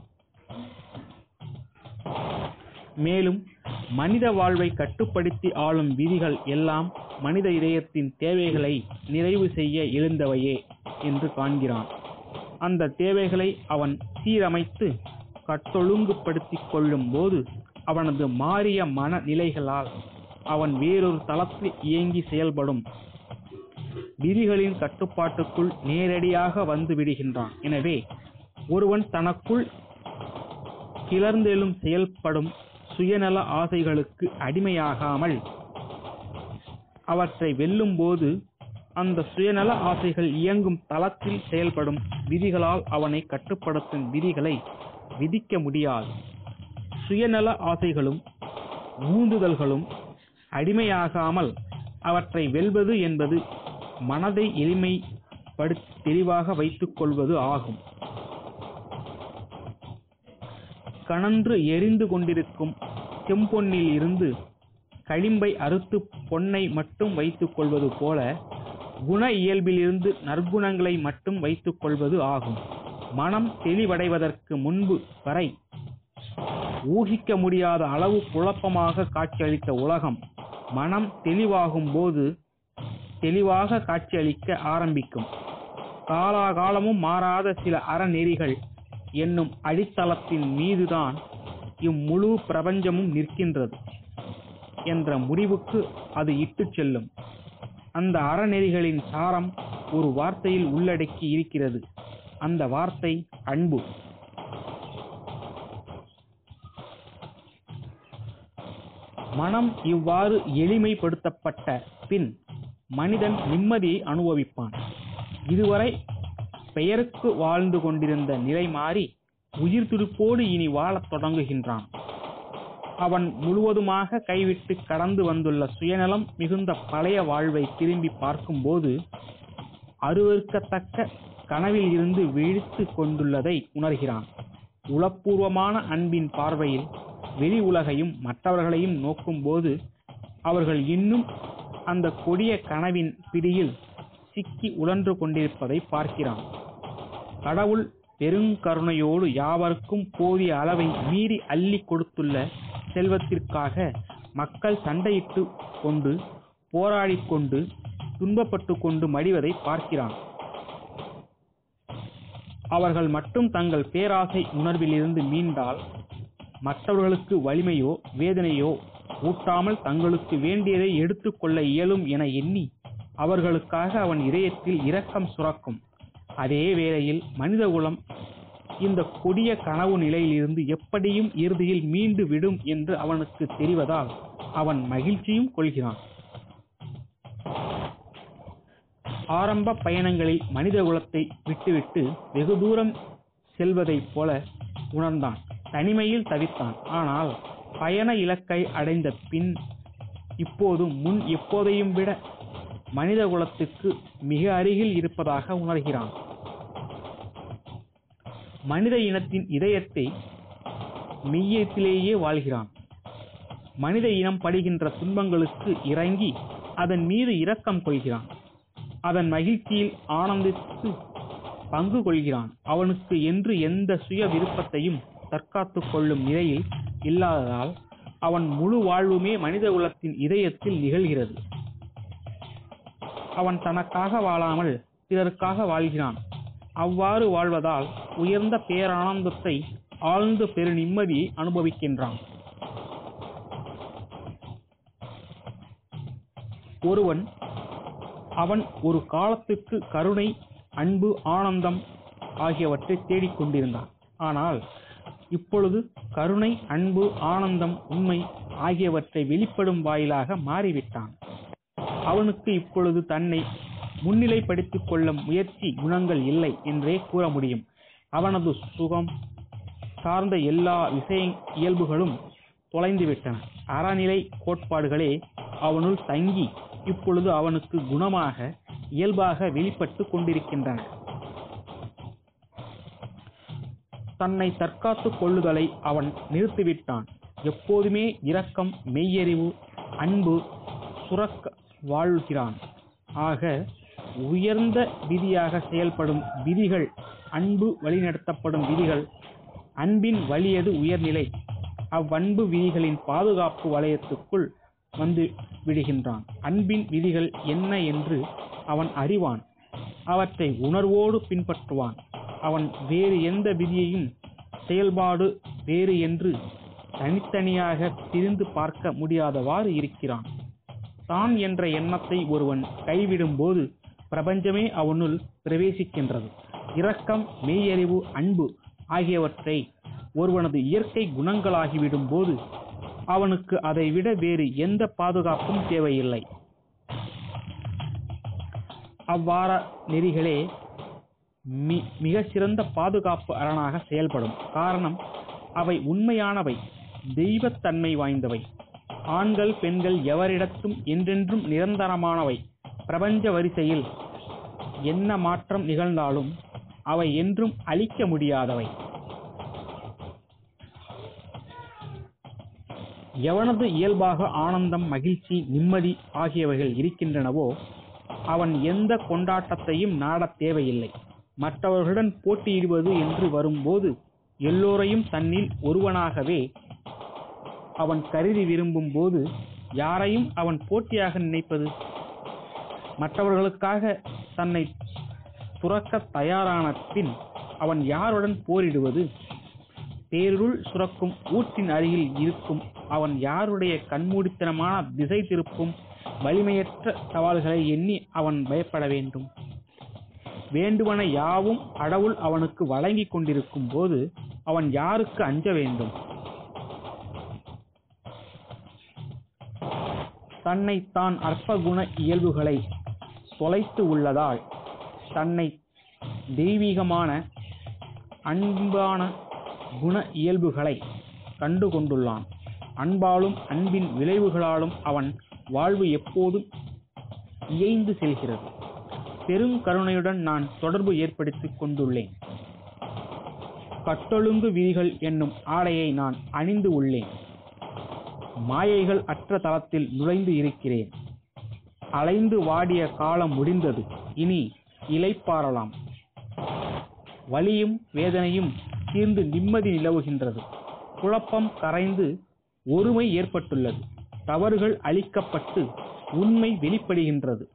மேலும் மனித வாழ்வை கட்டுப்படுத்தி ஆளும் விதிகள் எல்லாம் மனித இதயத்தின் தேவைகளை நிறைவு செய்ய எழுந்தவையே என்று காண்கிறான் அந்த தேவைகளை அவன் சீரமைத்து கட்டொழுங்குபடுத்திக் கொள்ளும் போது அவனது மாறிய மன நிலைகளால் அவன் வேறொரு தளத்தில் இயங்கி செயல்படும் விதிகளின் கட்டுப்பாட்டுக்குள் நேரடியாக வந்து விடுகின்றான் எனவே ஒருவன் தனக்குள் கிளர்ந்தெழும் செயல்படும் சுயநல ஆசைகளுக்கு அடிமையாகாமல் அவற்றை வெல்லும் போது அந்த சுயநல ஆசைகள் இயங்கும் தளத்தில் செயல்படும் விதிகளால் அவனை கட்டுப்படுத்தும் விதிகளை விதிக்க முடியாது சுயநல ஆசைகளும் ஊந்துதல்களும் அடிமையாகாமல் அவற்றை வெல்வது என்பது மனதை எளிமைப்படுத்தி தெளிவாக வைத்துக் கொள்வது ஆகும் கனன்று எரிந்து கொண்டிருக்கும் செம்பொன்னில் இருந்து களிம்பை அறுத்து பொன்னை மட்டும் வைத்துக் கொள்வது போல குண இயல்பிலிருந்து நற்குணங்களை மட்டும் வைத்துக் கொள்வது ஆகும் மனம் தெளிவடைவதற்கு முன்பு வரை ஊகிக்க முடியாத அளவு குழப்பமாக காட்சியளித்த உலகம் மனம் தெளிவாகும் போது தெளிவாக காட்சியளிக்க ஆரம்பிக்கும் காலாகாலமும் மாறாத சில அறநெறிகள் என்னும் அடித்தளத்தின் மீதுதான் இம்முழு பிரபஞ்சமும் நிற்கின்றது என்ற முடிவுக்கு அது இட்டுச் செல்லும் அந்த அறநெறிகளின் சாரம் ஒரு வார்த்தையில் உள்ளடக்கி இருக்கிறது அந்த வார்த்தை அன்பு மனம் இவ்வாறு எளிமைப்படுத்தப்பட்ட பின் மனிதன் நிம்மதியை அனுபவிப்பான் இதுவரை பெயருக்கு வாழ்ந்து கொண்டிருந்த நிலை மாறி உயிர் துடிப்போடு இனி வாழத் தொடங்குகின்றான் அவன் முழுவதுமாக கைவிட்டு கடந்து வந்துள்ள சுயநலம் மிகுந்த பழைய வாழ்வை திரும்பி பார்க்கும்போது அருவருக்கத்தக்க கனவில் இருந்து விழித்து கொண்டுள்ளதை உணர்கிறான் உளப்பூர்வமான அன்பின் பார்வையில் வெளி உலகையும் மற்றவர்களையும் நோக்கும்போது அவர்கள் இன்னும் அந்த கொடிய கனவின் பிடியில் சிக்கி உழன்று கொண்டிருப்பதை பார்க்கிறான் கடவுள் பெருங்கருணையோடு யாவருக்கும் போதிய அளவை மீறி அள்ளி கொடுத்துள்ள செல்வத்திற்காக மக்கள் சண்டையிட்டு கொண்டு போராடிக் கொண்டு துன்பப்பட்டு கொண்டு மடிவதை பார்க்கிறான் அவர்கள் மட்டும் தங்கள் பேராசை உணர்விலிருந்து மீண்டால் மற்றவர்களுக்கு வலிமையோ வேதனையோ ஊட்டாமல் தங்களுக்கு வேண்டியதை எடுத்துக்கொள்ள இயலும் என எண்ணி அவர்களுக்காக அவன் இதயத்தில் இரக்கம் சுரக்கும் அதே வேளையில் மனிதகுலம் இந்த கொடிய கனவு நிலையிலிருந்து எப்படியும் இறுதியில் மீண்டு விடும் என்று அவனுக்கு தெரிவதால் அவன் மகிழ்ச்சியும் கொள்கிறான் ஆரம்ப பயணங்களில் மனித குலத்தை விட்டுவிட்டு வெகு தூரம் செல்வதைப் போல உணர்ந்தான் தனிமையில் தவித்தான் ஆனால் பயண இலக்கை அடைந்த பின் இப்போது முன் எப்போதையும் விட மனித குலத்துக்கு மிக அருகில் இருப்பதாக உணர்கிறான் மனித இனத்தின் இதயத்தை மெய்யத்திலேயே வாழ்கிறான் மனித இனம் படுகின்ற துன்பங்களுக்கு இறங்கி அதன் மீது இரக்கம் கொள்கிறான் அதன் மகிழ்ச்சியில் ஆனந்தித்து பங்கு கொள்கிறான் அவனுக்கு என்று எந்த சுய விருப்பத்தையும் தற்காத்துக் கொள்ளும் நிலையில் இல்லாததால் அவன் முழு வாழ்வுமே மனித குலத்தின் இதயத்தில் நிகழ்கிறது அவன் தனக்காக வாழாமல் பிறருக்காக வாழ்கிறான் அவ்வாறு வாழ்வதால் உயர்ந்த பேரானந்தத்தை ஆழ்ந்த பெரு நிம்மதியை அனுபவிக்கின்றான் ஒருவன் அவன் ஒரு காலத்துக்கு கருணை அன்பு ஆனந்தம் ஆகியவற்றை தேடிக் கொண்டிருந்தான் ஆனால் இப்பொழுது கருணை அன்பு ஆனந்தம் உண்மை ஆகியவற்றை வெளிப்படும் வாயிலாக மாறிவிட்டான் அவனுக்கு இப்பொழுது தன்னை முன்னிலைப்படுத்திக் கொள்ள முயற்சி குணங்கள் இல்லை என்றே கூற முடியும் அவனது சுகம் சார்ந்த எல்லா விஷய இயல்புகளும் தொலைந்துவிட்டன அறநிலை கோட்பாடுகளே அவனுள் தங்கி இப்பொழுது அவனுக்கு குணமாக இயல்பாக வெளிப்பட்டு கொண்டிருக்கின்றன தன்னை தற்காத்துக் கொள்ளுதலை அவன் நிறுத்திவிட்டான் எப்போதுமே இரக்கம் மெய்யறிவு அன்பு சுரக்க வாழ்கிறான் ஆக உயர்ந்த விதியாக செயல்படும் விதிகள் அன்பு வழிநடத்தப்படும் விதிகள் அன்பின் வலியது உயர்நிலை அவ்வன்பு விதிகளின் பாதுகாப்பு வளையத்துக்குள் வந்து விடுகின்றான் அன்பின் விதிகள் என்ன என்று அவன் அறிவான் அவற்றை உணர்வோடு பின்பற்றுவான் அவன் வேறு எந்த விதியையும் செயல்பாடு வேறு என்று தனித்தனியாக பிரிந்து பார்க்க முடியாதவாறு இருக்கிறான் தான் என்ற எண்ணத்தை ஒருவன் கைவிடும்போது பிரபஞ்சமே அவனுள் பிரவேசிக்கின்றது இரக்கம் மெய்யறிவு அன்பு ஆகியவற்றை ஒருவனது இயற்கை குணங்களாகிவிடும் போது அவனுக்கு அதைவிட வேறு எந்த பாதுகாப்பும் தேவையில்லை அவ்வாற நெறிகளே மி மிக சிறந்த பாதுகாப்பு அரணாக செயல்படும் காரணம் அவை உண்மையானவை தெய்வத்தன்மை வாய்ந்தவை ஆண்கள் பெண்கள் எவரிடத்தும் என்றென்றும் நிரந்தரமானவை பிரபஞ்ச வரிசையில் என்ன மாற்றம் நிகழ்ந்தாலும் அவை என்றும் அழிக்க முடியாதவை எவனது இயல்பாக ஆனந்தம் மகிழ்ச்சி நிம்மதி ஆகியவைகள் இருக்கின்றனவோ அவன் எந்த கொண்டாட்டத்தையும் நாடத் தேவையில்லை மற்றவர்களுடன் போட்டியிடுவது என்று வரும்போது எல்லோரையும் தன்னில் ஒருவனாகவே அவன் கருதி விரும்பும் போது யாரையும் அவன் போட்டியாக நினைப்பது மற்றவர்களுக்காக தன்னை துறக்க தயாரான பின் அவன் யாருடன் போரிடுவது பேருள் சுரக்கும் ஊற்றின் அருகில் இருக்கும் அவன் யாருடைய கண்மூடித்தனமான திசை திருப்பும் வலிமையற்ற சவால்களை எண்ணி அவன் பயப்பட வேண்டும் வேண்டுவன யாவும் கடவுள் அவனுக்கு வழங்கிக் கொண்டிருக்கும் போது அவன் யாருக்கு அஞ்ச வேண்டும் தன்னை தான் அற்ப குண இயல்புகளை தொலைத்து உள்ளதால் தன்னை தெய்வீகமான அன்பான குண இயல்புகளை கண்டு கொண்டுள்ளான் அன்பாலும் அன்பின் விளைவுகளாலும் அவன் வாழ்வு எப்போதும் இயைந்து செல்கிறது பெருங்கருணையுடன் நான் தொடர்பு ஏற்படுத்திக் கொண்டுள்ளேன் கட்டொழுங்கு விதிகள் என்னும் ஆடையை நான் அணிந்து உள்ளேன் மாயைகள் அற்ற தளத்தில் நுழைந்து இருக்கிறேன் அலைந்து வாடிய காலம் முடிந்தது இனி இலைப்பாறலாம் வலியும் வேதனையும் தீர்ந்து நிம்மதி நிலவுகின்றது குழப்பம் கரைந்து ஒருமை ஏற்பட்டுள்ளது தவறுகள் அழிக்கப்பட்டு உண்மை வெளிப்படுகின்றது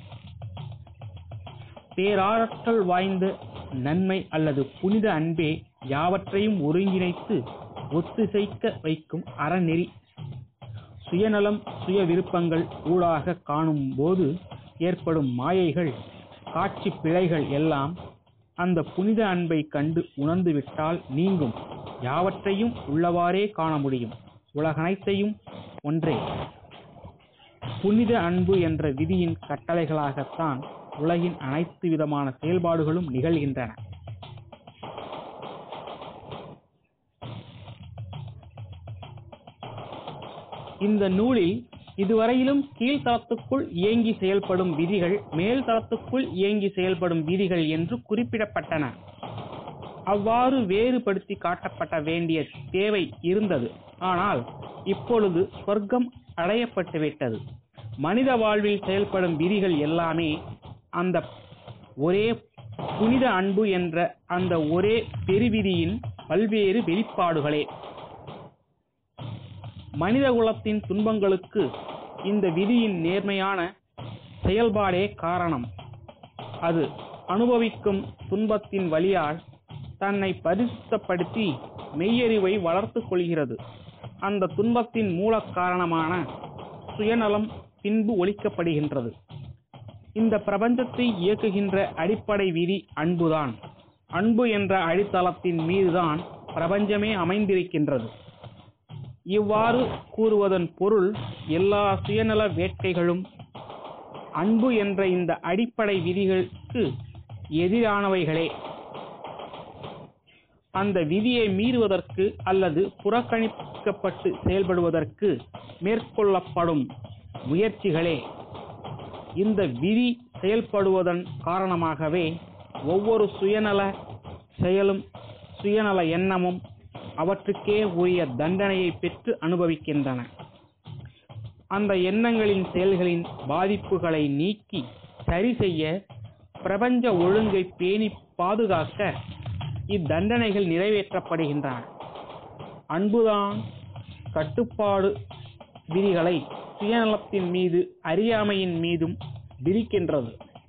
பேராற்றல் வாய்ந்த நன்மை அல்லது புனித அன்பே யாவற்றையும் ஒருங்கிணைத்து ஒத்திசைக்க வைக்கும் அறநெறி சுயநலம் சுய விருப்பங்கள் ஊடாக காணும் போது ஏற்படும் மாயைகள் காட்சி பிழைகள் எல்லாம் அந்த புனித அன்பை கண்டு உணர்ந்து விட்டால் நீங்கும் யாவற்றையும் உள்ளவாறே காண முடியும் உலகனைத்தையும் ஒன்றே புனித அன்பு என்ற விதியின் கட்டளைகளாகத்தான் உலகின் அனைத்து விதமான செயல்பாடுகளும் நிகழ்கின்றன இந்த நூலில் இதுவரையிலும் கீழ்த்தளத்துக்குள் இயங்கி செயல்படும் விதிகள் மேல் தளத்துக்குள் இயங்கி செயல்படும் விதிகள் என்று குறிப்பிடப்பட்டன அவ்வாறு வேறுபடுத்தி காட்டப்பட வேண்டிய தேவை இருந்தது ஆனால் இப்பொழுது சொர்க்கம் அடையப்பட்டுவிட்டது மனித வாழ்வில் செயல்படும் விதிகள் எல்லாமே அந்த ஒரே புனித அன்பு என்ற அந்த ஒரே பெருவிதியின் பல்வேறு வெளிப்பாடுகளே மனித குலத்தின் துன்பங்களுக்கு இந்த விதியின் நேர்மையான செயல்பாடே காரணம் அது அனுபவிக்கும் துன்பத்தின் வழியால் தன்னை பரிசுத்தப்படுத்தி மெய்யறிவை வளர்த்துக் கொள்கிறது அந்த துன்பத்தின் மூல காரணமான சுயநலம் பின்பு ஒழிக்கப்படுகின்றது இந்த பிரபஞ்சத்தை இயக்குகின்ற அடிப்படை விதி அன்புதான் அன்பு என்ற அடித்தளத்தின் மீதுதான் பிரபஞ்சமே அமைந்திருக்கின்றது இவ்வாறு கூறுவதன் பொருள் எல்லா சுயநல வேட்கைகளும் அன்பு என்ற இந்த அடிப்படை விதிகளுக்கு எதிரானவைகளே அந்த விதியை மீறுவதற்கு அல்லது புறக்கணிக்கப்பட்டு செயல்படுவதற்கு மேற்கொள்ளப்படும் முயற்சிகளே இந்த விதி செயல்படுவதன் காரணமாகவே ஒவ்வொரு சுயநல செயலும் சுயநல எண்ணமும் அவற்றுக்கே உரிய தண்டனையை பெற்று அனுபவிக்கின்றன அந்த எண்ணங்களின் செயல்களின் பாதிப்புகளை நீக்கி சரி செய்ய பிரபஞ்ச ஒழுங்கை பேணி பாதுகாக்க இத்தண்டனைகள் நிறைவேற்றப்படுகின்றன அன்புதான் கட்டுப்பாடு விதிகளை சுயநலத்தின் மீது அறியாமையின் மீதும் விதிக்கின்றது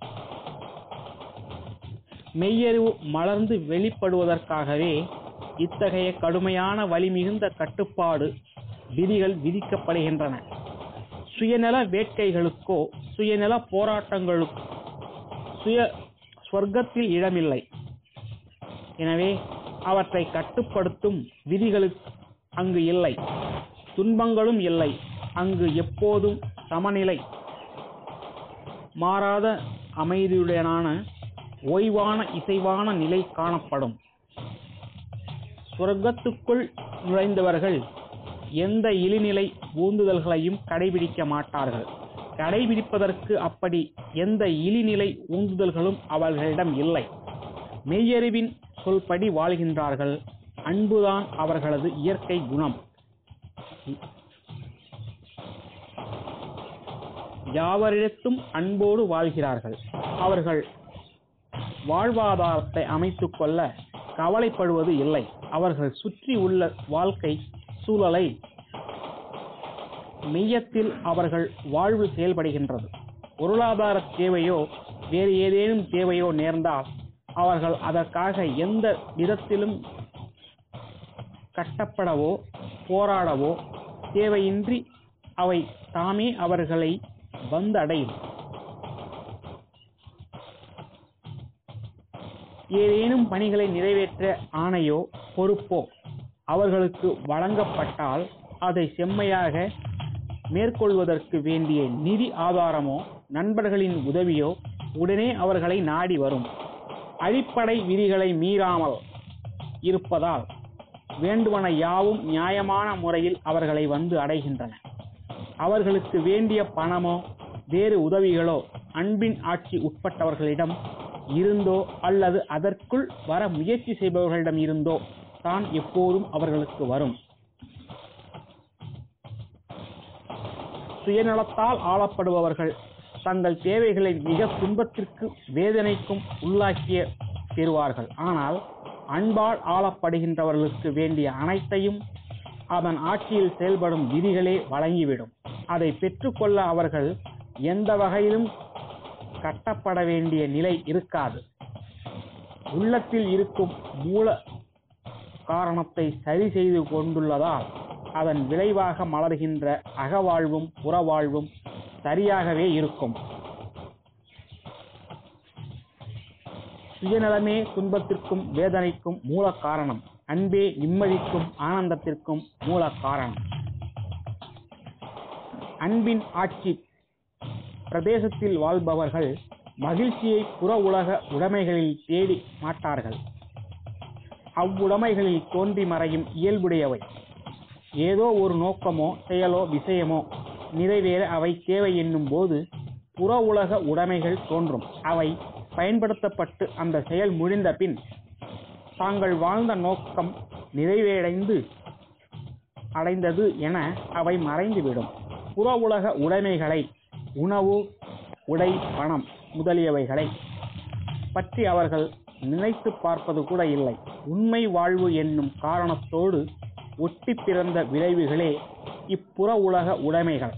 மெய்யறிவு மலர்ந்து வெளிப்படுவதற்காகவே இத்தகைய கடுமையான வலிமிகுந்த கட்டுப்பாடு விதிகள் விதிக்கப்படுகின்றன சுயநல வேட்கைகளுக்கோ சுயநல போராட்டங்களுக்கோ சுய சொர்க்கத்தில் இடமில்லை எனவே அவற்றை கட்டுப்படுத்தும் விதிகளுக்கு அங்கு இல்லை துன்பங்களும் இல்லை அங்கு எப்போதும் சமநிலை மாறாத அமைதியுடனான ஓய்வான இசைவான நிலை காணப்படும் சொர்க்கத்துக்குள் நுழைந்தவர்கள் எந்த இழிநிலை ஊந்துதல்களையும் கடைபிடிக்க மாட்டார்கள் கடைபிடிப்பதற்கு அப்படி எந்த இழிநிலை ஊந்துதல்களும் அவர்களிடம் இல்லை மெய்யறிவின் சொல்படி வாழ்கின்றார்கள் அன்புதான் அவர்களது இயற்கை குணம் யாவரிடத்தும் அன்போடு வாழ்கிறார்கள் அவர்கள் வாழ்வாதாரத்தை அமைத்துக் கொள்ள கவலைப்படுவது இல்லை அவர்கள் சுற்றி உள்ள வாழ்க்கை சூழலை மெய்யத்தில் அவர்கள் வாழ்வு செயல்படுகின்றது பொருளாதார தேவையோ வேறு ஏதேனும் தேவையோ நேர்ந்தால் அவர்கள் அதற்காக எந்த விதத்திலும் கட்டப்படவோ போராடவோ தேவையின்றி அவை தாமே அவர்களை வந்து அடையும் ஏதேனும் பணிகளை நிறைவேற்ற ஆணையோ பொறுப்போ அவர்களுக்கு வழங்கப்பட்டால் அதை செம்மையாக மேற்கொள்வதற்கு வேண்டிய நிதி ஆதாரமோ நண்பர்களின் உதவியோ உடனே அவர்களை நாடி வரும் அடிப்படை விதிகளை மீறாமல் இருப்பதால் வேண்டுவன யாவும் நியாயமான முறையில் அவர்களை வந்து அடைகின்றன அவர்களுக்கு வேண்டிய பணமோ வேறு உதவிகளோ அன்பின் ஆட்சி உட்பட்டவர்களிடம் இருந்தோ அல்லது அதற்குள் வர முயற்சி செய்பவர்களிடம் இருந்தோ தான் எப்போதும் அவர்களுக்கு வரும் சுயநலத்தால் ஆளப்படுபவர்கள் தங்கள் தேவைகளை மிக துன்பத்திற்கு வேதனைக்கும் உள்ளாக்கிய பெறுவார்கள் ஆனால் அன்பால் ஆளப்படுகின்றவர்களுக்கு வேண்டிய அனைத்தையும் அதன் ஆட்சியில் செயல்படும் விதிகளே வழங்கிவிடும் அதை பெற்றுக்கொள்ள அவர்கள் எந்த வகையிலும் கட்டப்பட வேண்டிய நிலை இருக்காது உள்ளத்தில் இருக்கும் மூல காரணத்தை சரி செய்து கொண்டுள்ளதால் அதன் விளைவாக மலர்கின்ற அகவாழ்வும் புறவாழ்வும் சரியாகவே இருக்கும் சுயநலமே துன்பத்திற்கும் வேதனைக்கும் மூல காரணம் அன்பே நிம்மதிக்கும் ஆனந்தத்திற்கும் மூல காரணம் அன்பின் ஆட்சி பிரதேசத்தில் வாழ்பவர்கள் மகிழ்ச்சியை புற உலக உடைமைகளில் தேடி மாட்டார்கள் அவ்வுடைமைகளில் தோன்றி மறையும் இயல்புடையவை ஏதோ ஒரு நோக்கமோ செயலோ விஷயமோ நிறைவேற அவை தேவை என்னும் போது புற உலக உடைமைகள் தோன்றும் அவை பயன்படுத்தப்பட்டு அந்த செயல் முடிந்த பின் தாங்கள் வாழ்ந்த நோக்கம் நிறைவேடைந்து அடைந்தது என அவை மறைந்துவிடும் புற உலக உடைமைகளை உணவு உடை பணம் முதலியவைகளை பற்றி அவர்கள் நினைத்து பார்ப்பது கூட இல்லை உண்மை வாழ்வு என்னும் காரணத்தோடு ஒட்டி பிறந்த விளைவுகளே இப்புற உலக உடைமைகள்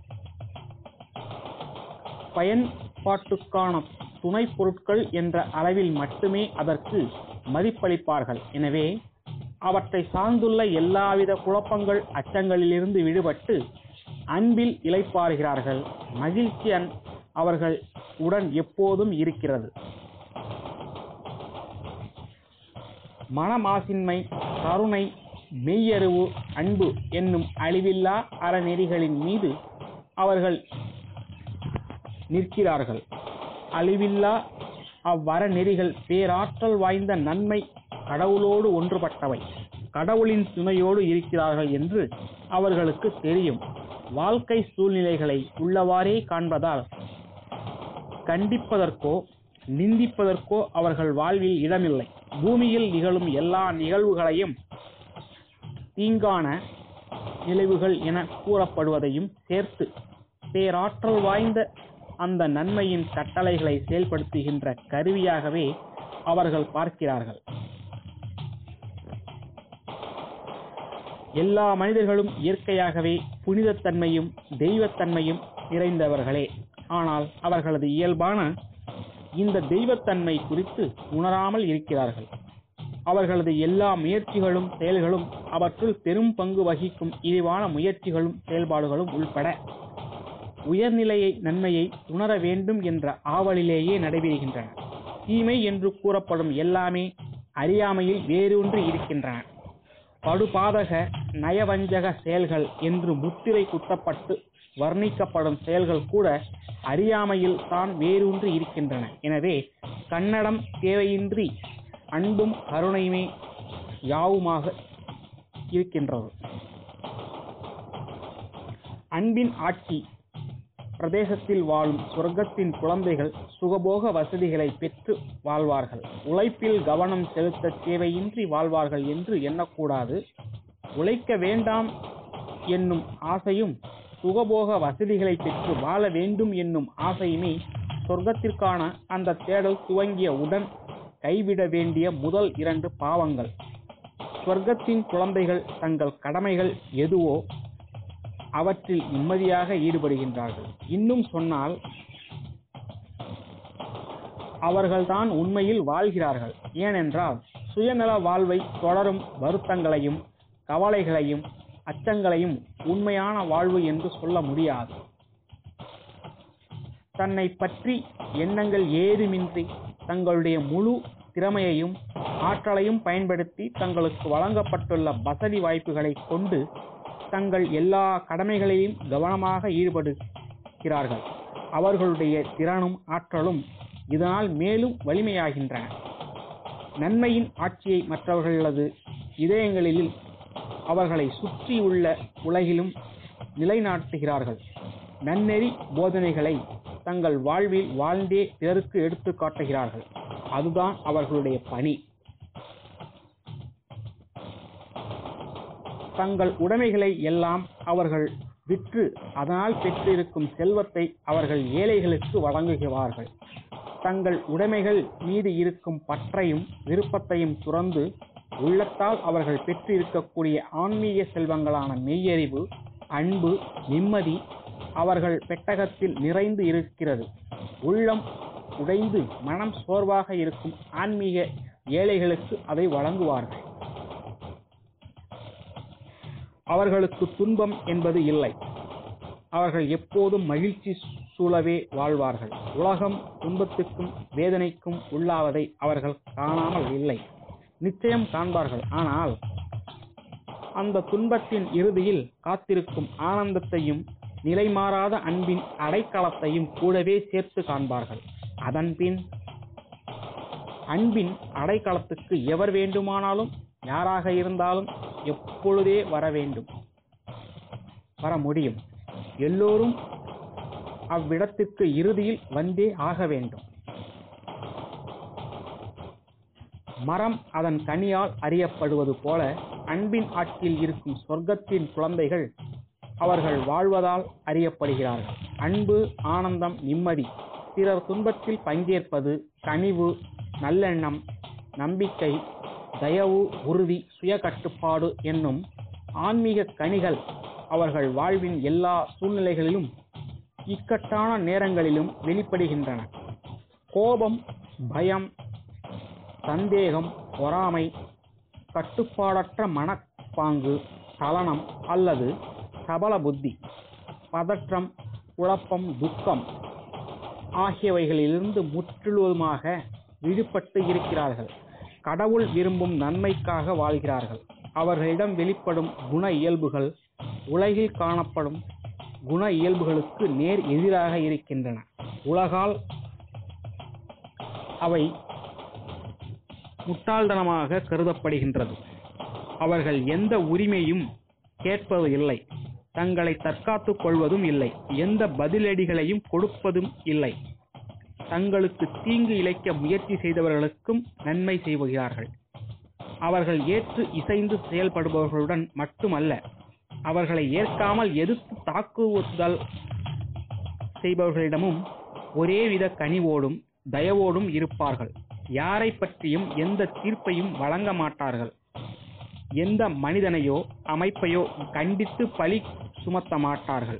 பயன்பாட்டுக்கான துணை பொருட்கள் என்ற அளவில் மட்டுமே அதற்கு மதிப்பளிப்பார்கள் எனவே அவற்றை சார்ந்துள்ள எல்லாவித குழப்பங்கள் அச்சங்களிலிருந்து விடுபட்டு அன்பில் இளைப்பாறுகிறார்கள் மகிழ்ச்சி அன்- அவர்கள் உடன் எப்போதும் இருக்கிறது மனமாசின்மை கருணை மெய்யறிவு அன்பு என்னும் அழிவில்லா அறநெறிகளின் மீது அவர்கள் நிற்கிறார்கள் அழிவில்லா அவ்வர நெறிகள் பேராற்றல் வாய்ந்த நன்மை கடவுளோடு ஒன்றுபட்டவை கடவுளின் துணையோடு இருக்கிறார்கள் என்று அவர்களுக்கு தெரியும் வாழ்க்கை சூழ்நிலைகளை உள்ளவாறே காண்பதால் கண்டிப்பதற்கோ நிந்திப்பதற்கோ அவர்கள் வாழ்வில் இடமில்லை பூமியில் நிகழும் எல்லா நிகழ்வுகளையும் தீங்கான நிலைவுகள் என கூறப்படுவதையும் சேர்த்து பேராற்றல் வாய்ந்த அந்த நன்மையின் கட்டளைகளை செயல்படுத்துகின்ற கருவியாகவே அவர்கள் பார்க்கிறார்கள் எல்லா மனிதர்களும் இயற்கையாகவே புனிதத்தன்மையும் தெய்வத்தன்மையும் நிறைந்தவர்களே ஆனால் அவர்களது இயல்பான இந்த தெய்வத்தன்மை குறித்து உணராமல் இருக்கிறார்கள் அவர்களது எல்லா முயற்சிகளும் செயல்களும் அவற்றுள் பெரும் பங்கு வகிக்கும் இழிவான முயற்சிகளும் செயல்பாடுகளும் உள்பட உயர்நிலையை நன்மையை உணர வேண்டும் என்ற ஆவலிலேயே நடைபெறுகின்றன தீமை என்று கூறப்படும் எல்லாமே அறியாமையில் வேரூன்றி இருக்கின்றன படுபாதக நயவஞ்சக செயல்கள் என்று முத்திரை குத்தப்பட்டு வர்ணிக்கப்படும் செயல்கள் கூட அறியாமையில் தான் வேரூன்றி இருக்கின்றன எனவே கன்னடம் தேவையின்றி அன்பும் கருணையுமே யாவுமாக இருக்கின்றது அன்பின் ஆட்சி பிரதேசத்தில் வாழும் சொர்க்கத்தின் குழந்தைகள் சுகபோக வசதிகளை பெற்று வாழ்வார்கள் உழைப்பில் கவனம் செலுத்த தேவையின்றி வாழ்வார்கள் என்று எண்ணக்கூடாது உழைக்க வேண்டாம் என்னும் ஆசையும் சுகபோக வசதிகளை பெற்று வாழ வேண்டும் என்னும் ஆசையுமே சொர்க்கத்திற்கான அந்த தேடல் துவங்கிய உடன் கைவிட வேண்டிய முதல் இரண்டு பாவங்கள் சொர்க்கத்தின் குழந்தைகள் தங்கள் கடமைகள் எதுவோ அவற்றில் நிம்மதியாக ஈடுபடுகின்றார்கள் இன்னும் சொன்னால் அவர்கள்தான் உண்மையில் வாழ்கிறார்கள் ஏனென்றால் சுயநல வாழ்வை தொடரும் வருத்தங்களையும் கவலைகளையும் அச்சங்களையும் உண்மையான வாழ்வு என்று சொல்ல முடியாது தன்னை பற்றி எண்ணங்கள் ஏதுமின்றி தங்களுடைய முழு திறமையையும் ஆற்றலையும் பயன்படுத்தி தங்களுக்கு வழங்கப்பட்டுள்ள வசதி வாய்ப்புகளை கொண்டு தங்கள் எல்லா கடமைகளையும் கவனமாக ஈடுபடுகிறார்கள் அவர்களுடைய திறனும் ஆற்றலும் இதனால் மேலும் வலிமையாகின்றன நன்மையின் ஆட்சியை மற்றவர்களது இதயங்களில் அவர்களை சுற்றியுள்ள உலகிலும் நிலைநாட்டுகிறார்கள் நன்னெறி போதனைகளை தங்கள் வாழ்வில் வாழ்ந்தே பிறருக்கு எடுத்து காட்டுகிறார்கள் அதுதான் அவர்களுடைய பணி தங்கள் உடைமைகளை எல்லாம் அவர்கள் விற்று அதனால் பெற்றிருக்கும் செல்வத்தை அவர்கள் ஏழைகளுக்கு வழங்குகிறார்கள் தங்கள் உடைமைகள் மீது இருக்கும் பற்றையும் விருப்பத்தையும் துறந்து உள்ளத்தால் அவர்கள் பெற்றிருக்கக்கூடிய ஆன்மீக செல்வங்களான மெய்யறிவு அன்பு நிம்மதி அவர்கள் பெட்டகத்தில் நிறைந்து இருக்கிறது உள்ளம் உடைந்து மனம் சோர்வாக இருக்கும் ஆன்மீக ஏழைகளுக்கு அதை வழங்குவார்கள் அவர்களுக்கு துன்பம் என்பது இல்லை அவர்கள் எப்போதும் மகிழ்ச்சி சூழவே வாழ்வார்கள் உலகம் துன்பத்துக்கும் வேதனைக்கும் உள்ளாவதை அவர்கள் காணாமல் இல்லை நிச்சயம் காண்பார்கள் ஆனால் அந்த துன்பத்தின் இறுதியில் காத்திருக்கும் ஆனந்தத்தையும் நிலைமாறாத அன்பின் அடைக்கலத்தையும் கூடவே சேர்த்து காண்பார்கள் அதன்பின் அன்பின் அடைக்கலத்துக்கு எவர் வேண்டுமானாலும் யாராக இருந்தாலும் எப்பொழுதே வர வேண்டும் வர முடியும் எல்லோரும் அவ்விடத்திற்கு இறுதியில் வந்தே ஆக வேண்டும் மரம் அதன் கனியால் அறியப்படுவது போல அன்பின் ஆட்சியில் இருக்கும் சொர்க்கத்தின் குழந்தைகள் அவர்கள் வாழ்வதால் அறியப்படுகிறார்கள் அன்பு ஆனந்தம் நிம்மதி பிறர் துன்பத்தில் பங்கேற்பது கனிவு நல்லெண்ணம் நம்பிக்கை தயவு உறுதி சுய கட்டுப்பாடு என்னும் ஆன்மீக கனிகள் அவர்கள் வாழ்வின் எல்லா சூழ்நிலைகளிலும் இக்கட்டான நேரங்களிலும் வெளிப்படுகின்றன கோபம் பயம் சந்தேகம் பொறாமை கட்டுப்பாடற்ற மனப்பாங்கு சலனம் அல்லது சபல புத்தி பதற்றம் குழப்பம் துக்கம் ஆகியவைகளிலிருந்து முற்றிலுமாக விடுபட்டு இருக்கிறார்கள் கடவுள் விரும்பும் நன்மைக்காக வாழ்கிறார்கள் அவர்களிடம் வெளிப்படும் குண இயல்புகள் உலகில் காணப்படும் குண இயல்புகளுக்கு நேர் எதிராக இருக்கின்றன உலகால் அவை முட்டாள்தனமாக கருதப்படுகின்றது அவர்கள் எந்த உரிமையும் கேட்பது இல்லை தங்களை தற்காத்துக் கொள்வதும் இல்லை எந்த பதிலடிகளையும் கொடுப்பதும் இல்லை தங்களுக்கு தீங்கு இழைக்க முயற்சி செய்தவர்களுக்கும் நன்மை செய்கிறார்கள் அவர்கள் ஏற்று இசைந்து செயல்படுபவர்களுடன் மட்டுமல்ல அவர்களை ஏற்காமல் எதிர்த்து தாக்குதல் செய்பவர்களிடமும் ஒரேவித கனிவோடும் தயவோடும் இருப்பார்கள் யாரை பற்றியும் எந்த தீர்ப்பையும் வழங்க மாட்டார்கள் எந்த மனிதனையோ அமைப்பையோ கண்டித்து பழி சுமத்த மாட்டார்கள்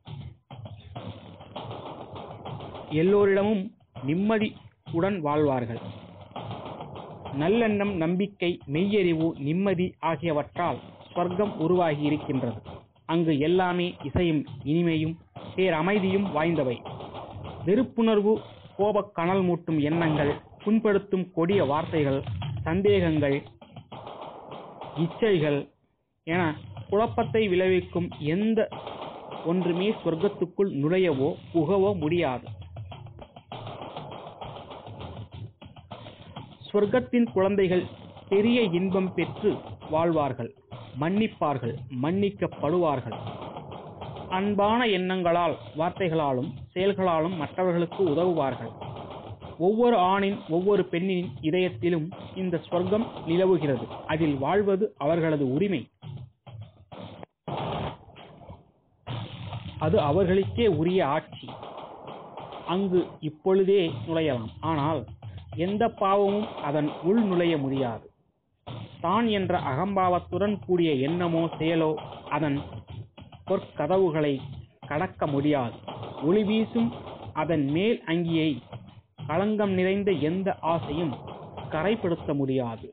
எல்லோரிடமும் நிம்மதியுடன் வாழ்வார்கள் நல்லெண்ணம் நம்பிக்கை மெய்யறிவு நிம்மதி ஆகியவற்றால் ஸ்வர்க்கம் உருவாகி இருக்கின்றது அங்கு எல்லாமே இசையும் இனிமையும் பேரமைதியும் வாய்ந்தவை வெறுப்புணர்வு கோபக் கனல் மூட்டும் எண்ணங்கள் புண்படுத்தும் கொடிய வார்த்தைகள் சந்தேகங்கள் இச்சைகள் என குழப்பத்தை விளைவிக்கும் எந்த ஒன்றுமே சொர்க்கத்துக்குள் நுழையவோ புகவோ முடியாது சொர்க்கத்தின் குழந்தைகள் பெரிய இன்பம் பெற்று வாழ்வார்கள் மன்னிப்பார்கள் மன்னிக்கப்படுவார்கள் அன்பான எண்ணங்களால் வார்த்தைகளாலும் செயல்களாலும் மற்றவர்களுக்கு உதவுவார்கள் ஒவ்வொரு ஆணின் ஒவ்வொரு பெண்ணின் இதயத்திலும் இந்த சொர்க்கம் நிலவுகிறது அதில் வாழ்வது அவர்களது உரிமை அது அவர்களுக்கே உரிய ஆட்சி அங்கு இப்பொழுதே நுழையலாம் ஆனால் எந்த பாவமும் அதன் உள் நுழைய முடியாது தான் என்ற அகம்பாவத்துடன் கூடிய எண்ணமோ செயலோ அதன் பொற்கதவுகளை கடக்க முடியாது ஒளி வீசும் அதன் மேல் அங்கியை களங்கம் நிறைந்த எந்த ஆசையும் கரைப்படுத்த முடியாது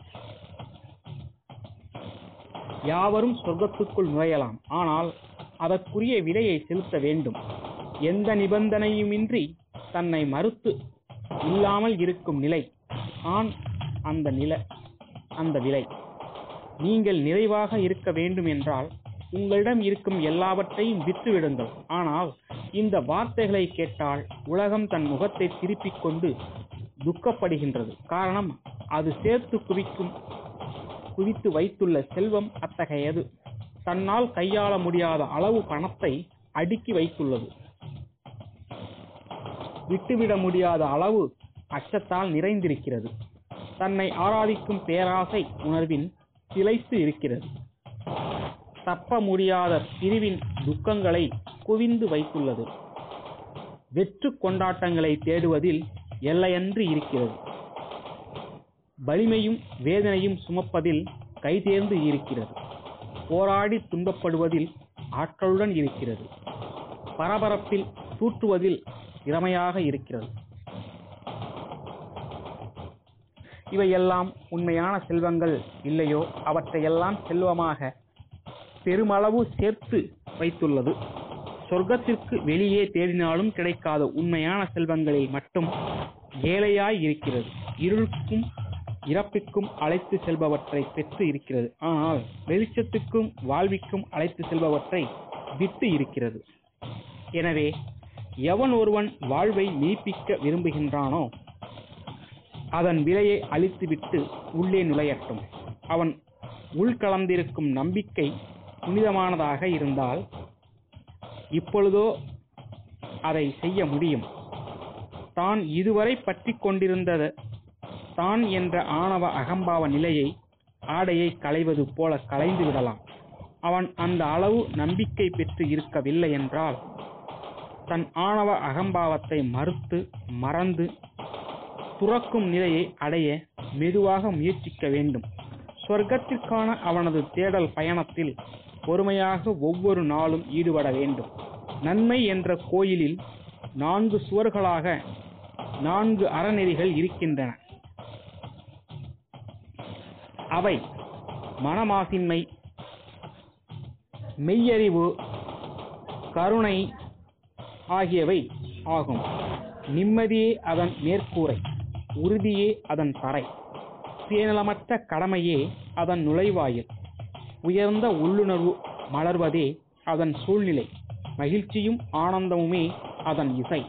யாவரும் சொர்க்கத்துக்குள் நுழையலாம் ஆனால் அதற்குரிய விலையை செலுத்த வேண்டும் எந்த நிபந்தனையுமின்றி தன்னை மறுத்து இல்லாமல் இருக்கும் நிலை தான் அந்த நில அந்த விலை நீங்கள் நிறைவாக இருக்க வேண்டும் என்றால் உங்களிடம் இருக்கும் எல்லாவற்றையும் விற்றுவிடுங்கள் ஆனால் இந்த வார்த்தைகளை கேட்டால் உலகம் தன் முகத்தை திருப்பிக் கொண்டு துக்கப்படுகின்றது காரணம் அது சேர்த்து குவிக்கும் குவித்து வைத்துள்ள செல்வம் அத்தகையது தன்னால் கையாள முடியாத அளவு பணத்தை அடுக்கி வைத்துள்ளது விட்டுவிட முடியாத அளவு அச்சத்தால் நிறைந்திருக்கிறது தன்னை ஆராதிக்கும் பேராசை உணர்வின் திளைத்து இருக்கிறது தப்ப முடியாத பிரிவின் துக்கங்களை குவிந்து வைத்துள்ளது வெற்று கொண்டாட்டங்களை தேடுவதில் எல்லையன்று இருக்கிறது வலிமையும் வேதனையும் சுமப்பதில் கைதேர்ந்து இருக்கிறது போராடி துன்பப்படுவதில் ஆற்றலுடன் இருக்கிறது பரபரப்பில் தூற்றுவதில் திறமையாக இருக்கிறது இவையெல்லாம் உண்மையான செல்வங்கள் இல்லையோ அவற்றையெல்லாம் செல்வமாக பெருமளவு சேர்த்து வைத்துள்ளது சொர்க்கத்திற்கு வெளியே தேடினாலும் கிடைக்காத உண்மையான செல்வங்களில் மட்டும் ஏழையாய் இருக்கிறது இருளுக்கும் இறப்பிற்கும் அழைத்து செல்பவற்றை பெற்று இருக்கிறது ஆனால் வெளிச்சத்துக்கும் வாழ்விக்கும் அழைத்து செல்பவற்றை விட்டு இருக்கிறது எனவே எவன் ஒருவன் வாழ்வை மெய்ப்பிக்க விரும்புகின்றானோ அதன் விலையை அழித்துவிட்டு உள்ளே நுழையட்டும் அவன் உள்கலந்திருக்கும் நம்பிக்கை புனிதமானதாக இருந்தால் இப்பொழுதோ அதை செய்ய முடியும் தான் இதுவரை பற்றி கொண்டிருந்தது தான் என்ற ஆணவ அகம்பாவ நிலையை ஆடையை களைவது போல களைந்து விடலாம் அவன் அந்த அளவு நம்பிக்கை பெற்று இருக்கவில்லை என்றால் தன் ஆணவ அகம்பாவத்தை மறுத்து மறந்து துறக்கும் நிலையை அடைய மெதுவாக முயற்சிக்க வேண்டும் சொர்க்கத்திற்கான அவனது தேடல் பயணத்தில் பொறுமையாக ஒவ்வொரு நாளும் ஈடுபட வேண்டும் நன்மை என்ற கோயிலில் நான்கு சுவர்களாக நான்கு அறநெறிகள் இருக்கின்றன அவை மனமாசின்மை மெய்யறிவு கருணை ஆகியவை ஆகும் நிம்மதியே அதன் மேற்கூரை உறுதியே அதன் தரை சுயநலமற்ற கடமையே அதன் நுழைவாயில் உயர்ந்த உள்ளுணர்வு மலர்வதே அதன் சூழ்நிலை மகிழ்ச்சியும் ஆனந்தமுமே அதன் இசை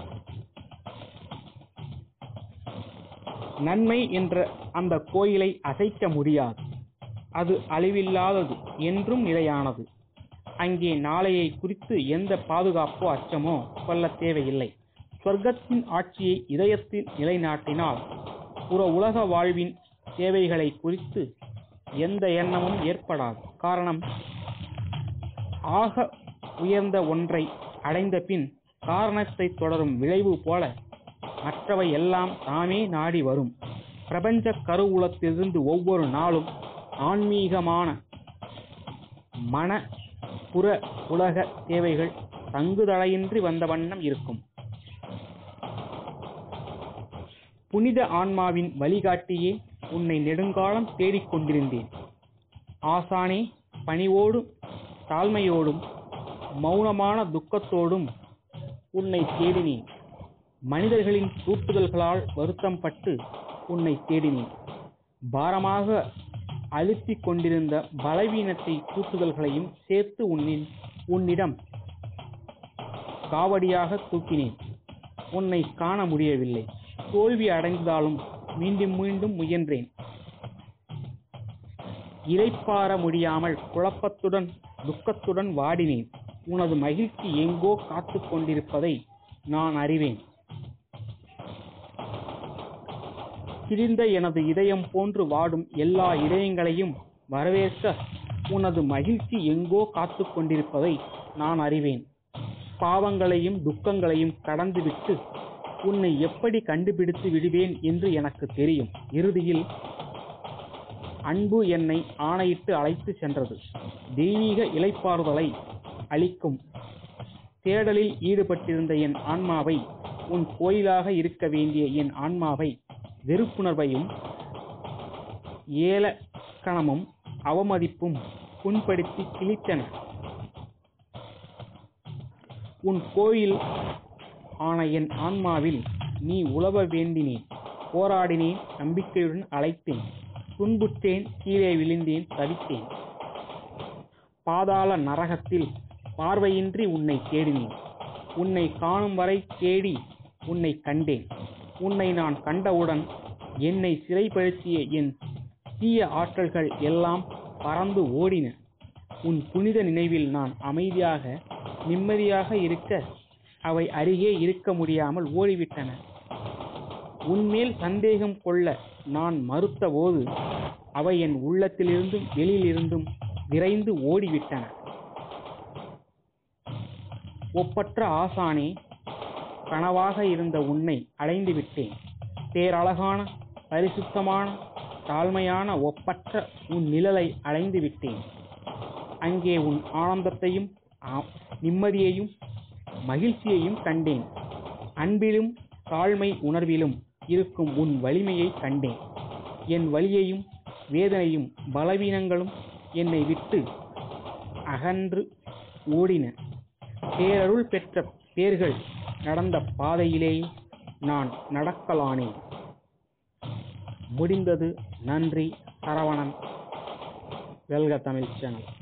நன்மை என்ற அந்த கோயிலை அசைக்க முடியாது அது அழிவில்லாதது என்றும் நிலையானது அங்கே நாளையை குறித்து எந்த பாதுகாப்போ அச்சமோ கொள்ளத் தேவையில்லை சொர்க்கத்தின் ஆட்சியை இதயத்தில் நிலைநாட்டினால் புற உலக வாழ்வின் தேவைகளை குறித்து எந்த எண்ணமும் ஏற்படாது காரணம் ஆக உயர்ந்த ஒன்றை அடைந்த பின் காரணத்தை தொடரும் விளைவு போல மற்றவை எல்லாம் தாமே நாடி வரும் பிரபஞ்ச கருவூலத்திலிருந்து ஒவ்வொரு நாளும் ஆன்மீகமான மன புற உலக தேவைகள் தங்குதடையின்றி வந்த வண்ணம் இருக்கும் புனித ஆன்மாவின் வழிகாட்டியே உன்னை நெடுங்காலம் தேடிக் கொண்டிருந்தேன் ஆசானே பணிவோடும் தாழ்மையோடும் மௌனமான துக்கத்தோடும் உன்னை தேடினேன் மனிதர்களின் தூட்டுதல்களால் வருத்தம் பட்டு உன்னை தேடினேன் பாரமாக அழுத்திக் கொண்டிருந்த பலவீனத்தை தூட்டுதல்களையும் சேர்த்து உன்னின் உன்னிடம் காவடியாக தூக்கினேன் உன்னை காண முடியவில்லை தோல்வி அடைந்ததாலும் மீண்டும் மீண்டும் முயன்றேன் இளைப்பாற முடியாமல் குழப்பத்துடன் துக்கத்துடன் வாடினேன் உனது மகிழ்ச்சி எங்கோ காத்துக் கொண்டிருப்பதை நான் அறிவேன் கிழிந்த எனது இதயம் போன்று வாடும் எல்லா இதயங்களையும் வரவேற்க உனது மகிழ்ச்சி எங்கோ காத்துக் கொண்டிருப்பதை நான் அறிவேன் பாவங்களையும் துக்கங்களையும் கடந்துவிட்டு உன்னை எப்படி கண்டுபிடித்து விடுவேன் என்று எனக்கு தெரியும் இறுதியில் அன்பு என்னை ஆணையிட்டு அழைத்து சென்றது தெய்வீக இலைப்பாறுதலை அளிக்கும் தேடலில் ஈடுபட்டிருந்த என் ஆன்மாவை உன் கோயிலாக இருக்க வேண்டிய என் ஆன்மாவை வெறுப்புணர்வையும் ஏலக்கணமும் அவமதிப்பும் புண்படுத்தி கிழித்தன உன் கோயில் ஆன என் ஆன்மாவில் நீ உழவ வேண்டினேன் போராடினேன் நம்பிக்கையுடன் அழைத்தேன் துன்புற்றேன் கீழே விழுந்தேன் தவித்தேன் பாதாள நரகத்தில் பார்வையின்றி உன்னை தேடினேன் உன்னை காணும் வரை தேடி உன்னை கண்டேன் உன்னை நான் கண்டவுடன் என்னை சிறைப்படுத்திய என் தீய ஆற்றல்கள் எல்லாம் பறந்து ஓடின உன் புனித நினைவில் நான் அமைதியாக நிம்மதியாக இருக்க அவை அருகே இருக்க முடியாமல் ஓடிவிட்டன உன்மேல் சந்தேகம் கொள்ள நான் மறுத்தபோது அவை என் உள்ளத்திலிருந்தும் வெளியிலிருந்தும் விரைந்து ஓடிவிட்டன ஒப்பற்ற ஆசானே கனவாக இருந்த உன்னை அடைந்து விட்டேன் பேரழகான பரிசுத்தமான தாழ்மையான ஒப்பற்ற உன் நிழலை அடைந்து விட்டேன் அங்கே உன் ஆனந்தத்தையும் ஆ- நிம்மதியையும் மகிழ்ச்சியையும் கண்டேன் அன்பிலும் தாழ்மை உணர்விலும் இருக்கும் உன் வலிமையை கண்டேன் என் வலியையும் வேதனையும் பலவீனங்களும் என்னை விட்டு அகன்று ஓடின பேரருள் பெற்ற பேர்கள் நடந்த பாதையிலேயே நான் நடக்கலானேன் முடிந்தது நன்றி சரவணன் வெல்க தமிழ் சேனல்